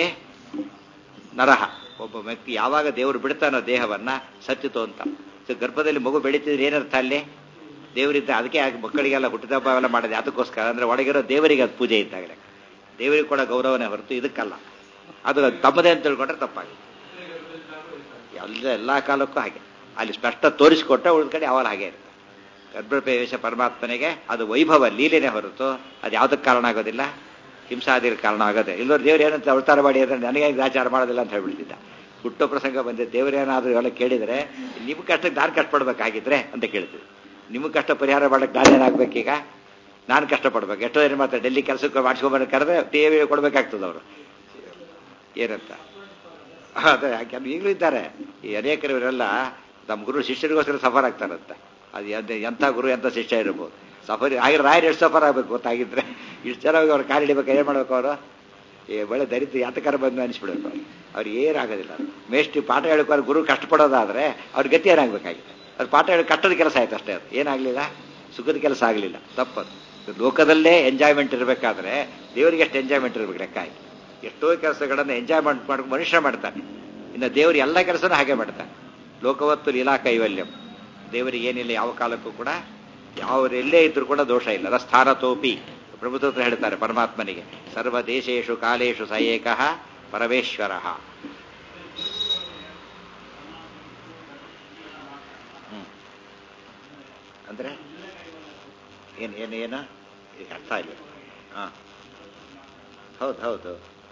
ನರಹ ಒಬ್ಬ ವ್ಯಕ್ತಿ ಯಾವಾಗ ದೇವರು ಬಿಡ್ತಾನೋ ದೇಹವನ್ನ ಸತ್ತಿತು ಅಂತ ಸೊ ಗರ್ಭದಲ್ಲಿ ಮಗು ಬೆಳೀತಿದ್ರೆ ಏನರ್ಥ ಅಲ್ಲಿ ದೇವರಿದ್ದ ಅದಕ್ಕೆ ಆಗ ಮಕ್ಕಳಿಗೆಲ್ಲ ಹುಟ್ಟಿದಬ್ಬ ಎಲ್ಲ ಮಾಡೋದು ಅದಕ್ಕೋಸ್ಕರ ಅಂದ್ರೆ ಒಳಗಿರೋ ದೇವರಿಗೆ ಅದು ಪೂಜೆ ಇದ್ದಾಗಲೇ ದೇವರಿಗೆ ಕೂಡ ಗೌರವನೇ ಹೊರತು ಇದಕ್ಕಲ್ಲ ಅದು ತಮ್ಮದೇ ಅಂತ ತಿಳ್ಕೊಂಡ್ರೆ ತಪ್ಪಾಗಿದೆ ಎಲ್ಲ ಎಲ್ಲ ಕಾಲಕ್ಕೂ ಹಾಗೆ ಅಲ್ಲಿ ಸ್ಪಷ್ಟ ತೋರಿಸಿಕೊಟ್ಟ ಉಳಿದ ಕಡೆ ಅವಾಗ ಹಾಗೆ ಇರುತ್ತೆ ಗರ್ಭಪ್ರವೇಶ ಪರಮಾತ್ಮನಿಗೆ ಅದು ವೈಭವ ಲೀಲೆನೇ ಹೊರತು ಅದು ಯಾವುದಕ್ಕೆ ಕಾರಣ ಆಗೋದಿಲ್ಲ ಹಿಂಸಾದಿರ ಕಾರಣ ಆಗೋದೆ ಇಲ್ಲವ್ರು ದೇವ್ರು ಏನಂತ ಅವತಾರ ಮಾಡಿ ಅಂದ್ರೆ ನನಗೆ ಆಚಾರ ಮಾಡೋದಿಲ್ಲ ಅಂತ ಹೇಳ್ಬಿಡ್ತಿದ್ದ ಹುಟ್ಟೋ ಪ್ರಸಂಗ ಬಂದಿದ್ದು ದೇವರೇನಾದ್ರೂ ಎಲ್ಲ ಕೇಳಿದರೆ ನಿಮ್ಮ ಕಷ್ಟಕ್ಕೆ ನಾನು ಕಷ್ಟಪಡ್ಬೇಕಾಗಿದ್ರೆ ಅಂತ ಕೇಳ್ತೀವಿ ನಿಮಗೆ ಕಷ್ಟ ಪರಿಹಾರ ಮಾಡಕ್ಕೆ ನಾನೇನಾಗ್ಬೇಕೀಗ ನಾನು ಕಷ್ಟಪಡ್ಬೇಕು ಎಷ್ಟೋ ಏನು ಮಾಡ್ತಾರೆ ಡೆಲ್ಲಿ ಕೆಲಸಕ್ಕೆ ಮಾಡಿಸ್ಕೊಂಬರ್ಬೇಕು ಕರೆದ್ರೆ ಟಿ ವಿ ಕೊಡ್ಬೇಕಾಗ್ತದೆ ಅವರು ಏನಂತ ಅದೇ ಯಾಕೆ ಈಗಲೂ ಇದ್ದಾರೆ ಈ ಅನೇಕರು ಇವರೆಲ್ಲ ನಮ್ಮ ಗುರು ಶಿಷ್ಯರಿಗೋಸ್ಕರ ಸಫರ್ ಆಗ್ತಾರಂತೆ ಅದು ಎಂತ- ಎಂಥ ಗುರು ಎಂಥ ಶಿಷ್ಯ ಇರ್ಬೋದು ಸಫರ್ ಹಾಗೆ ರಾಯರ್ ಎಷ್ಟು ಸಫರ್ ಆಗ್ಬೇಕು ಗೊತ್ತಾಗಿದ್ರೆ ಇಷ್ಟು ಚೆನ್ನಾಗಿ ಅವ್ರು ಕಾಲು ಹಿಡಿಬೇಕು ಏನು ಮಾಡ್ಬೇಕು ಅವರು ಏ ಒಳ್ಳೆ ದರಿದ್ರ ಯಾತಕಾರ ಬಂದು ಅನಿಸ್ಬಿಡ್ಬೇಕು ಅವ್ರು ಅವ್ರಿಗೆ ಏನಾಗೋದಿಲ್ಲ ಮೇಷ್ಟಿ ಪಾಠ ಹೇಳ್ಕೊಂಡು ಗುರು ಕಷ್ಟಪಡೋದಾದ್ರೆ ಅವ್ರ ಗತಿ ಏನಾಗಬೇಕಾಗಿದೆ ಅದು ಪಾಠ ಹೇಳಿ ಕಟ್ಟದ ಕೆಲಸ ಆಯ್ತು ಅಷ್ಟೇ ಅದು ಏನಾಗಲಿಲ್ಲ ಸುಖದ ಕೆಲಸ ಆಗಲಿಲ್ಲ ತಪ್ಪದು ಲೋಕದಲ್ಲೇ ಎಂಜಾಯ್ಮೆಂಟ್ ಇರಬೇಕಾದ್ರೆ ದೇವರಿಗೆ ಎಷ್ಟು ಎಂಜಾಯ್ಮೆಂಟ್ ಇರಬೇಕು ಲೆಕ್ಕ ಆಯ್ತು ಎಷ್ಟೋ ಕೆಲಸಗಳನ್ನು ಎಂಜಾಯ್ಮೆಂಟ್ ಮಾಡ್ಕೊಂಡು ಮನುಷ್ಯ ಮಾಡ್ತಾನೆ ಇನ್ನು ದೇವರು ಎಲ್ಲ ಕೆಲಸನೂ ಹಾಗೆ ಮಾಡ್ತಾನೆ ಲೋಕವತ್ತು ಲೀಲಾ ಕೈವಲ್ಯಂ ದೇವರಿಗೆ ಏನಿಲ್ಲ ಯಾವ ಕಾಲಕ್ಕೂ ಕೂಡ ಎಲ್ಲೇ ಇದ್ರೂ ಕೂಡ ದೋಷ ಇಲ್ಲ ರಸ್ಥಾನ ತೋಪಿ ಪ್ರಭುತ್ವ ಹೇಳ್ತಾರೆ ಪರಮಾತ್ಮನಿಗೆ ಸರ್ವ ದೇಶೇಶು ಕಾಲೇಶು ಸ ಏಕಃ ಪರಮೇಶ್ವರ ಅಂದ್ರೆ ಏನು ಏನು ಏನು ಈಗ ಅರ್ಥ ಇಲ್ಲ ಹಾಂ ಹೌದು ಹೌದು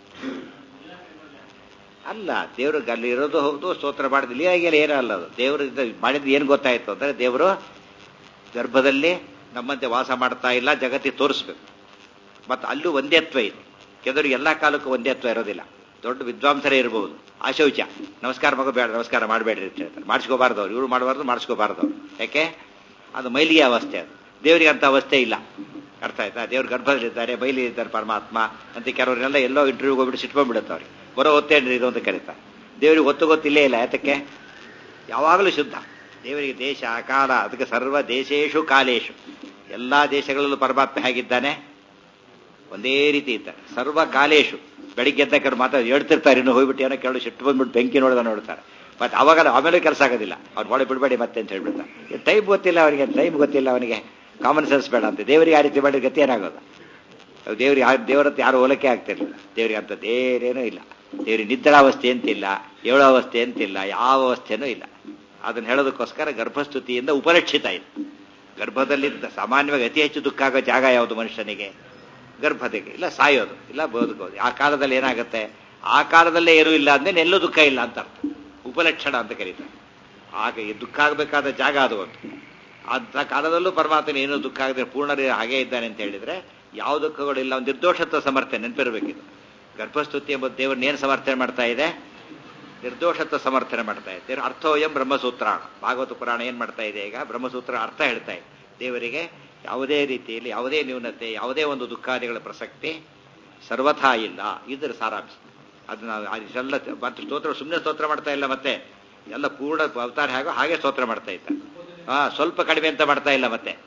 ಅಲ್ಲ ದೇವ್ರು ಅಲ್ಲಿ ಇರೋದು ಹೌದು ಸ್ತೋತ್ರ ಮಾಡಿದ ಲೀಲಾಗಿಲ್ಲ ಏನೂ ಅಲ್ಲ ಅದು ದೇವರು ಮಾಡಿದ್ದು ಏನು ಗೊತ್ತಾಯ್ತು ಅಂದ್ರೆ ದೇವರು ಗರ್ಭದಲ್ಲಿ ನಮ್ಮಂತೆ ವಾಸ ಮಾಡ್ತಾ ಇಲ್ಲ ಜಗತ್ತಿಗೆ ತೋರಿಸ್ಬೇಕು ಮತ್ತು ಅಲ್ಲೂ ಒಂದೇತ್ವ ಇದೆ ಕೆಲವರು ಎಲ್ಲ ಕಾಲಕ್ಕೂ ಒಂದೇತ್ವ ಇರೋದಿಲ್ಲ ದೊಡ್ಡ ವಿದ್ವಾಂಸರೇ ಇರಬಹುದು ಆಶೌಚ ನಮಸ್ಕಾರ ಮಗ ಬೇಡ ನಮಸ್ಕಾರ ಮಾಡಬೇಡ್ರಿ ಅಂತ ಹೇಳ್ತಾರೆ ಮಾಡಿಸ್ಕೋಬಾರ್ದು ಅವ್ರು ಇವ್ರು ಮಾಡಬಾರ್ದು ಮಾಡಿಸ್ಕೋಬಾರ್ದು ಅವ್ರು ಯಾಕೆ ಅದು ಮೈಲಿಗೆ ಅವಸ್ಥೆ ಅದು ದೇವರಿಗೆ ಅಂತ ಅವಸ್ಥೆ ಇಲ್ಲ ಅರ್ಥ ಆಯ್ತಾ ದೇವ್ರ ಗರ್ಭದಲ್ಲಿದ್ದಾರೆ ಬೈಲಿದ್ದಾರೆ ಪರಮಾತ್ಮ ಅಂತ ಕೆಲವರೆಲ್ಲ ಎಲ್ಲೋ ಇಂಟರ್ವ್ಯೂಗೆ ಹೋಗ್ಬಿಟ್ಟು ಸಿಟ್ಕೊಂಡ್ಬಿಡುತ್ತೆ ಅವ್ರಿಗೆ ಬರೋ ಹೊತ್ತೇನ್ರಿ ಇದು ಅಂತ ಕರೀತಾರೆ ದೇವರಿಗೆ ಗೊತ್ತು ಗೊತ್ತಿಲ್ಲೇ ಇಲ್ಲ ಯಾತಕ್ಕೆ ಯಾವಾಗಲೂ ಶುದ್ಧ ದೇವರಿಗೆ ದೇಶ ಕಾಲ ಅದಕ್ಕೆ ಸರ್ವ ದೇಶೇಶು ಕಾಲೇಶು ಎಲ್ಲಾ ದೇಶಗಳಲ್ಲೂ ಪರಮಾತ್ಮ ಹೇಗಿದ್ದಾನೆ ಒಂದೇ ರೀತಿ ಇದ್ದಾರೆ ಸರ್ವ ಕಾಲೇಶು ಬೆಳಿಗ್ಗೆ ಎದ್ದ ಕೆಲವು ಮಾತಾಡಿ ಹೇಳ್ತಿರ್ತಾರೆ ಇನ್ನು ಹೋಗ್ಬಿಟ್ಟು ಏನೋ ಕೇಳು ಸಿಟ್ಟು ಬಂದ್ಬಿಟ್ಟು ಬೆಂಕಿ ನೋಡ್ದ ನೋಡ್ತಾರೆ ಮತ್ತೆ ಅವಾಗ ಆಮೇಲೆ ಕೆಲಸ ಆಗೋದಿಲ್ಲ ಅವ್ರು ಒಳ್ಳೆ ಬಿಡಬೇಡಿ ಮತ್ತೆ ಅಂತ ಹೇಳ್ಬಿಡ್ತಾರೆ ಟೈಮ್ ಗೊತ್ತಿಲ್ಲ ಅವನಿಗೆ ಟೈಮ್ ಗೊತ್ತಿಲ್ಲ ಅವನಿಗೆ ಕಾಮನ್ ಸೆನ್ಸ್ ಬೇಡ ಅಂತ ದೇವರಿಗೆ ಆ ರೀತಿ ಮಾಡಿದ್ರೆ ಗತಿ ಏನಾಗೋದು ದೇವ್ರಿಗೆ ಯಾರು ದೇವರ ಹತ್ರ ಯಾರು ಹೋಲಕ್ಕೆ ಆಗ್ತಿರ್ಲಿಲ್ಲ ದೇವರಿಗೆ ಅಂತ ದೇವರೇನೂ ಇಲ್ಲ ದೇವರಿಗೆ ನಿದ್ರಾವಸ್ಥೆ ಅಂತಿಲ್ಲ ಏಳೋ ಅವಸ್ಥೆ ಅಂತಿಲ್ಲ ಯಾವ ಅವಸ್ಥೆನೂ ಇಲ್ಲ ಅದನ್ನ ಹೇಳೋದಕ್ಕೋಸ್ಕರ ಗರ್ಭಸ್ತುತಿಯಿಂದ ಉಪಲಕ್ಷಿತ ಇದೆ ಗರ್ಭದಲ್ಲಿ ಸಾಮಾನ್ಯವಾಗಿ ಅತಿ ಹೆಚ್ಚು ದುಃಖ ಆಗೋ ಜಾಗ ಯಾವುದು ಮನುಷ್ಯನಿಗೆ ಗರ್ಭತೆಗೆ ಇಲ್ಲ ಸಾಯೋದು ಇಲ್ಲ ಬದುಕೋದು ಆ ಕಾಲದಲ್ಲಿ ಏನಾಗುತ್ತೆ ಆ ಕಾಲದಲ್ಲೇ ಏನೂ ಇಲ್ಲ ಅಂದ್ರೆ ಎಲ್ಲೂ ದುಃಖ ಇಲ್ಲ ಅಂತ ಅರ್ಥ ಉಪಲಕ್ಷಣ ಅಂತ ಕರೀತಾರೆ ಆಗ ಈ ದುಃಖ ಆಗಬೇಕಾದ ಜಾಗ ಅದು ಒಂದು ಅಂತ ಕಾಲದಲ್ಲೂ ಪರಮಾತ್ಮನ ಏನೂ ದುಃಖ ಆಗದೆ ಪೂರ್ಣ ಹಾಗೇ ಇದ್ದಾನೆ ಅಂತ ಹೇಳಿದ್ರೆ ಯಾವ ದುಃಖಗಳಿಲ್ಲ ಒಂದು ನಿರ್ದೋಷತ್ವ ಸಮರ್ಥನೆ ನೆನಪಿರಬೇಕಿದು ಗರ್ಭಸ್ತುತಿ ಎಂಬ ದೇವರನ್ನ ಏನು ಸಮರ್ಥನೆ ಮಾಡ್ತಾ ಇದೆ ನಿರ್ದೋಷತ್ವ ಸಮರ್ಥನೆ ಮಾಡ್ತಾ ಇದೆ ದೇವ್ರ ಅರ್ಥೋಯಂ ಬ್ರಹ್ಮಸೂತ್ರಾಣ ಭಾಗವತ ಪುರಾಣ ಏನ್ ಮಾಡ್ತಾ ಇದೆ ಈಗ ಬ್ರಹ್ಮಸೂತ್ರ ಅರ್ಥ ಹೇಳ್ತಾ ಇದೆ ದೇವರಿಗೆ ಯಾವುದೇ ರೀತಿಯಲ್ಲಿ ಯಾವುದೇ ನ್ಯೂನತೆ ಯಾವುದೇ ಒಂದು ದುಃಖಾದಿಗಳ ಪ್ರಸಕ್ತಿ ಸರ್ವಥಾ ಇಲ್ಲ ಇದರ ಸಾರಾಂಶ ಅದನ್ನ ಅದೆಲ್ಲ ಮತ್ತೆ ಸ್ತೋತ್ರ ಸುಮ್ಮನೆ ಸ್ತೋತ್ರ ಮಾಡ್ತಾ ಇಲ್ಲ ಮತ್ತೆ ಎಲ್ಲ ಪೂರ್ಣ ಅವತಾರ ಹೇಗೋ ಹಾಗೆ ಸ್ತೋತ್ರ ಮಾಡ್ತಾ ಇದ್ದ ಹಾ ಸ್ವಲ್ಪ ಕಡಿಮೆ ಅಂತ ಮಾಡ್ತಾ ಇಲ್ಲ ಮತ್ತೆ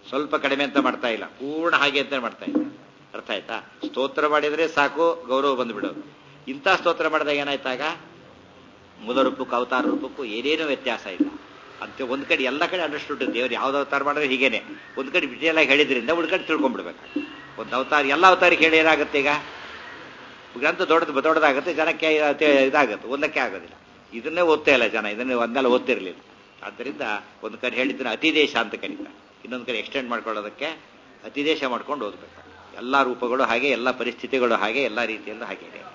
ಸ್ವಲ್ಪ ಕಡಿಮೆ ಅಂತ ಮಾಡ್ತಾ ಇಲ್ಲ ಪೂರ್ಣ ಹಾಗೆ ಅಂತ ಮಾಡ್ತಾ ಇಲ್ಲ ಅರ್ಥ ಆಯ್ತಾ ಸ್ತೋತ್ರ ಮಾಡಿದ್ರೆ ಸಾಕು ಗೌರವ ಬಂದ್ಬಿಡೋದು ಇಂಥ ಸ್ತೋತ್ರ ಮಾಡಿದಾಗ ಏನಾಯ್ತಾಗ ಮೂಲ ರೂಪಕ್ಕೂ ಅವತಾರ ರೂಪಕ್ಕೂ ಏನೇನೂ ವ್ಯತ್ಯಾಸ ಇಲ್ಲ ಅಂತ ಒಂದ್ ಕಡೆ ಎಲ್ಲ ಕಡೆ ಅಂಡರ್ಸ್ಟುಡ್ ದೇವ್ರು ಯಾವ್ದು ಅವತಾರ ಮಾಡಿದ್ರೆ ಹೀಗೇನೆ ಒಂದ್ ಕಡೆ ಡಿಟೇಲ್ ಆಗಿ ಹೇಳಿದ್ರಿಂದ ಒಂದ್ ಕಡೆ ತಿಳ್ಕೊಂಡ್ಬಿಡ್ಬೇಕು ಒಂದು ಅವತಾರ ಎಲ್ಲ ಅವತಾರಕ್ಕೆ ಹೇಳಿ ಏನಾಗುತ್ತೆ ಈಗ ಗ್ರಂಥ ದೊಡ್ಡದು ದೊಡ್ಡದಾಗುತ್ತೆ ಜನಕ್ಕೆ ಇದಾಗುತ್ತೆ ಓದಕ್ಕೆ ಆಗೋದಿಲ್ಲ ಇದನ್ನೇ ಓದ್ತಾ ಇಲ್ಲ ಜನ ಇದನ್ನೇ ಒಂದೆಲ್ಲ ಓದ್ತಿರ್ಲಿಲ್ಲ ಆದ್ದರಿಂದ ಒಂದು ಕಡೆ ಹೇಳಿದ್ರೆ ಅತಿದೇಶ ಅಂತ ಕರೀತಾರೆ ಇನ್ನೊಂದು ಕಡೆ ಎಕ್ಸ್ಟೆಂಡ್ ಮಾಡ್ಕೊಳ್ಳೋದಕ್ಕೆ ಅತಿದೇಶ ಮಾಡ್ಕೊಂಡು ಓದಬೇಕು ಎಲ್ಲ ರೂಪಗಳು ಹಾಗೆ ಎಲ್ಲ ಪರಿಸ್ಥಿತಿಗಳು ಹಾಗೆ ಎಲ್ಲ ರೀತಿಯಲ್ಲೂ ಹಾಗೆ ಇದೆ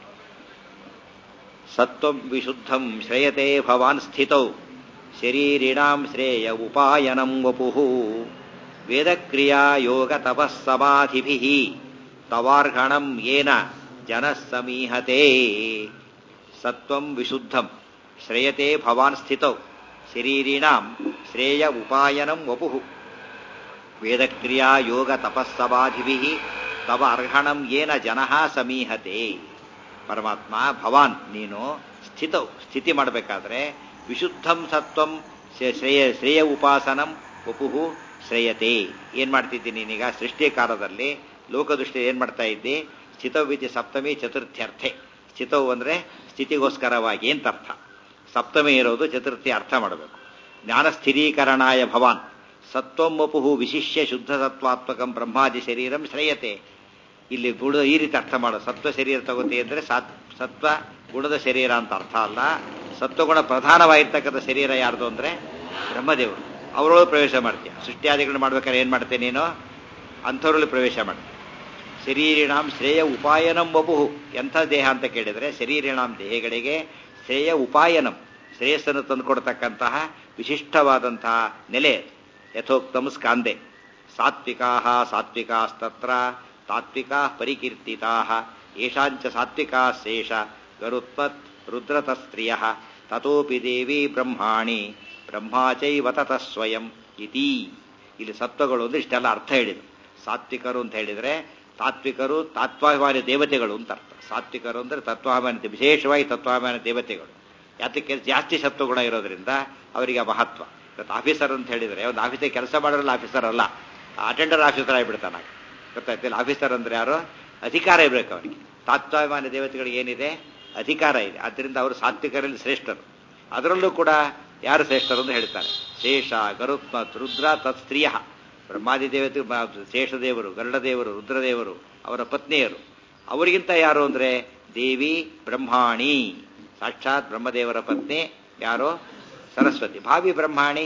ಸತ್ವಂ ವಿಶುದ್ಧಂ ಶ್ರೇಯತೆ ಭವಾನ್ ಸ್ಥಿತೌ ಶರೀರಿಣಾಂ ಶ್ರೇಯ ಉಪಾಯನಂ ವಪುಃ ವೇದಕ್ರಿಯಾ ಯೋಗ ತಪಸ್ಸಮಾಧಿಭಿ ತವಾರ್ಹಣಂ ಯೇನ ಜನಃ ಸಮೀಹತೆ ಸತ್ವಂ ವಿಶುದ್ಧಂ ಶ್ರೇಯತೆ ಭವಾನ್ ಸ್ಥಿತೌ ಶರೀರಿಣಾಂ ಶ್ರೇಯ ಉಪಾಯನಂ ವಪುಃ ವೇದಕ್ರಿಯಾ ಯೋಗ ತಪಸ್ಸಮಾಧಿಭಿ ತವ ಅರ್ಹಣಂ ಯೇನ ಜನಃ ಸಮೀಹತೆ ಪರಮಾತ್ಮ ಭವಾನ್ ನೀನು ಸ್ಥಿತೌ ಸ್ಥಿತಿ ಮಾಡಬೇಕಾದ್ರೆ ವಿಶುದ್ಧಂ ಸತ್ವಂ ಶ್ರೇಯ ಶ್ರೇಯ ಉಪಾಸನಂ ವಪುಹು ಶ್ರೇಯತೆ ಏನ್ ಮಾಡ್ತಿದ್ದೀನಿ ನೀನೀಗ ಸೃಷ್ಟಿ ಕಾಲದಲ್ಲಿ ಲೋಕದೃಷ್ಟಿ ಏನ್ ಮಾಡ್ತಾ ಇದ್ದಿ ಸ್ಥಿತವಿತಿ ಸಪ್ತಮಿ ಚತುರ್ಥ್ಯರ್ಥೆ ಸ್ಥಿತವು ಅಂದ್ರೆ ಸ್ಥಿತಿಗೋಸ್ಕರವಾಗಿ ಅಂತ ಅರ್ಥ ಸಪ್ತಮಿ ಇರೋದು ಚತುರ್ಥಿ ಅರ್ಥ ಮಾಡಬೇಕು ಜ್ಞಾನ ಸ್ಥಿರೀಕರಣಾಯ ಭವಾನ್ ಸತ್ವಂ ವಪುಹು ವಿಶಿಷ್ಯ ಶುದ್ಧ ಸತ್ವಾತ್ಮಕಂ ಬ್ರಹ್ಮಾದಿ ಶರೀರಂ ಶ್ರೇಯತೆ ಇಲ್ಲಿ ಗುಣ ಈ ರೀತಿ ಅರ್ಥ ಮಾಡೋ ಸತ್ವ ಶರೀರ ತಗೋತಿ ಅಂದ್ರೆ ಸತ್ವ ಗುಣದ ಶರೀರ ಅಂತ ಅರ್ಥ ಅಲ್ಲ ಸತ್ವಗುಣ ಪ್ರಧಾನವಾಗಿರ್ತಕ್ಕಂಥ ಶರೀರ ಯಾರ್ದು ಅಂದ್ರೆ ಬ್ರಹ್ಮದೇವರು ಅವರೊಳಗೆ ಪ್ರವೇಶ ಮಾಡ್ತೀಯ ಸೃಷ್ಟಿಯಾದಿಗಳನ್ನ ಮಾಡ್ಬೇಕಾದ್ರೆ ಏನ್ ಮಾಡ್ತೇನೆ ನೀನು ಅಂಥವ್ರಲ್ಲಿ ಪ್ರವೇಶ ಮಾಡ್ತೀಯ ಶರೀರಿಣಾಂ ಶ್ರೇಯ ಉಪಾಯನಂ ವಪುಹು ಎಂಥ ದೇಹ ಅಂತ ಕೇಳಿದ್ರೆ ಶರೀರಿಣಾಂ ದೇಹಗಳಿಗೆ ಶ್ರೇಯ ಉಪಾಯನಂ ಶ್ರೇಯಸ್ಸನ್ನು ತಂದುಕೊಡ್ತಕ್ಕಂತಹ ವಿಶಿಷ್ಟವಾದಂತಹ ನೆಲೆ ಯಥೋಕ್ತಂ ಸ್ಕಾಂದೆ ಸಾತ್ವಿಕಾ ಸಾತ್ವಿಕಾಸ್ತತ್ರ ತಾತ್ವಿಕಾ ಪರಿಕೀರ್ತಿತಾ ಯಶಾಂಚ ಸಾತ್ವಿಕಾ ಶೇಷ ಗರುತ್ಪತ್ ರುದ್ರತಸ್ತ್ರಿಯ ತಥೋಪಿ ದೇವಿ ಬ್ರಹ್ಮಾಣಿ ಬ್ರಹ್ಮಾಚೈವ ತತಃ ಸ್ವಯಂ ಇತಿ ಇಲ್ಲಿ ಸತ್ವಗಳು ಅಂದ್ರೆ ಇಷ್ಟೆಲ್ಲ ಅರ್ಥ ಹೇಳಿದ್ರು ಸಾತ್ವಿಕರು ಅಂತ ಹೇಳಿದ್ರೆ ತಾತ್ವಿಕರು ತಾತ್ವಾಭಿಮಾನಿ ದೇವತೆಗಳು ಅಂತ ಅರ್ಥ ಸಾತ್ವಿಕರು ಅಂದ್ರೆ ತತ್ವಾಭಿಮಾನಿ ವಿಶೇಷವಾಗಿ ತತ್ವಾಭಿಮಾನಿ ದೇವತೆಗಳು ಯಾತಕ್ಕೆ ಜಾಸ್ತಿ ಸತ್ವಗುಣ ಇರೋದ್ರಿಂದ ಅವರಿಗೆ ಮಹತ್ವ ಇವತ್ತು ಆಫೀಸರ್ ಅಂತ ಹೇಳಿದ್ರೆ ಒಂದು ಆಫೀಸಿಗೆ ಕೆಲಸ ಮಾಡೋರಲ್ಲ ಆಫೀಸರ್ ಅಲ್ಲ ಅಟೆಂಡರ್ ಆಫೀಸರ್ ಆಗಿಬಿಡ್ತಾನ ಗೊತ್ತಾಯ್ತಿಲ್ಲ ಆಫೀಸರ್ ಅಂದ್ರೆ ಯಾರು ಅಧಿಕಾರ ಇರಬೇಕು ಅವರಿಗೆ ತಾತ್ವಾಭಿಮಾನಿ ದೇವತೆಗಳಿಗೆ ಏನಿದೆ ಅಧಿಕಾರ ಇದೆ ಆದ್ದರಿಂದ ಅವರು ಸಾತ್ವಿಕರಲ್ಲಿ ಶ್ರೇಷ್ಠರು ಅದರಲ್ಲೂ ಕೂಡ ಯಾರು ಶ್ರೇಷ್ಠರು ಅಂತ ಹೇಳ್ತಾರೆ ಶೇಷ ಗರುತ್ಮ ರುದ್ರ ತತ್ ಸ್ತ್ರೀಯ ಬ್ರಹ್ಮಾದಿ ದೇವತೆ ಶೇಷದೇವರು ಗರುಡದೇವರು ರುದ್ರದೇವರು ಅವರ ಪತ್ನಿಯರು ಅವರಿಗಿಂತ ಯಾರು ಅಂದ್ರೆ ದೇವಿ ಬ್ರಹ್ಮಾಣಿ ಸಾಕ್ಷಾತ್ ಬ್ರಹ್ಮದೇವರ ಪತ್ನಿ ಯಾರೋ ಸರಸ್ವತಿ ಭಾವಿ ಬ್ರಹ್ಮಾಣಿ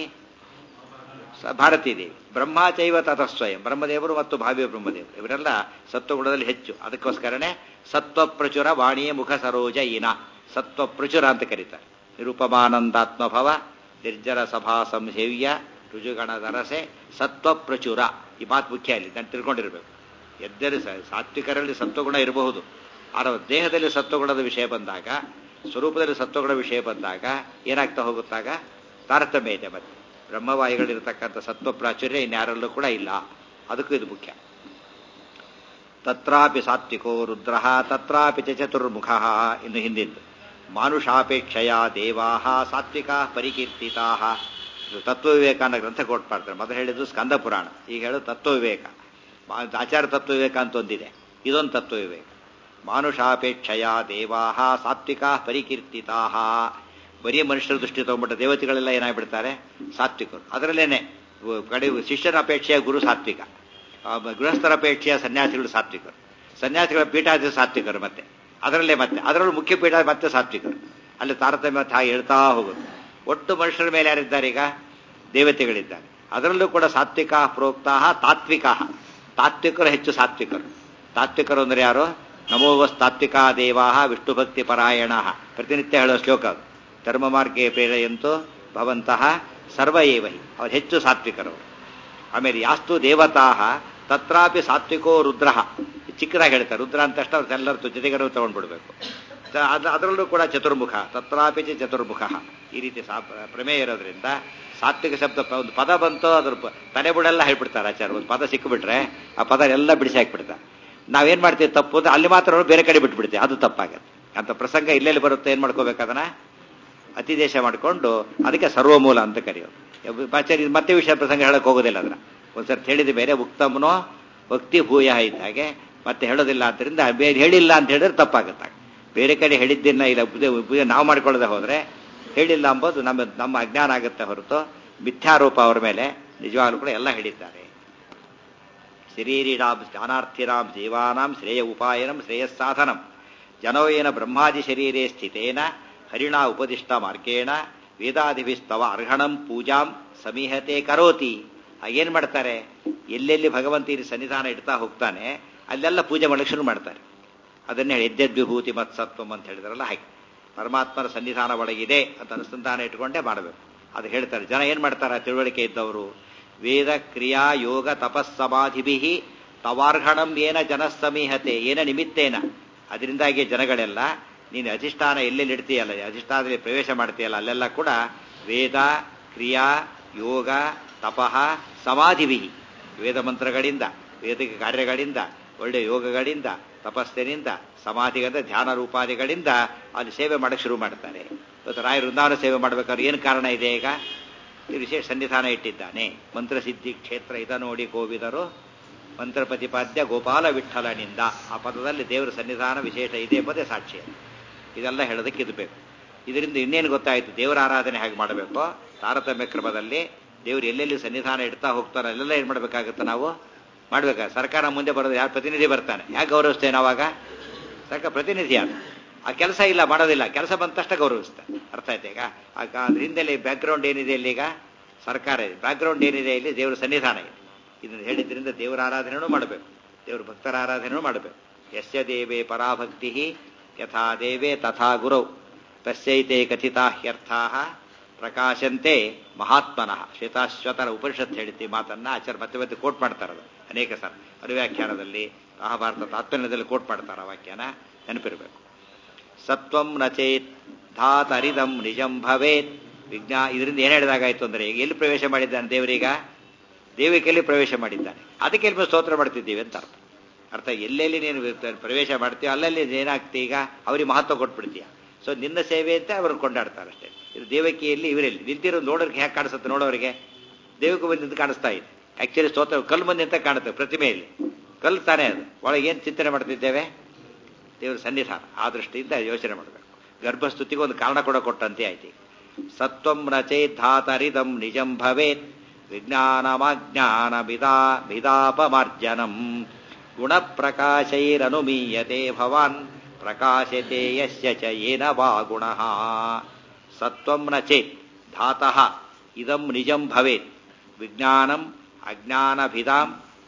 ಭಾರತೀ ದೇವಿ ಬ್ರಹ್ಮಾಚೈವ ತತಸ್ವಯಂ ಬ್ರಹ್ಮದೇವರು ಮತ್ತು ಭಾವಿ ಬ್ರಹ್ಮದೇವರು ಇವರೆಲ್ಲ ಸತ್ವಗುಣದಲ್ಲಿ ಹೆಚ್ಚು ಅದಕ್ಕೋಸ್ಕರನೇ ಸತ್ವ ಪ್ರಚುರ ವಾಣಿಯ ಮುಖ ಸರೋಜ ಇನ ಸತ್ವ ಪ್ರಚುರ ಅಂತ ಕರೀತಾರೆ ನಿರುಪಮಾನಂದಾತ್ಮಭವ ನಿರ್ಜರ ಸಭಾ ಸಂಸೇವ್ಯ ರುಜುಗಣದರಸೆ ಸತ್ವ ಪ್ರಚುರ ಈ ಮಾತು ಮುಖ್ಯ ಅಲ್ಲಿ ನಾನು ತಿಳ್ಕೊಂಡಿರ್ಬೇಕು ಎದ್ದರೆ ಸಾತ್ವಿಕರಲ್ಲಿ ಸತ್ವಗುಣ ಇರಬಹುದು ಆದರೆ ದೇಹದಲ್ಲಿ ಸತ್ವಗುಣದ ವಿಷಯ ಬಂದಾಗ ಸ್ವರೂಪದಲ್ಲಿ ಸತ್ವಗುಣ ವಿಷಯ ಬಂದಾಗ ಏನಾಗ್ತಾ ಹೋಗುತ್ತಾಗ ತಾರತಮ್ಯ ಇದೆ ಮತ್ತೆ ಬ್ರಹ್ಮವಾಯುಗಳಿರತಕ್ಕಂಥ ಸತ್ವ ಪ್ರಾಚುರ್ಯ ಇನ್ಯಾರಲ್ಲೂ ಕೂಡ ಇಲ್ಲ ಅದಕ್ಕೂ ಇದು ಮುಖ್ಯ ತತ್ರಾಪಿ ಸಾತ್ವಿಕೋ ರುದ್ರ ತತ್ರಾಪಿ ಚ ಚತುರ್ಮುಖ ಇನ್ನು ಹಿಂದಿದ್ದು ಮಾನುಷಾಪೇಕ್ಷೆಯ ದೇವಾ ಸಾತ್ವಿಕಾ ಪರಿಕೀರ್ತಿತಾ ತತ್ವವಿವೇಕ ಅನ್ನೋ ಗ್ರಂಥ ಕೊಟ್ಟು ಮಾಡ್ತಾರೆ ಮೊದಲು ಹೇಳಿದ್ದು ಸ್ಕಂದ ಪುರಾಣ ಈಗ ಹೇಳೋದು ತತ್ವವಿವೇಕ ಆಚಾರ ತತ್ವವಿವೇಕ ಅಂತ ಒಂದಿದೆ ಇದೊಂದು ತತ್ವವಿವೇಕ ಮಾನುಷಾಪೇಕ್ಷೆಯ ದೇವಾ ಸಾತ್ವಿಕಾ ಪರಿಕೀರ್ತಿತಾ ಬರೀ ಮನುಷ್ಯರ ದೃಷ್ಟಿ ತಗೊಂಡ್ಬಿಟ್ಟ ದೇವತೆಗಳೆಲ್ಲ ಏನಾಗ್ಬಿಡ್ತಾರೆ ಸಾತ್ವಿಕರು ಅದರಲ್ಲೇನೆ ಕಡೆ ಶಿಷ್ಯರ ಅಪೇಕ್ಷೆಯ ಗುರು ಸಾತ್ವಿಕ ಗೃಹಸ್ಥರ ಅಪೇಕ್ಷೆಯ ಸನ್ಯಾಸಿಗಳು ಸಾತ್ವಿಕರು ಸನ್ಯಾಸಿಗಳ ಪೀಠಾಧಿ ಸಾತ್ವಿಕರು ಮತ್ತೆ ಅದರಲ್ಲೇ ಮತ್ತೆ ಅದರಲ್ಲೂ ಮುಖ್ಯ ಪೀಠ ಮತ್ತೆ ಸಾತ್ವಿಕರು ಅಲ್ಲಿ ತಾರತಮ್ಯ ಹಾಗೆ ಹೇಳ್ತಾ ಹೋಗುತ್ತೆ ಒಟ್ಟು ಮನುಷ್ಯರ ಮೇಲೆ ಯಾರಿದ್ದಾರೆ ಈಗ ದೇವತೆಗಳಿದ್ದಾರೆ ಅದರಲ್ಲೂ ಕೂಡ ಸಾತ್ವಿಕ ಪ್ರೋಕ್ತ ತಾತ್ವಿಕ ತಾತ್ವಿಕರು ಹೆಚ್ಚು ಸಾತ್ವಿಕರು ತಾತ್ವಿಕರು ಅಂದ್ರೆ ಯಾರು ನಮೋವಸ್ ತಾತ್ವಿಕಾ ದೇವಾ ವಿಷ್ಣು ಭಕ್ತಿ ಪರಾಯಣ ಪ್ರತಿನಿತ್ಯ ಹೇಳೋ ಶ್ಲೋಕ ಅದು ಧರ್ಮ ಮಾರ್ಗೇ ಪ್ರೇರೆಯಂತೂ ಭವಂತಹ ಸರ್ವ ಏವಹಿ ಅವ್ರು ಹೆಚ್ಚು ಸಾತ್ವಿಕರು ಆಮೇಲೆ ಯಾಸ್ತು ದೇವತಾ ತತ್ರಾಪಿ ಸಾತ್ವಿಕೋ ರುದ್ರ ಚಿಕ್ಕದಾಗಿ ಹೇಳ್ತಾರೆ ರುದ್ರ ಅಂತ ತಕ್ಷಣ ಎಲ್ಲರೂ ಜೊತೆಗರು ತಗೊಂಡ್ಬಿಡ್ಬೇಕು ಅದು ಅದರಲ್ಲೂ ಕೂಡ ಚತುರ್ಮುಖ ತತ್ರಾಪಿ ಚ ಚತುರ್ಮುಖ ಈ ರೀತಿ ಸಾ ಪ್ರಮೇಯ ಇರೋದ್ರಿಂದ ಸಾತ್ವಿಕ ಶಬ್ದ ಒಂದು ಪದ ಬಂತು ಅದ್ರ ತಲೆ ಬುಡೆಲ್ಲ ಹೇಳ್ಬಿಡ್ತಾರೆ ಆಚಾರ ಒಂದು ಪದ ಸಿಕ್ಕಿಬಿಟ್ರೆ ಆ ಪದ ಎಲ್ಲ ಬಿಡಿಸಿ ಹಾಕ್ಬಿಡ್ತಾರೆ ನಾವೇನ್ ಮಾಡ್ತೀವಿ ತಪ್ಪು ಅಂದ್ರೆ ಅಲ್ಲಿ ಮಾತ್ರ ಬೇರೆ ಕಡೆ ಬಿಟ್ಬಿಡ್ತೀವಿ ಅದು ತಪ್ಪಾಗತ್ತೆ ಅಂತ ಪ್ರಸಂಗ ಇಲ್ಲೆಲ್ಲಿ ಬರುತ್ತೆ ಏನ್ ಮಾಡ್ಕೋಬೇಕು ಅದನ್ನ ಅತಿದೇಶ ಮಾಡಿಕೊಂಡು ಅದಕ್ಕೆ ಸರ್ವಮೂಲ ಅಂತ ಕರೆಯೋದು ಆಚಾರ್ಯ ಮತ್ತೆ ವಿಷಯ ಪ್ರಸಂಗ ಹೇಳಕ್ ಹೋಗೋದಿಲ್ಲ ಅದ್ರ ಒಂದ್ಸರ್ತಿ ಹೇಳಿದ ಬೇರೆ ಉಕ್ತಮ್ನೋ ಭಕ್ತಿ ಭೂಯ ಇದ್ದ ಹಾಗೆ ಮತ್ತೆ ಹೇಳೋದಿಲ್ಲ ಆದ್ದರಿಂದ ಬೇರೆ ಹೇಳಿಲ್ಲ ಅಂತ ಹೇಳಿದ್ರೆ ತಪ್ಪಾಗುತ್ತೆ ಬೇರೆ ಕಡೆ ಹೇಳಿದ್ದನ್ನ ಇಲ್ಲ ಪೂಜೆ- ಪೂಜೆ ನಾವು ಮಾಡ್ಕೊಳ್ಳದೆ ಹೋದ್ರೆ ಹೇಳಿಲ್ಲ ಅಂಬೋದು ನಮ್ಮ ನಮ್ಮ ಅಜ್ಞಾನ ಆಗುತ್ತೆ ಹೊರತು ಮಿಥ್ಯಾರೋಪ ಅವ್ರ ಮೇಲೆ ನಿಜವಾಗ್ಲೂ ಕೂಡ ಎಲ್ಲ ಹೇಳಿದ್ದಾರೆ ಶರೀರಿಣಾಂ ಜ್ಞಾನಾರ್ಥಿನಾಂ ಜೀವಾನಾಂ ಶ್ರೇಯ ಉಪಾಯನಂ ಶ್ರೇಯಸ್ಸಾಧನಂ ಜನೋಯೇನ ಬ್ರಹ್ಮಾದಿ ಶರೀರೇ ಸ್ಥಿತೇನ ಹರಿಣಾ ಉಪದಿಷ್ಟ ಮಾರ್ಗೇಣ ವೇದಾದಿಭಿಸ್ತವ ಅರ್ಹಣಂ ಪೂಜಾಂ ಸಮೀಹತೆ ಕರೋತಿ ಹಾಗೇನ್ ಮಾಡ್ತಾರೆ ಎಲ್ಲೆಲ್ಲಿ ಭಗವಂತ ಇಲ್ಲಿ ಸನ್ನಿಧಾನ ಇಡ್ತಾ ಹೋಗ್ತಾನೆ ಅಲ್ಲೆಲ್ಲ ಪೂಜೆ ಮಾಡಕ್ಕೆ ಶುರು ಮಾಡ್ತಾರೆ ಅದನ್ನೇ ಹೇಳಿ ಯದ್ಯದ್ವಿಭೂತಿ ಮತ್ಸತ್ವಂ ಅಂತ ಹೇಳಿದ್ರಲ್ಲ ಹಾಗೆ ಪರಮಾತ್ಮನ ಸನ್ನಿಧಾನ ಒಳಗಿದೆ ಅಂತ ಅನುಸಂಧಾನ ಇಟ್ಕೊಂಡೇ ಮಾಡಬೇಕು ಅದು ಹೇಳ್ತಾರೆ ಜನ ಏನ್ ಮಾಡ್ತಾರೆ ತಿಳುವಳಿಕೆ ಇದ್ದವರು ವೇದ ಕ್ರಿಯಾ ಯೋಗ ತಪಸ್ಸಮಾಧಿಭಿ ತವಾರ್ಹಣಂ ಏನ ಜನಸ್ಸಮೀಹತೆ ಏನ ನಿಮಿತ್ತೇನ ಅದರಿಂದಾಗಿ ಜನಗಳೆಲ್ಲ ನೀನು ಅಧಿಷ್ಠಾನ ಎಲ್ಲೆಲ್ಲಿ ಇಡ್ತೀಯಲ್ಲ ಅಧಿಷ್ಠಾನದಲ್ಲಿ ಪ್ರವೇಶ ಮಾಡ್ತೀಯಲ್ಲ ಅಲ್ಲೆಲ್ಲ ಕೂಡ ವೇದ ಕ್ರಿಯಾ ಯೋಗ ತಪಃ ಸಮಾಧಿಭಿ ವೇದ ಮಂತ್ರಗಳಿಂದ ವೇದಿಕ ಕಾರ್ಯಗಳಿಂದ ಒಳ್ಳೆಯ ಯೋಗಗಳಿಂದ ತಪಸ್ಸಿನಿಂದ ಸಮಾಧಿಗಳಿಂದ ಧ್ಯಾನ ರೂಪಾದಿಗಳಿಂದ ಅಲ್ಲಿ ಸೇವೆ ಮಾಡಕ್ಕೆ ಶುರು ಮಾಡ್ತಾರೆ ಇವತ್ತು ರಾಯ ವೃಂದಾವನ ಸೇವೆ ಮಾಡ್ಬೇಕಾದ್ರೆ ಏನು ಕಾರಣ ಇದೆ ಈಗ ಈ ವಿಶೇಷ ಸನ್ನಿಧಾನ ಇಟ್ಟಿದ್ದಾನೆ ಮಂತ್ರಸಿದ್ಧಿ ಕ್ಷೇತ್ರ ಇದ ನೋಡಿ ಕೋವಿದರು ಮಂತ್ರ ಪ್ರತಿಪಾದ್ಯ ಗೋಪಾಲ ವಿಠಲನಿಂದ ಆ ಪದದಲ್ಲಿ ದೇವರ ಸನ್ನಿಧಾನ ವಿಶೇಷ ಇದೆ ಎಂಬುದೇ ಸಾಕ್ಷಿ ಇದೆಲ್ಲ ಹೇಳೋದಕ್ಕೆ ಇದು ಬೇಕು ಇದರಿಂದ ಇನ್ನೇನು ಗೊತ್ತಾಯಿತು ದೇವರ ಆರಾಧನೆ ಹೇಗೆ ಮಾಡಬೇಕು ತಾರತಮ್ಯ ಕ್ರಮದಲ್ಲಿ ದೇವರು ಎಲ್ಲೆಲ್ಲಿ ಸನ್ನಿಧಾನ ಇಡ್ತಾ ಹೋಗ್ತಾರೋ ಅಲ್ಲೆಲ್ಲ ಏನು ಮಾಡಬೇಕಾಗುತ್ತೆ ನಾವು ಮಾಡ್ಬೇಕಾ ಸರ್ಕಾರ ಮುಂದೆ ಬರೋದು ಯಾರು ಪ್ರತಿನಿಧಿ ಬರ್ತಾನೆ ಯಾಕೆ ಗೌರವಿಸ್ತೇನೆ ಅವಾಗ ಸರ್ಕಾರ ಪ್ರತಿನಿಧಿ ಅದು ಆ ಕೆಲಸ ಇಲ್ಲ ಮಾಡೋದಿಲ್ಲ ಕೆಲಸ ಬಂದ ತಕ್ಷಣ ಗೌರವಿಸ್ತಾರೆ ಅರ್ಥ ಆಯ್ತು ಈಗ ಆಗ ಅದ್ರ ಹಿಂದೆಲ್ಲಿ ಬ್ಯಾಕ್ಗ್ರೌಂಡ್ ಏನಿದೆ ಇಲ್ಲಿ ಈಗ ಸರ್ಕಾರ ಇದೆ ಬ್ಯಾಕ್ಗ್ರೌಂಡ್ ಏನಿದೆ ಇಲ್ಲಿ ದೇವರ ಸನ್ನಿಧಾನ ಇದೆ ಇದನ್ನು ಹೇಳಿದ್ರಿಂದ ದೇವರ ಆರಾಧನೆಯೂ ಮಾಡಬೇಕು ದೇವರ ಭಕ್ತರ ಆರಾಧನೆಯೂ ಮಾಡಬೇಕು ಯಸ್ಯ ದೇವೇ ಪರಾಭಕ್ತಿ ಯಥಾ ದೇವೇ ತಥಾ ಗುರೌ ತಸ್ಯೈತೆ ಕಥಿತಾ ಹ್ಯರ್ಥಾ ಪ್ರಕಾಶಂತೆ ಮಹಾತ್ಮನಃ ಶ್ವೇತಾಶ್ವತರ ಉಪನಿಷತ್ ಹೇಳಿದ್ದ ಮಾತನ್ನ ಆಚಾರ್ಯ ಮತ್ತೆ ಮತ್ತೆ ಕೋಟ್ ಮಾಡ್ತಾರದು ಅನೇಕ ಸಲ ಅನುವ್ಯಾಖ್ಯಾನದಲ್ಲಿ ಮಹಾಭಾರತ ತಾತ್ಪರ್ಯದಲ್ಲಿ ಕೋಟ್ ಮಾಡ್ತಾರ ಆ ವಾಕ್ಯನ ನೆನಪಿರಬೇಕು ಸತ್ವಂ ನಚೇತ್ ಧಾತರಿದಂ ನಿಜಂ ಭವೇತ್ ವಿಜ್ಞಾ ಇದರಿಂದ ಏನು ಹೇಳಿದಾಗಾಯ್ತು ಅಂದ್ರೆ ಈಗ ಎಲ್ಲಿ ಪ್ರವೇಶ ಮಾಡಿದ್ದಾನೆ ದೇವರೀಗ ದೇವಿಕೆಯಲ್ಲಿ ಪ್ರವೇಶ ಮಾಡಿದ್ದಾನೆ ಅದಕ್ಕೆ ಎಲ್ಲಿ ಸ್ತೋತ್ರ ಮಾಡ್ತಿದ್ದೀವಿ ಅಂತ ಅರ್ಥ ಅರ್ಥ ಎಲ್ಲೆಲ್ಲಿ ನೀನು ಪ್ರವೇಶ ಮಾಡ್ತೀಯೋ ಅಲ್ಲಲ್ಲಿ ಏನಾಗ್ತಿ ಈಗ ಅವ್ರಿಗೆ ಮಹತ್ವ ಕೊಟ್ಬಿಡ್ತೀಯ ಸೊ ನಿನ್ನ ಸೇವೆ ಅಂತ ಅವ್ರನ್ನ ಕೊಂಡಾಡ್ತಾರೆ ಅಷ್ಟೇ ಇದು ದೇವಕಿಯಲ್ಲಿ ಇವರಲ್ಲಿ ನಿಂತಿರೋ ನೋಡೋರಿಗೆ ಹೇಗೆ ಕಾಣಿಸುತ್ತೆ ನೋಡೋರಿಗೆ ದೇವಕ್ಕೆ ಬಂದಿದ್ದು ಕಾಣಿಸ್ತಾ ಇದೆ ಆಕ್ಚುಲಿ ಸ್ತೋತ್ರ ಕಲ್ಲು ಬಂದಿ ಅಂತ ಕಾಣುತ್ತೆ ಪ್ರತಿಮೆಯಲ್ಲಿ ಕಲ್ಲು ತಾನೇ ಅದು ಒಳಗೆ ಏನು ಚಿಂತನೆ ಮಾಡ್ತಿದ್ದೇವೆ ದೇವರ ಸನ್ನಿಧಾನ ಆ ದೃಷ್ಟಿಯಿಂದ ಯೋಚನೆ ಮಾಡಬೇಕು ಗರ್ಭಸ್ತುತಿಗೆ ಒಂದು ಕಾರಣ ಕೂಡ ಕೊಟ್ಟಂತೆ ಆಯ್ತು ಈಗ. ಸತ್ವಂ ರಚೇದ್ಧಾತರಿದಂ ನಿಜಂ ಭವೇತ್ ವಿಜ್ಞಾನಮಾಜ್ಞಾನ ಬಿದಾ ಬಿದಾಪಮಾರ್ಜನಂ ಗುಣಪ್ರಕಾಶೈರನುಮೀಯತೆ ಭವಾನ್ ಪ್ರಕಾಶತೆ ಯಸ್ಯ ಚ ಏನ ವಾ ಗುಣಃ ಸತ್ವಂ ನ ಚೇತ್ ಧಾತಃ ಇದಂ ನಿಜಂ ಭವೇತ್ ವಿಜ್ಞಾನಂ ಅಜ್ಞಾನಭಿದಾಂ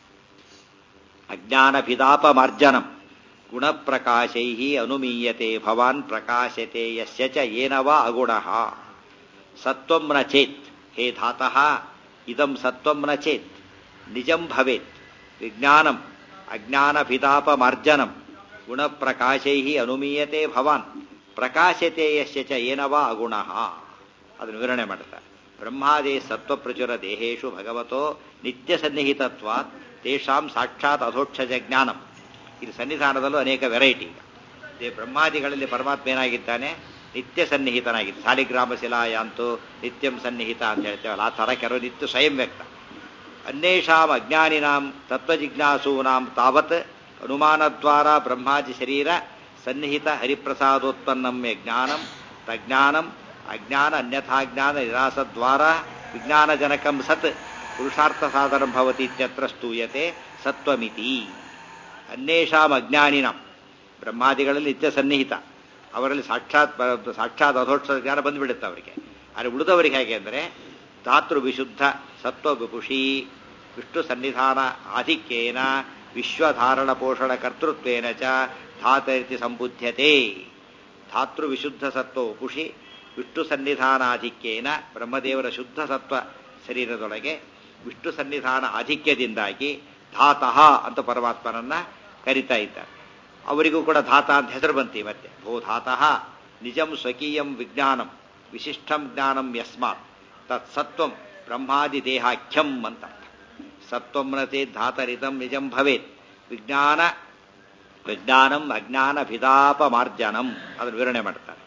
ಅಜ್ಞಾನಭಿದಾಪಮಾರ್ಜನಂ ಗುಣಪ್ರಕಾಶೈ ಅನುಮೀಯತೆ ಭವಾನ್ ಪ್ರಕಾಶತೆ ಯಸ್ಯ ಚ ಏನ ವಾ ಅಗುಣಃ ಸತ್ವಂ ನ ಚೇತ್ ಹೇ ಧಾತಃ ಇದಂ ಸತ್ವಂ ನ ಚೇತ್ ನಿಜಂ ಭವೇತ್ ವಿಜ್ಞಾನಂ ಅಜ್ಞಾನಭಿತಾಪಮಾರ್ಜನಂ ಗುಣಪ್ರಕಾಶೈ ಅನುಮೀಯತೆ ಭವಾನ್ ಪ್ರಕಾಶತೆ ಯಸ್ಯ ಚ ಏನ ವಾ ಅಗುಣಃ ಅದನ್ನು ವಿವರಣೆ ಮಾಡ್ತಾರೆ ಬ್ರಹ್ಮಾದಿ ಸತ್ವಪ್ರಚುರ ದೇಹೇಶು ಭಗವತೋ ನಿತ್ಯ ಸನ್ನಿಹಿತತ್ವಾತ್ ತೇಷಾಂ ಸಾಕ್ಷಾತ್ ಅಧೋಕ್ಷಜ ಜ್ಞಾನಂ ಇದು ಸನ್ನಿಧಾನದಲ್ಲೂ ಅನೇಕ ವೆರೈಟಿ ಈಗ ದೇ ಬ್ರಹ್ಮಾದಿಗಳಲ್ಲಿ ಪರಮಾತ್ಮ ಏನಾಗಿದ್ದಾನೆ ನಿತ್ಯ ಸನ್ನಿಹಿತನಾಗಿದೆ ಸಾಲಿಗ್ರಾಮ ಶಿಲಾಯಾಂತು ನಿತ್ಯಂ ಸನ್ನಿಹಿತ ಅಂತ ಹೇಳ್ತೇವಲ್ಲ ಆ ಥರ ಕೆಲವು ನಿತ್ಯ ಸ್ವಯಂ ವ್ಯಕ್ತ ಅನ್ಯೇಷಾಂ ಅಜ್ಞಾನಿನಾಂ ತತ್ವಜಿಜ್ಞಾಸೂನಾಂ ತಾವತ್ ಅನುಮಾನದ್ವಾರ ಬ್ರಹ್ಮಾದಿ ಶರೀರ ಸನ್ನಿಹಿತ ಹರಿಪ್ರಸಾದೋತ್ಪನ್ನಮ್ಯ ಜ್ಞಾನಂ ತಜ್ಞಾನಂ ಅಜ್ಞಾನ ಅನ್ಯಥಾಜ್ಞಾನ ನಿರಾಸದ್ವಾರ ವಿಜ್ಞಾನಜನಕಂ ಸತ್ ಪುರುಷಾರ್ಥ ಸಾಧನಂ ಭವತಿ ಇತ್ಯತ್ರ ಸ್ತೂಯತೆ ಸತ್ವಮಿತಿ ಅನ್ಯೇಷಾಂ ಅಜ್ಞಾನಿನಾಂ ಬ್ರಹ್ಮಾದಿಗಳಲ್ಲಿ ನಿತ್ಯ ಸನ್ನಿಹಿತ ಅವರಲ್ಲಿ ಸಾಕ್ಷಾತ್ ಬ- ಸಾಕ್ಷಾತ್ ಅಧೋಕ್ಷ ಜ್ಞಾನ ಬಂದುಬಿಡುತ್ತೆ ಅವರಿಗೆ ಆದರೆ ಉಳಿದವರಿಗೆ ಹೇಗೆ ಅಂದರೆ ಧಾತೃ ವಿಶುದ್ಧ ಸತ್ವ ವಿಪುಷಿ ವಿಷ್ಣು ಸನ್ನಿಧಾನ ಆಧಿಕ್ಯೇನ ವಿಶ್ವಧಾರಣ ಪೋಷಣ ಕರ್ತೃತ್ವೇನ ಚ ಧಾತರಿತಿ ಸಂಬುದ್ಧತೆ ಧಾತೃ ವಿಶುದ್ಧ ಸತ್ವ ಉಪುಷಿ ವಿಷ್ಣು ಸನ್ನಿಧಾನಾಧಿಕ್ಯೇನ ಬ್ರಹ್ಮದೇವರ ಶುದ್ಧ ಸತ್ವ ಶರೀರದೊಳಗೆ ವಿಷ್ಣು ಸನ್ನಿಧಾನ ಆಧಿಕ್ಯದಿಂದಾಗಿ ಧಾತಃ ಅಂತ ಪರಮಾತ್ಮನನ್ನ ಕರಿತಾ ಇದ್ದಾರೆ ಅವರಿಗೂ ಕೂಡ ಧಾತ ಅಂತ ಹೆಸರು ಬಂತಿ ಮತ್ತೆ ಭೋ ಧಾತಃ ನಿಜಂ ಸ್ವಕೀಯಂ ವಿಜ್ಞಾನಂ ವಿಶಿಷ್ಟಂ ಜ್ಞಾನಂ ಯಸ್ಮಾತ್ ತತ್ ಸತ್ವಂ ಬ್ರಹ್ಮಾದಿ ದೇಹಾಖ್ಯಂ ಅಂತ ಅರ್ಥ. ಸತ್ವಂ ನತೆ ಧಾತರಿತಂ ನಿಜಂ ಭವೇತ್ ವಿಜ್ಞಾನ ವಿಜ್ಞಾನಂ ಅಜ್ಞಾನ ಭಿದಾಪಮಾರ್ಜನಂ ಅದನ್ನು ವಿವರಣೆ ಮಾಡ್ತಾರೆ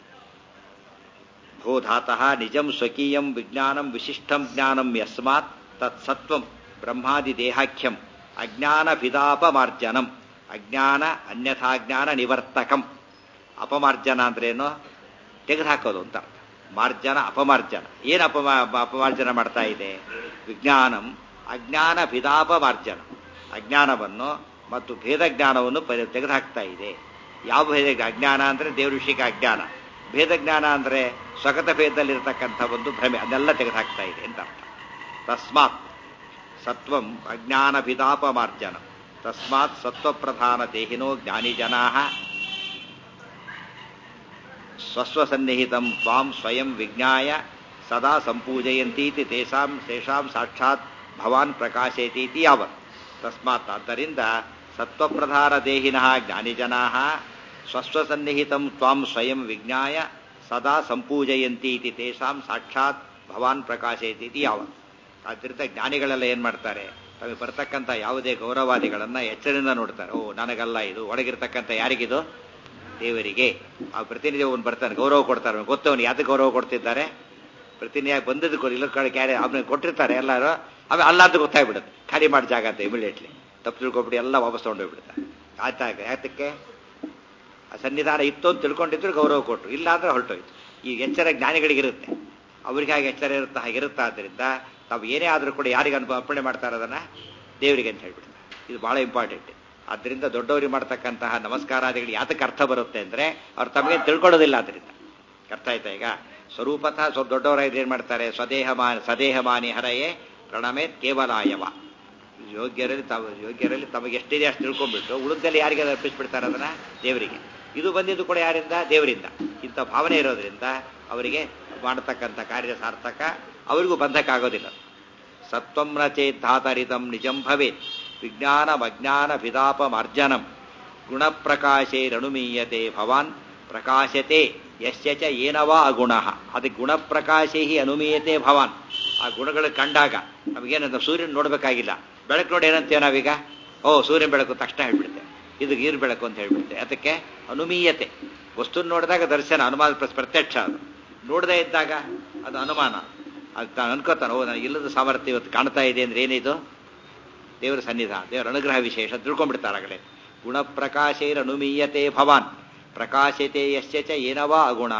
ಭೋ ಧಾತಃ ನಿಜಂ ಸ್ವಕೀಯಂ ವಿಜ್ಞಾನಂ ವಿಶಿಷ್ಟಂ ಜ್ಞಾನಂ ಯಸ್ಮಾತ್ ತತ್ ಸತ್ವಂ ಬ್ರಹ್ಮಾದಿ ದೇಹಾಖ್ಯಂ ಅಜ್ಞಾನ ಭಿದಾಪಮಾರ್ಜನಂ ಅಜ್ಞಾನ ಅನ್ಯಥಾಜ್ಞಾನ ನಿವರ್ತಕಂ ಅಪಮಾರ್ಜನ ಅಂದ್ರೇನು ತೆಗೆದುಹಾಕೋದು ಅಂತ ಮಾರ್ಜನ ಅಪಮಾರ್ಜನ ಏನು ಅಪಮಾ ಅಪಮಾರ್ಜನ ಮಾಡ್ತಾ ಇದೆ ವಿಜ್ಞಾನಂ ಅಜ್ಞಾನ ಭಿದಾಪಮಾರ್ಜನ ಅಜ್ಞಾನವನ್ನು ಮತ್ತು ಭೇದ ಜ್ಞಾನವನ್ನು ಪರಿ ತೆಗೆದುಹಾಕ್ತಾ ಇದೆ ಯಾವ ಭೇದ ಅಜ್ಞಾನ ಅಂದರೆ ದೇವ್ರ ವಿಷಯಕ್ಕೆ ಅಜ್ಞಾನ ಭೇದ ಜ್ಞಾನ ಅಂದರೆ ಸ್ವಗತ ಭೇದದಲ್ಲಿರ್ತಕ್ಕಂಥ ಒಂದು ಭ್ರಮೆ ಅದನ್ನೆಲ್ಲ ತೆಗೆದುಹಾಕ್ತಾ ಇದೆ ಅಂತ ಅರ್ಥ ತಸ್ಮಾತ್ ಸತ್ವಂ ಅಜ್ಞಾನ ಭಿದಾಪಮಾರ್ಜನ ತಸ್ಮಾತ್ ಸತ್ವಪ್ರಧಾನ ದೇಹಿನೋ ಜ್ಞಾನಿ ಜನಾ ಸ್ವಸ್ವಸನ್ನಿಹಿತಂ ತ್ವಾಂ ಸ್ವಯಂ ವಿಜ್ಞಾಯ ಸದಾ ಸಂಪೂಜಯಂತೀತಿ ತೇಷಾಂ ತೇಷಾಂ ಸಾಕ್ಷಾತ್ ಭವಾನ್ ಪ್ರಕಾಶಯತೀತಿ ಯಾವತ್ ತಸ್ಮಾತ್ ಆದ್ದರಿಂದ ಸತ್ವಪ್ರಧಾನ ದೇಹಿನಃ ಜ್ಞಾನಿಜನಾ ಸ್ವಸ್ವಸನ್ನಿಹಿತಂ ತ್ವಾಂ ಸ್ವಯಂ ವಿಜ್ಞಾಯ ಸದಾ ಸಂಪೂಜಯಂತೀತಿ ತೇಷಾಂ ಸಾಕ್ಷಾತ್ ಭವಾನ್ ಪ್ರಕಾಶಯತೀತಿ ಯಾವತ್ ಆದ್ದರಿಂದ ಜ್ಞಾನಿಗಳೆಲ್ಲ ಏನು ಮಾಡ್ತಾರೆ ತಮಗೆ ಬರ್ತಕ್ಕಂಥ ಯಾವುದೇ ಗೌರವಾದಿಗಳನ್ನ ಎಚ್ಚರಿಂದ ನೋಡ್ತಾರೆ ಓ ನನಗಲ್ಲ ಇದು ಒಳಗಿರ್ತಕ್ಕಂಥ ಯಾರಿಗಿದು ದೇವರಿಗೆ ಆ ಪ್ರತಿನಿಧಿ ಅವನು ಬರ್ತಾನೆ ಗೌರವ ಕೊಡ್ತಾರೆ ಅವ್ನಿಗೆ ಗೊತ್ತವನು ಯಾತಕ್ಕೆ ಗೌರವ ಕೊಡ್ತಿದ್ದಾರೆ ಪ್ರತಿನಿಧಿಯಾಗಿ ಬಂದದ್ದು ಕೊಡಿ ಇಲ್ಲ ಕಡೆ ಕ್ಯಾರೆ ಅವನಿಗೆ ಕೊಟ್ಟಿರ್ತಾರೆ ಎಲ್ಲರೂ ಆಮೇಲೆ ಅಲ್ಲ ಅಂತ ಗೊತ್ತಾಗ್ಬಿಡುತ್ತೆ ಖಾಲಿ ಮಾಡಿ ಜಾಗ ಅಂತ ಇಮಿಡಿಯೇಟ್ಲಿ ತಪ್ಪು ತಿಳ್ಕೊಬಿಟ್ಟು ಎಲ್ಲ ವಾಪಸ್ ತೊಗೊಂಡೋಗ್ಬಿಡ್ತಾರೆ ಆಯ್ತಾಗ ಯಾತಕ್ಕೆ ಆ ಸನ್ನಿಧಾನ ಇತ್ತು ಅಂತ ತಿಳ್ಕೊಂಡಿದ್ರು ಗೌರವ ಕೊಟ್ಟರು ಇಲ್ಲ ಅಂದ್ರೆ ಹೊರಟೋಯ್ತು ಈ ಎಚ್ಚರ ಜ್ಞಾನಿಗಳಿಗಿರುತ್ತೆ ಅವ್ರಿಗೆ ಹಾಗೆ ಎಚ್ಚರ ಇರುತ್ತಾ ಹಾಗಿರುತ್ತಾ ಆದ್ದರಿಂದ ತಾವು ಏನೇ ಆದರೂ ಕೂಡ ಯಾರಿಗೆ ಅನುಭವ ಅರ್ಪಣೆ ಮಾಡ್ತಾರೆ ಅದನ್ನ ದೇವರಿಗೆ ಅಂತ ಹೇಳ್ಬಿಡ್ತಾರೆ ಇದು ಬಹಳ ಇಂಪಾರ್ಟೆಂಟ್ ಆದ್ದರಿಂದ ದೊಡ್ಡವರಿಗೆ ಮಾಡ್ತಕ್ಕಂತಹ ನಮಸ್ಕಾರಾದಿಗಳು ಯಾತಕ್ಕೆ ಅರ್ಥ ಬರುತ್ತೆ ಅಂದ್ರೆ ಅವ್ರು ತಮಗೆ ತಿಳ್ಕೊಳ್ಳೋದಿಲ್ಲ ಅದರಿಂದ ಅರ್ಥ ಆಯ್ತಾ ಈಗ ಸ್ವರೂಪತಃ ಸ್ವ ದೊಡ್ಡವರಾಗಿ ಏನ್ ಮಾಡ್ತಾರೆ ಸ್ವದೇಹ ಮಾನಿ ಸದೇಹ ಮಾನಿ ಹರಯೇ ಪ್ರಣಮೇ ಕೇವಲಾಯವ ಯೋಗ್ಯರಲ್ಲಿ ತಾವು ಯೋಗ್ಯರಲ್ಲಿ ತಮಗೆ ಎಷ್ಟಿದೆ ಅಷ್ಟು ತಿಳ್ಕೊಂಡ್ಬಿಟ್ಟು ಉಳಿದಲ್ಲಿ ಯಾರಿಗೆ ಅರ್ಪಿಸ್ಬಿಡ್ತಾರೆ ಅದನ್ನ ದೇವರಿಗೆ ಇದು ಬಂದಿದ್ದು ಕೂಡ ಯಾರಿಂದ ದೇವರಿಂದ ಇಂಥ ಭಾವನೆ ಇರೋದ್ರಿಂದ ಅವರಿಗೆ ಮಾಡತಕ್ಕಂಥ ಕಾರ್ಯ ಸಾರ್ಥಕ ಅವರಿಗೂ ಬಂಧಕ ಆಗೋದಿಲ್ಲ ಸತ್ವಂ ರಚೇದ್ದಾತರಿತಂ ನಿಜಂ ಭವೇತ್ ವಿಜ್ಞಾನಮಜ್ಞಾನ ಭಿದಾಪಮಾರ್ಜನಂ ಗುಣಪ್ರಕಾಶೈರನುಮೀಯತೆ ಭವಾನ್ ಪ್ರಕಾಶತೆ ಯಶ್ಯ ಚ ಏನವಾ ಅಗುಣ ಅದಕ್ಕೆ ಗುಣಪ್ರಕಾಶೈ ಅನುಮೀಯತೆ ಭವಾನ್ ಆ ಗುಣಗಳು ಕಂಡಾಗ ನಮಗೇನಂತ ಸೂರ್ಯನ ನೋಡಬೇಕಾಗಿಲ್ಲ ಬೆಳಕು ನೋಡಿ ಏನಂತೀವಿ ನಾವೀಗ ಓ ಸೂರ್ಯನ ಬೆಳಕು ತಕ್ಷಣ ಹೇಳ್ಬಿಡುತ್ತೆ ಇದು ನೀರು ಬೆಳಕು ಅಂತ ಹೇಳ್ಬಿಡುತ್ತೆ ಅದಕ್ಕೆ ಅನುಮೀಯತೆ ವಸ್ತು ನೋಡಿದಾಗ ದರ್ಶನ ಅನುಮಾನ ಪ್ರ- ಪ್ರತ್ಯಕ್ಷ ಅದು ನೋಡದೇ ಇದ್ದಾಗ ಅದು ಅನುಮಾನ ಅದು ತಾನು ಅನ್ಕೋತಾನೆ ಓ ನನಗೆ ಇಲ್ಲದ ಸಾಮರ್ಥ್ಯ ಇವತ್ತು ಕಾಣ್ತಾ ಇದೆ ಅಂದ್ರೆ ಏನಿದು ದೇವರ ಸನ್ನಿಧಾನ ದೇವರ ಅನುಗ್ರಹ ವಿಶೇಷ ತಿಳ್ಕೊಂಡ್ಬಿಡ್ತಾರಾಗಲೇ ಗುಣಪ್ರಕಾಶೈರನುಮೀಯತೆ ಭವಾನ್ ಪ್ರಕಾಶತೆ ಯಶ್ಚ ಚ ಏನವಾ ಅಗುಣ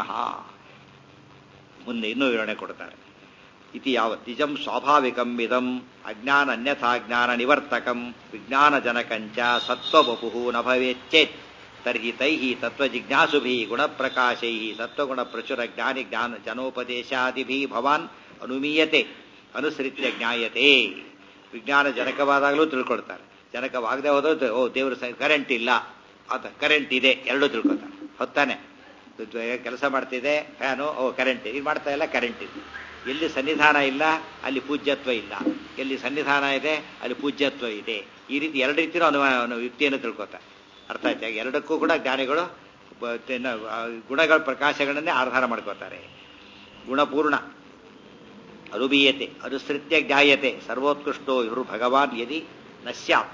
ಮುಂದೆ ಇನ್ನೂ ವಿವರಣೆ ಕೊಡ್ತಾರೆ ಇತಿ ಯಾವತ್ ನಿಜಂ ಸ್ವಾಭಾವಿಕಂ ಇದಂ ಅಜ್ಞಾನ ಅನ್ಯಥಾ ಜ್ಞಾನ ನಿವರ್ತಕಂ ವಿಜ್ಞಾನ ಜನಕಂಚ ಸತ್ವವಪು ನ ಭವೇಚ್ಚೇತ್ ತರ್ಹಿ ತೈಹಿ ತತ್ವಜಿಜ್ಞಾಸುಭಿ ಗುಣಪ್ರಕಾಶೈ ಸತ್ವಗುಣ ಪ್ರಚುರ ಜ್ಞಾನಿ ಜ್ಞಾನ ಜನೋಪದೇಶಾದಿಭಿ ಭವಾನ್ ಅನುಮೀಯತೆ ಅನುಸರಿತ್ಯ ಜ್ಞಾಯತೆ ವಿಜ್ಞಾನ ಜನಕವಾದಾಗಲೂ ತಿಳ್ಕೊಳ್ತಾರೆ ಜನಕವಾಗದೆ ಹೋದ್ರೆ ಓ ದೇವರು ಕರೆಂಟ್ ಇಲ್ಲ ಅದ ಕರೆಂಟ್ ಇದೆ ಎರಡೂ ತಿಳ್ಕೊತಾರೆ ಹೊತ್ತಾನೆ ಕೆಲಸ ಮಾಡ್ತಿದೆ ಫ್ಯಾನು ಓ ಕರೆಂಟ್ ಇದು ಮಾಡ್ತಾ ಇಲ್ಲ ಕರೆಂಟ್ ಇದೆ ಎಲ್ಲಿ ಸನ್ನಿಧಾನ ಇಲ್ಲ ಅಲ್ಲಿ ಪೂಜ್ಯತ್ವ ಇಲ್ಲ ಎಲ್ಲಿ ಸನ್ನಿಧಾನ ಇದೆ ಅಲ್ಲಿ ಪೂಜ್ಯತ್ವ ಇದೆ ಈ ರೀತಿ ಎರಡು ರೀತಿಯೂ ಅನುಮಾನ ಯುಕ್ತಿಯನ್ನು ತಿಳ್ಕೊತಾರೆ ಅರ್ಥ ಆಯ್ತಾ ಎರಡಕ್ಕೂ ಕೂಡ ಜ್ಞಾನಿಗಳು ಬ- ತೆನ್ನ- ಆ ಗುಣಗಳ ಪ್ರಕಾಶಗಳನ್ನೇ ಆಧಾರ ಮಾಡ್ಕೋತಾರೆ ಗುಣಪೂರ್ಣ ಅನುಬೀಯತೆ ಅನುಸೃತ್ಯ ಜ್ಞಾಯತೆ ಸರ್ವೋತ್ಕೃಷ್ಟೋ ಇವರು ಭಗವಾನ್ ಯದಿ ನ ಸ್ಯಾತ್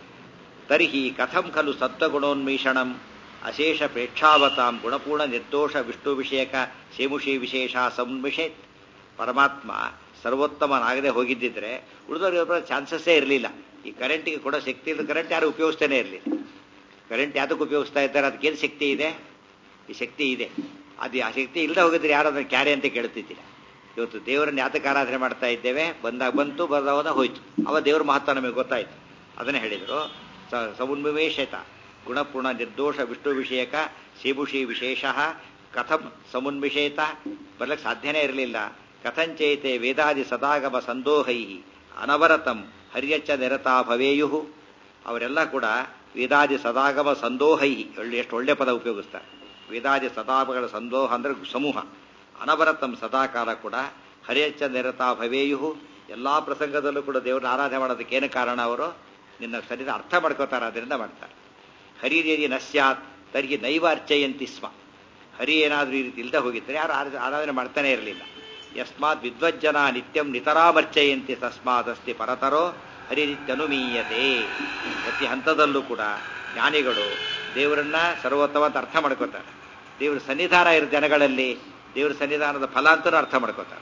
ತರ್ಹಿ ಕಥಂ ಖಲು ಸತ್ವಗುಣೋನ್ಮೀಷಣಂ ಅಶೇಷ ಪ್ರೇಕ್ಷಾವತಾಂ ಗುಣಪೂರ್ಣ ನಿರ್ದೋಷ ವಿಷ್ಣು ವಿಷಯಕ ಸೇಮುಷಿ ವಿಶೇಷ ಸಂಮಿಷೇತ್ ಪರಮಾತ್ಮ ಸರ್ವೋತ್ತಮನಾಗದೆ ಹೋಗಿದ್ದಿದ್ರೆ ಉಳಿದವರು ಚಾನ್ಸಸ್ಸೇ ಇರಲಿಲ್ಲ ಈ ಕರೆಂಟಿಗೆ ಕೊಡೋ ಶಕ್ತಿ ಇಲ್ಲದ ಕರೆಂಟ್ ಯಾರು ಉಪಯೋಗಿಸ್ತಾನೆ ಇರಲಿಲ್ಲ ಕರೆಂಟ್ ಯಾತಕ್ಕೆ ಉಪಯೋಗಿಸ್ತಾ ಇದ್ದಾರೆ ಅದಕ್ಕೇನು ಶಕ್ತಿ ಇದೆ ಈ ಶಕ್ತಿ ಇದೆ ಅದು ಆ ಶಕ್ತಿ ಇಲ್ಲದೆ ಹೋಗಿದ್ರೆ ಯಾರು ಅದನ್ನು ಕ್ಯಾರೆ ಅಂತ ಕೇಳ್ತಿದ್ದಿಲ್ಲ ಇವತ್ತು ದೇವರನ್ನ ಯಾತಕ್ಕೆ ಆರಾಧನೆ ಮಾಡ್ತಾ ಇದ್ದೇವೆ ಬಂದಾಗ ಬಂತು ಬರದವನ ಹೋಯ್ತು ಅವ ದೇವರ ಮಹತ್ವ ನಮಗೆ ಗೊತ್ತಾಯ್ತು ಅದನ್ನೇ ಹೇಳಿದರು ಸಮುನ್ಮಿವೇಶತ ಗುಣಪೂರ್ಣ ನಿರ್ದೋಷ ವಿಷ್ಣು ವಿಷಯಕ ಸೇಬುಷಿ ವಿಶೇಷ ಕಥಂ ಸಮುನ್ಮಿಷೇತ ಬರ್ಲಕ್ಕೆ ಸಾಧ್ಯನೇ ಇರಲಿಲ್ಲ ಕಥಂಚೈತೆ ವೇದಾದಿ ಸದಾಗಮ ಸಂದೋಹೈ ಅನವರತಂ ಹರ್ಯಚ್ಚ ನಿರತಾ ಭವೇಯು ಅವರೆಲ್ಲ ಕೂಡ ವೇದಾದಿ ಸದಾಗಮ ಸಂದೋಹೈ ಒಳ್ಳೆ ಎಷ್ಟು ಒಳ್ಳೆ ಪದ ಉಪಯೋಗಿಸ್ತಾರೆ ವೇದಾದಿ ಸದಾಗಮಗಳ ಸಂದೋಹ ಅಂದ್ರೆ ಸಮೂಹ ಅನವರತಂ ಸದಾಕಾಲ ಕೂಡ ಹರಿಯಚ್ಚ ನಿರತಾ ಭವೇಯು ಎಲ್ಲಾ ಪ್ರಸಂಗದಲ್ಲೂ ಕೂಡ ದೇವರನ್ನ ಆರಾಧನೆ ಮಾಡೋದಕ್ಕೆ ಏನು ಕಾರಣ ಅವರು ನಿನ್ನ ಸರಿದ ಅರ್ಥ ಮಾಡ್ಕೋತಾರೆ ಅದರಿಂದ ಮಾಡ್ತಾರೆ ಹರಿಯದಿ ನಸ್ಯಾತ್ ತರಿಗೆ ನೈವ ಅರ್ಚಯಂತಿ ಸ್ಮ ಹರಿ ಏನಾದರೂ ಈ ರೀತಿ ಇಲ್ಲದೆ ಹೋಗಿದ್ರೆ ಯಾರು ಆರಾ- ಆರಾಧನೆ ಮಾಡ್ತಾನೆ ಇರಲಿಲ್ಲ ಯಸ್ಮಾತ್ ವಿದ್ವಜ್ಜನ ನಿತ್ಯಂ ನಿತರಾಮರ್ಚಯಂತಿ ತಸ್ಮಾದಸ್ತಿ ಪರತರೋ ಹರಿನಿತ್ಯನುಮೀಯತೆ ಪ್ರತಿ ಹಂತದಲ್ಲೂ ಕೂಡ ಜ್ಞಾನಿಗಳು ದೇವರನ್ನ ಸರ್ವೋತ್ತಮ ಅಂತ ಅರ್ಥ ಮಾಡ್ಕೋತಾರೆ ದೇವರ ಸನ್ನಿಧಾನ ಇರೋ ಜನಗಳಲ್ಲಿ ದೇವರ ಸನ್ನಿಧಾನದ ಫಲ ಅಂತಲೂ ಅರ್ಥ ಮಾಡ್ಕೋತಾರೆ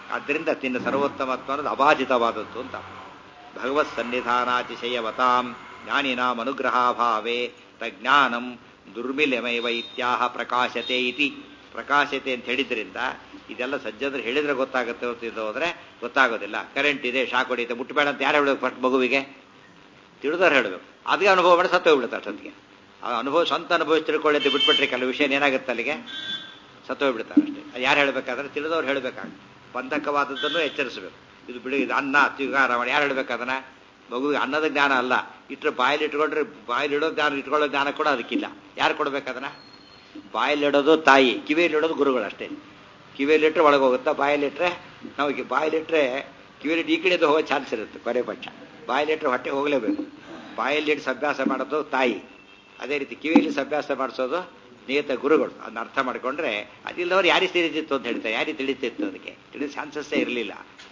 ಆದ್ದರಿಂದ ತಿನ್ನ ಸರ್ವೋತ್ತಮತ್ವ ಅನ್ನೋದು ಅಬಾಧಿತವಾದದ್ದು ಅಂತ ಭಗವತ್ ಸನ್ನಿಧಾನಾತಿಶಯವತಾಂ ಜ್ಞಾನಿನಾಂ ಅನುಗ್ರಹಾಭಾವೇ ತಜ್ಞಾನಂ ದುರ್ಮಿಲಮೈವ ಇತ್ಯಾಹ ಪ್ರಕಾಶತೆ ಇತಿ ಪ್ರಕಾಶತೆ ಅಂತ ಹೇಳಿದ್ರಿಂದ ಇದೆಲ್ಲ ಸಜ್ಜನರು ಹೇಳಿದ್ರೆ ಗೊತ್ತಾಗುತ್ತೆ ಹೊತ್ತಿದ್ದು ಹೋದ್ರೆ ಗೊತ್ತಾಗೋದಿಲ್ಲ ಕರೆಂಟ್ ಇದೆ ಶಾಕ್ ಹೊಡಿಯುತ್ತೆ ಮುಟ್ಟಬೇಡ ಅಂತ ಯಾರು ಹೇಳಬೇಕು ಫಸ್ಟ್ ಮಗುವಿಗೆ ತಿಳಿದವ್ರು ಹೇಳಬೇಕು ಅದಕ್ಕೆ ಅನುಭವ ಮಾಡಿ ಸತ್ತು ಹೋಗ್ಬಿಡುತ್ತೆ ಅಷ್ಟೊತ್ತಿಗೆ ಆ ಅನುಭವ ಸ್ವಂತ ಅನುಭವ ತಿಳ್ಕೊಳ್ಳಿ ಅಂತ ಬಿಟ್ಬಿಟ್ರೆ ಕೆಲವು ವಿಷಯ ಏನಾಗುತ್ತೆ ಅಲ್ಲಿಗೆ ಸತ್ತು ಹೋಗ್ಬಿಡ್ತಾರೆ ಅಷ್ಟೇ ಅದು ಯಾರು ಹೇಳಬೇಕಾದ್ರೆ ತಿಳಿದವ್ರು ಹೇಳಬೇಕಾಗುತ್ತೆ ಬಂಧಕವಾದದ್ದನ್ನು ಎಚ್ಚರಿಸಬೇಕು ಇದು ಬಿಡಿ ಇದು ಅನ್ನ ತ್ಯುಗಾರ ಮಾಡಿ ಯಾರು ಹೇಳ್ಬೇಕದನ್ನ ಮಗುವಿಗೆ ಅನ್ನದ ಜ್ಞಾನ ಅಲ್ಲ ಇಟ್ಟರೆ ಬಾಯಲ್ಲಿ ಇಟ್ಕೊಂಡ್ರೆ ಬಾಯಲ್ಲಿ ಇಡೋ ಜ್ಞಾನ ಇಟ್ಕೊಳ್ಳೋ ಜ್ಞಾನ ಕೂಡ ಅದಕ್ಕಿಲ್ಲ ಯಾರು ಕೊಡ್ಬೇಕದನ್ನ ಬಾಯಲ್ಲಿಡೋದು ತಾಯಿ ಕಿವಿಯಲ್ಲಿಡೋದು ಗುರುಗಳು ಅಷ್ಟೇ ಕಿವಿಯಲ್ಲಿಟ್ಟರೆ ಒಳಗೆ ಹೋಗುತ್ತಾ ಬಾಯಲ್ಲಿಟ್ರೆ ನಮಗೆ ಬಾಯಲ್ಲಿಟ್ರೆ ಕಿವಿಯಲ್ಲಿ ಈ ಕಡೆದು ಹೋಗೋ ಚಾನ್ಸ್ ಇರುತ್ತೆ ಕೊನೆ ಪಕ್ಷ ಬಾಯಲ್ಲಿಟ್ರೆ ಹೊಟ್ಟೆ ಹೋಗಲೇಬೇಕು ಬಾಯಲ್ಲಿಟ್ಟು ಸಭ್ಯಾಸ ಮಾಡೋದು ತಾಯಿ ಅದೇ ರೀತಿ ಕಿವಿಯಲ್ಲಿ ಸಭ್ಯಾಸ ಮಾಡಿಸೋದು ನಿಯತ ಗುರುಗಳು ಅದನ್ನ ಅರ್ಥ ಮಾಡಿಕೊಂಡ್ರೆ ಅದಿಲ್ಲದವ್ರು ಯಾರಿಗೆ ತಿಳಿದಿತ್ತು ಅಂತ ಹೇಳ್ತಾರೆ ಯಾರಿಗೆ ತಿಳಿತಿತ್ತು ಅದಕ್ಕೆ ತಿಳಿದ ಚಾನ್ಸಸ್ಸೇ ಇರಲಿಲ್ಲ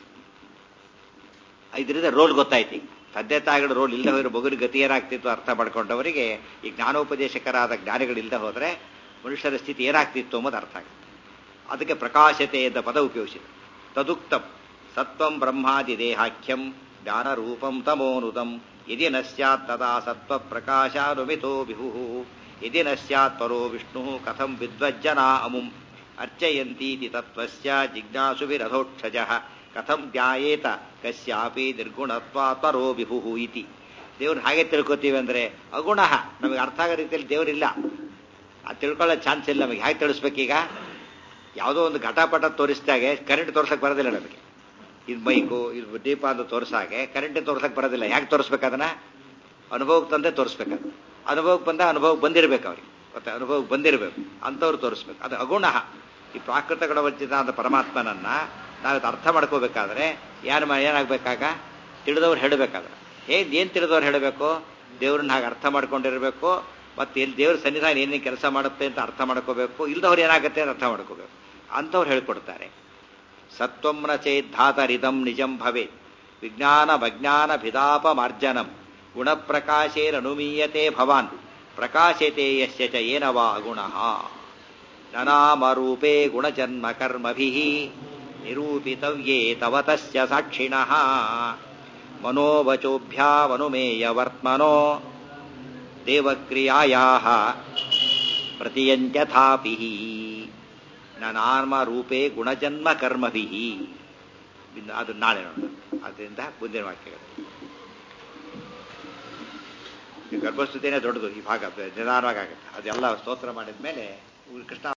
ಇದರಿಂದ ರೋಲ್ ಗೊತ್ತಾಯ್ತು ತಂದೆ ತಾಯಿಗಳ ರೋಲ್ ಇಲ್ಲದೆ ಹೋದ್ರೆ ಮಗುವಿನ ಗತಿ ಏನಾಗ್ತಿತ್ತು ಅರ್ಥ ಮಾಡ್ಕೊಂಡವರಿಗೆ ಈ ಜ್ಞಾನೋಪದೇಶಕರಾದ ಜ್ಞಾನಿಗಳಿಲ್ಲದೆ ಹೋದ್ರೆ ಮನುಷ್ಯರ ಸ್ಥಿತಿ ಏನಾಗ್ತಿತ್ತು ಅನ್ನೋದು ಅರ್ಥ ಆಗುತ್ತೆ ಅದಕ್ಕೆ ಪ್ರಕಾಶತೆ ಎಂದ ಪದ ಉಪಯೋಗಿಸಿದೆ ತದುಕ್ತಂ ಸತ್ವಂ ಬ್ರಹ್ಮಾದಿ ದೇಹಾಖ್ಯಂ ಜ್ಞಾನರೂಪಂ ತಮೋನುದಂ ಯದಿ ನ ಸ್ಯಾತ್ ತದಾ ಸತ್ವ ಪ್ರಕಾಶಾನುಮಿತೋ ಬಿಹು ಯದಿ ನ ಸ್ಯಾತ್ ಪರೋ ವಿಷ್ಣು ಕಥಂ ವಿದ್ವಜ್ಜನ ಅಮುಂ ಅರ್ಚಯಂತೀತಿ ತತ್ವಸ್ಯ ಜಿಜ್ಞಾಸುವಿರಥೋಕ್ಷಜ ಕಥಂ ಜ್ಞಾಯೇತ ಕಸ್ಯಾಪಿ ನಿರ್ಗುಣತ್ವಾ ಪರೋ ವಿಭು ಇತಿ ದೇವ್ರನ್ನ ಹಾಗೆ ತಿಳ್ಕೊತೀವಿ ಅಂದ್ರೆ ಅಗುಣ ನಮಗೆ ಅರ್ಥ ಆಗೋ ರೀತಿಯಲ್ಲಿ ದೇವರಿಲ್ಲ ಅದು ತಿಳ್ಕೊಳ್ಳೋ ಚಾನ್ಸ್ ಇಲ್ಲ ನಮಗೆ ಹೇಗೆ ತಿಳಿಸ್ಬೇಕೀಗ ಯಾವುದೋ ಒಂದು ಘಟಪಟ ತೋರಿಸಿದಾಗೆ ಕರೆಂಟ್ ತೋರ್ಸಕ್ ಬರೋದಿಲ್ಲ ನಮಗೆ ಇದು ಬೈಕು ಇದು ದೀಪ ಅಂತ ತೋರಿಸಾಗೆ ಕರೆಂಟ್ ತೋರ್ಸಕ್ ಬರೋದಿಲ್ಲ ಹೇಗೆ ತೋರಿಸ್ಬೇಕು ಅದನ್ನ ಅನುಭವಕ್ಕೆ ತಂದೆ ತೋರಿಸ್ಬೇಕು ಅನುಭವಕ್ಕೆ ಬಂದ ಅನುಭವಕ್ಕೆ ಬಂದಿರಬೇಕು ಅವ್ರಿಗೆ ಮತ್ತೆ ಅನುಭವಕ್ಕೆ ಬಂದಿರಬೇಕು ಅಂಥವ್ರು ತೋರಿಸ್ಬೇಕು ಅದು ಅಗುಣ ಈ ಪ್ರಾಕೃತ ಗುಣವಂಚಿತ ಅಂತ ಪರಮಾತ್ಮನನ್ನ ನಾವು ಅರ್ಥ ಮಾಡ್ಕೋಬೇಕಾದ್ರೆ ಯಾರು ಏನಾಗಬೇಕಾಗ ತಿಳಿದವ್ರು ಹೇಳಬೇಕಾದ್ರೆ ಏನ್ ಏನು ತಿಳಿದವ್ರು ಹೇಳಬೇಕು ದೇವ್ರನ್ನ ಹಾಗೆ ಅರ್ಥ ಮಾಡ್ಕೊಂಡಿರಬೇಕು ಮತ್ತೆ ಎಲ್ಲಿ ದೇವ್ರ ಸನ್ನಿಧಾನ ಏನೇನು ಕೆಲಸ ಮಾಡುತ್ತೆ ಅಂತ ಅರ್ಥ ಮಾಡ್ಕೋಬೇಕು ಇಲ್ದವ್ರು ಏನಾಗುತ್ತೆ ಅಂತ ಅರ್ಥ ಮಾಡ್ಕೋಬೇಕು ಅಂಥವ್ರು ಹೇಳ್ಕೊಡ್ತಾರೆ ಸತ್ವಂನ ಚೇದ್ಧಾತರಿದಂ ನಿಜಂ ಭವೆ ವಿಜ್ಞಾನ ಭಜ್ಞಾನ ಭಿದಾಪ ಮಾರ್ಜನಂ ಗುಣಪ್ರಕಾಶೇರನುಮೀಯತೆ ಭವಾನ್ ಪ್ರಕಾಶತೆ ಯಸ್ಯ ಚ ಏನ ವಾ ಗುಣಃ ನನಾಮರೂಪೇ ಗುಣಜನ್ಮ ಕರ್ಮಭಿ ನಿರೂಪಿತವ್ಯೇ ತವ ತಸ್ಯ ಸಾಕ್ಷಿಣಃ ಮನೋವಚೋಭ್ಯಾವನುಮೇಯವರ್ತ್ಮನೋ ದೇವಕ್ರಿಯಾಯಾಹ ಪ್ರತಿಯಂತ್ಯಥಾಪಿ ನಾನಾರ್ಮರೂಪೇ ಗುಣಜನ್ಮ ಕರ್ಮಭಿ ಅದು ನಾಳೆ ನೋಡೋಣ ಅದರಿಂದ ಮುಂದಿನ ವಾಕ್ಯಗಳು ಈ ಗರ್ಭಸ್ಥಿತಿನೇ ದೊಡ್ಡದು ಈ ಭಾಗ ನಿಧಾನವಾಗಿ ಆಗುತ್ತೆ ಅದೆಲ್ಲ ಸ್ತೋತ್ರ ಮಾಡಿದ ಮೇಲೆ ಕೃಷ್ಣ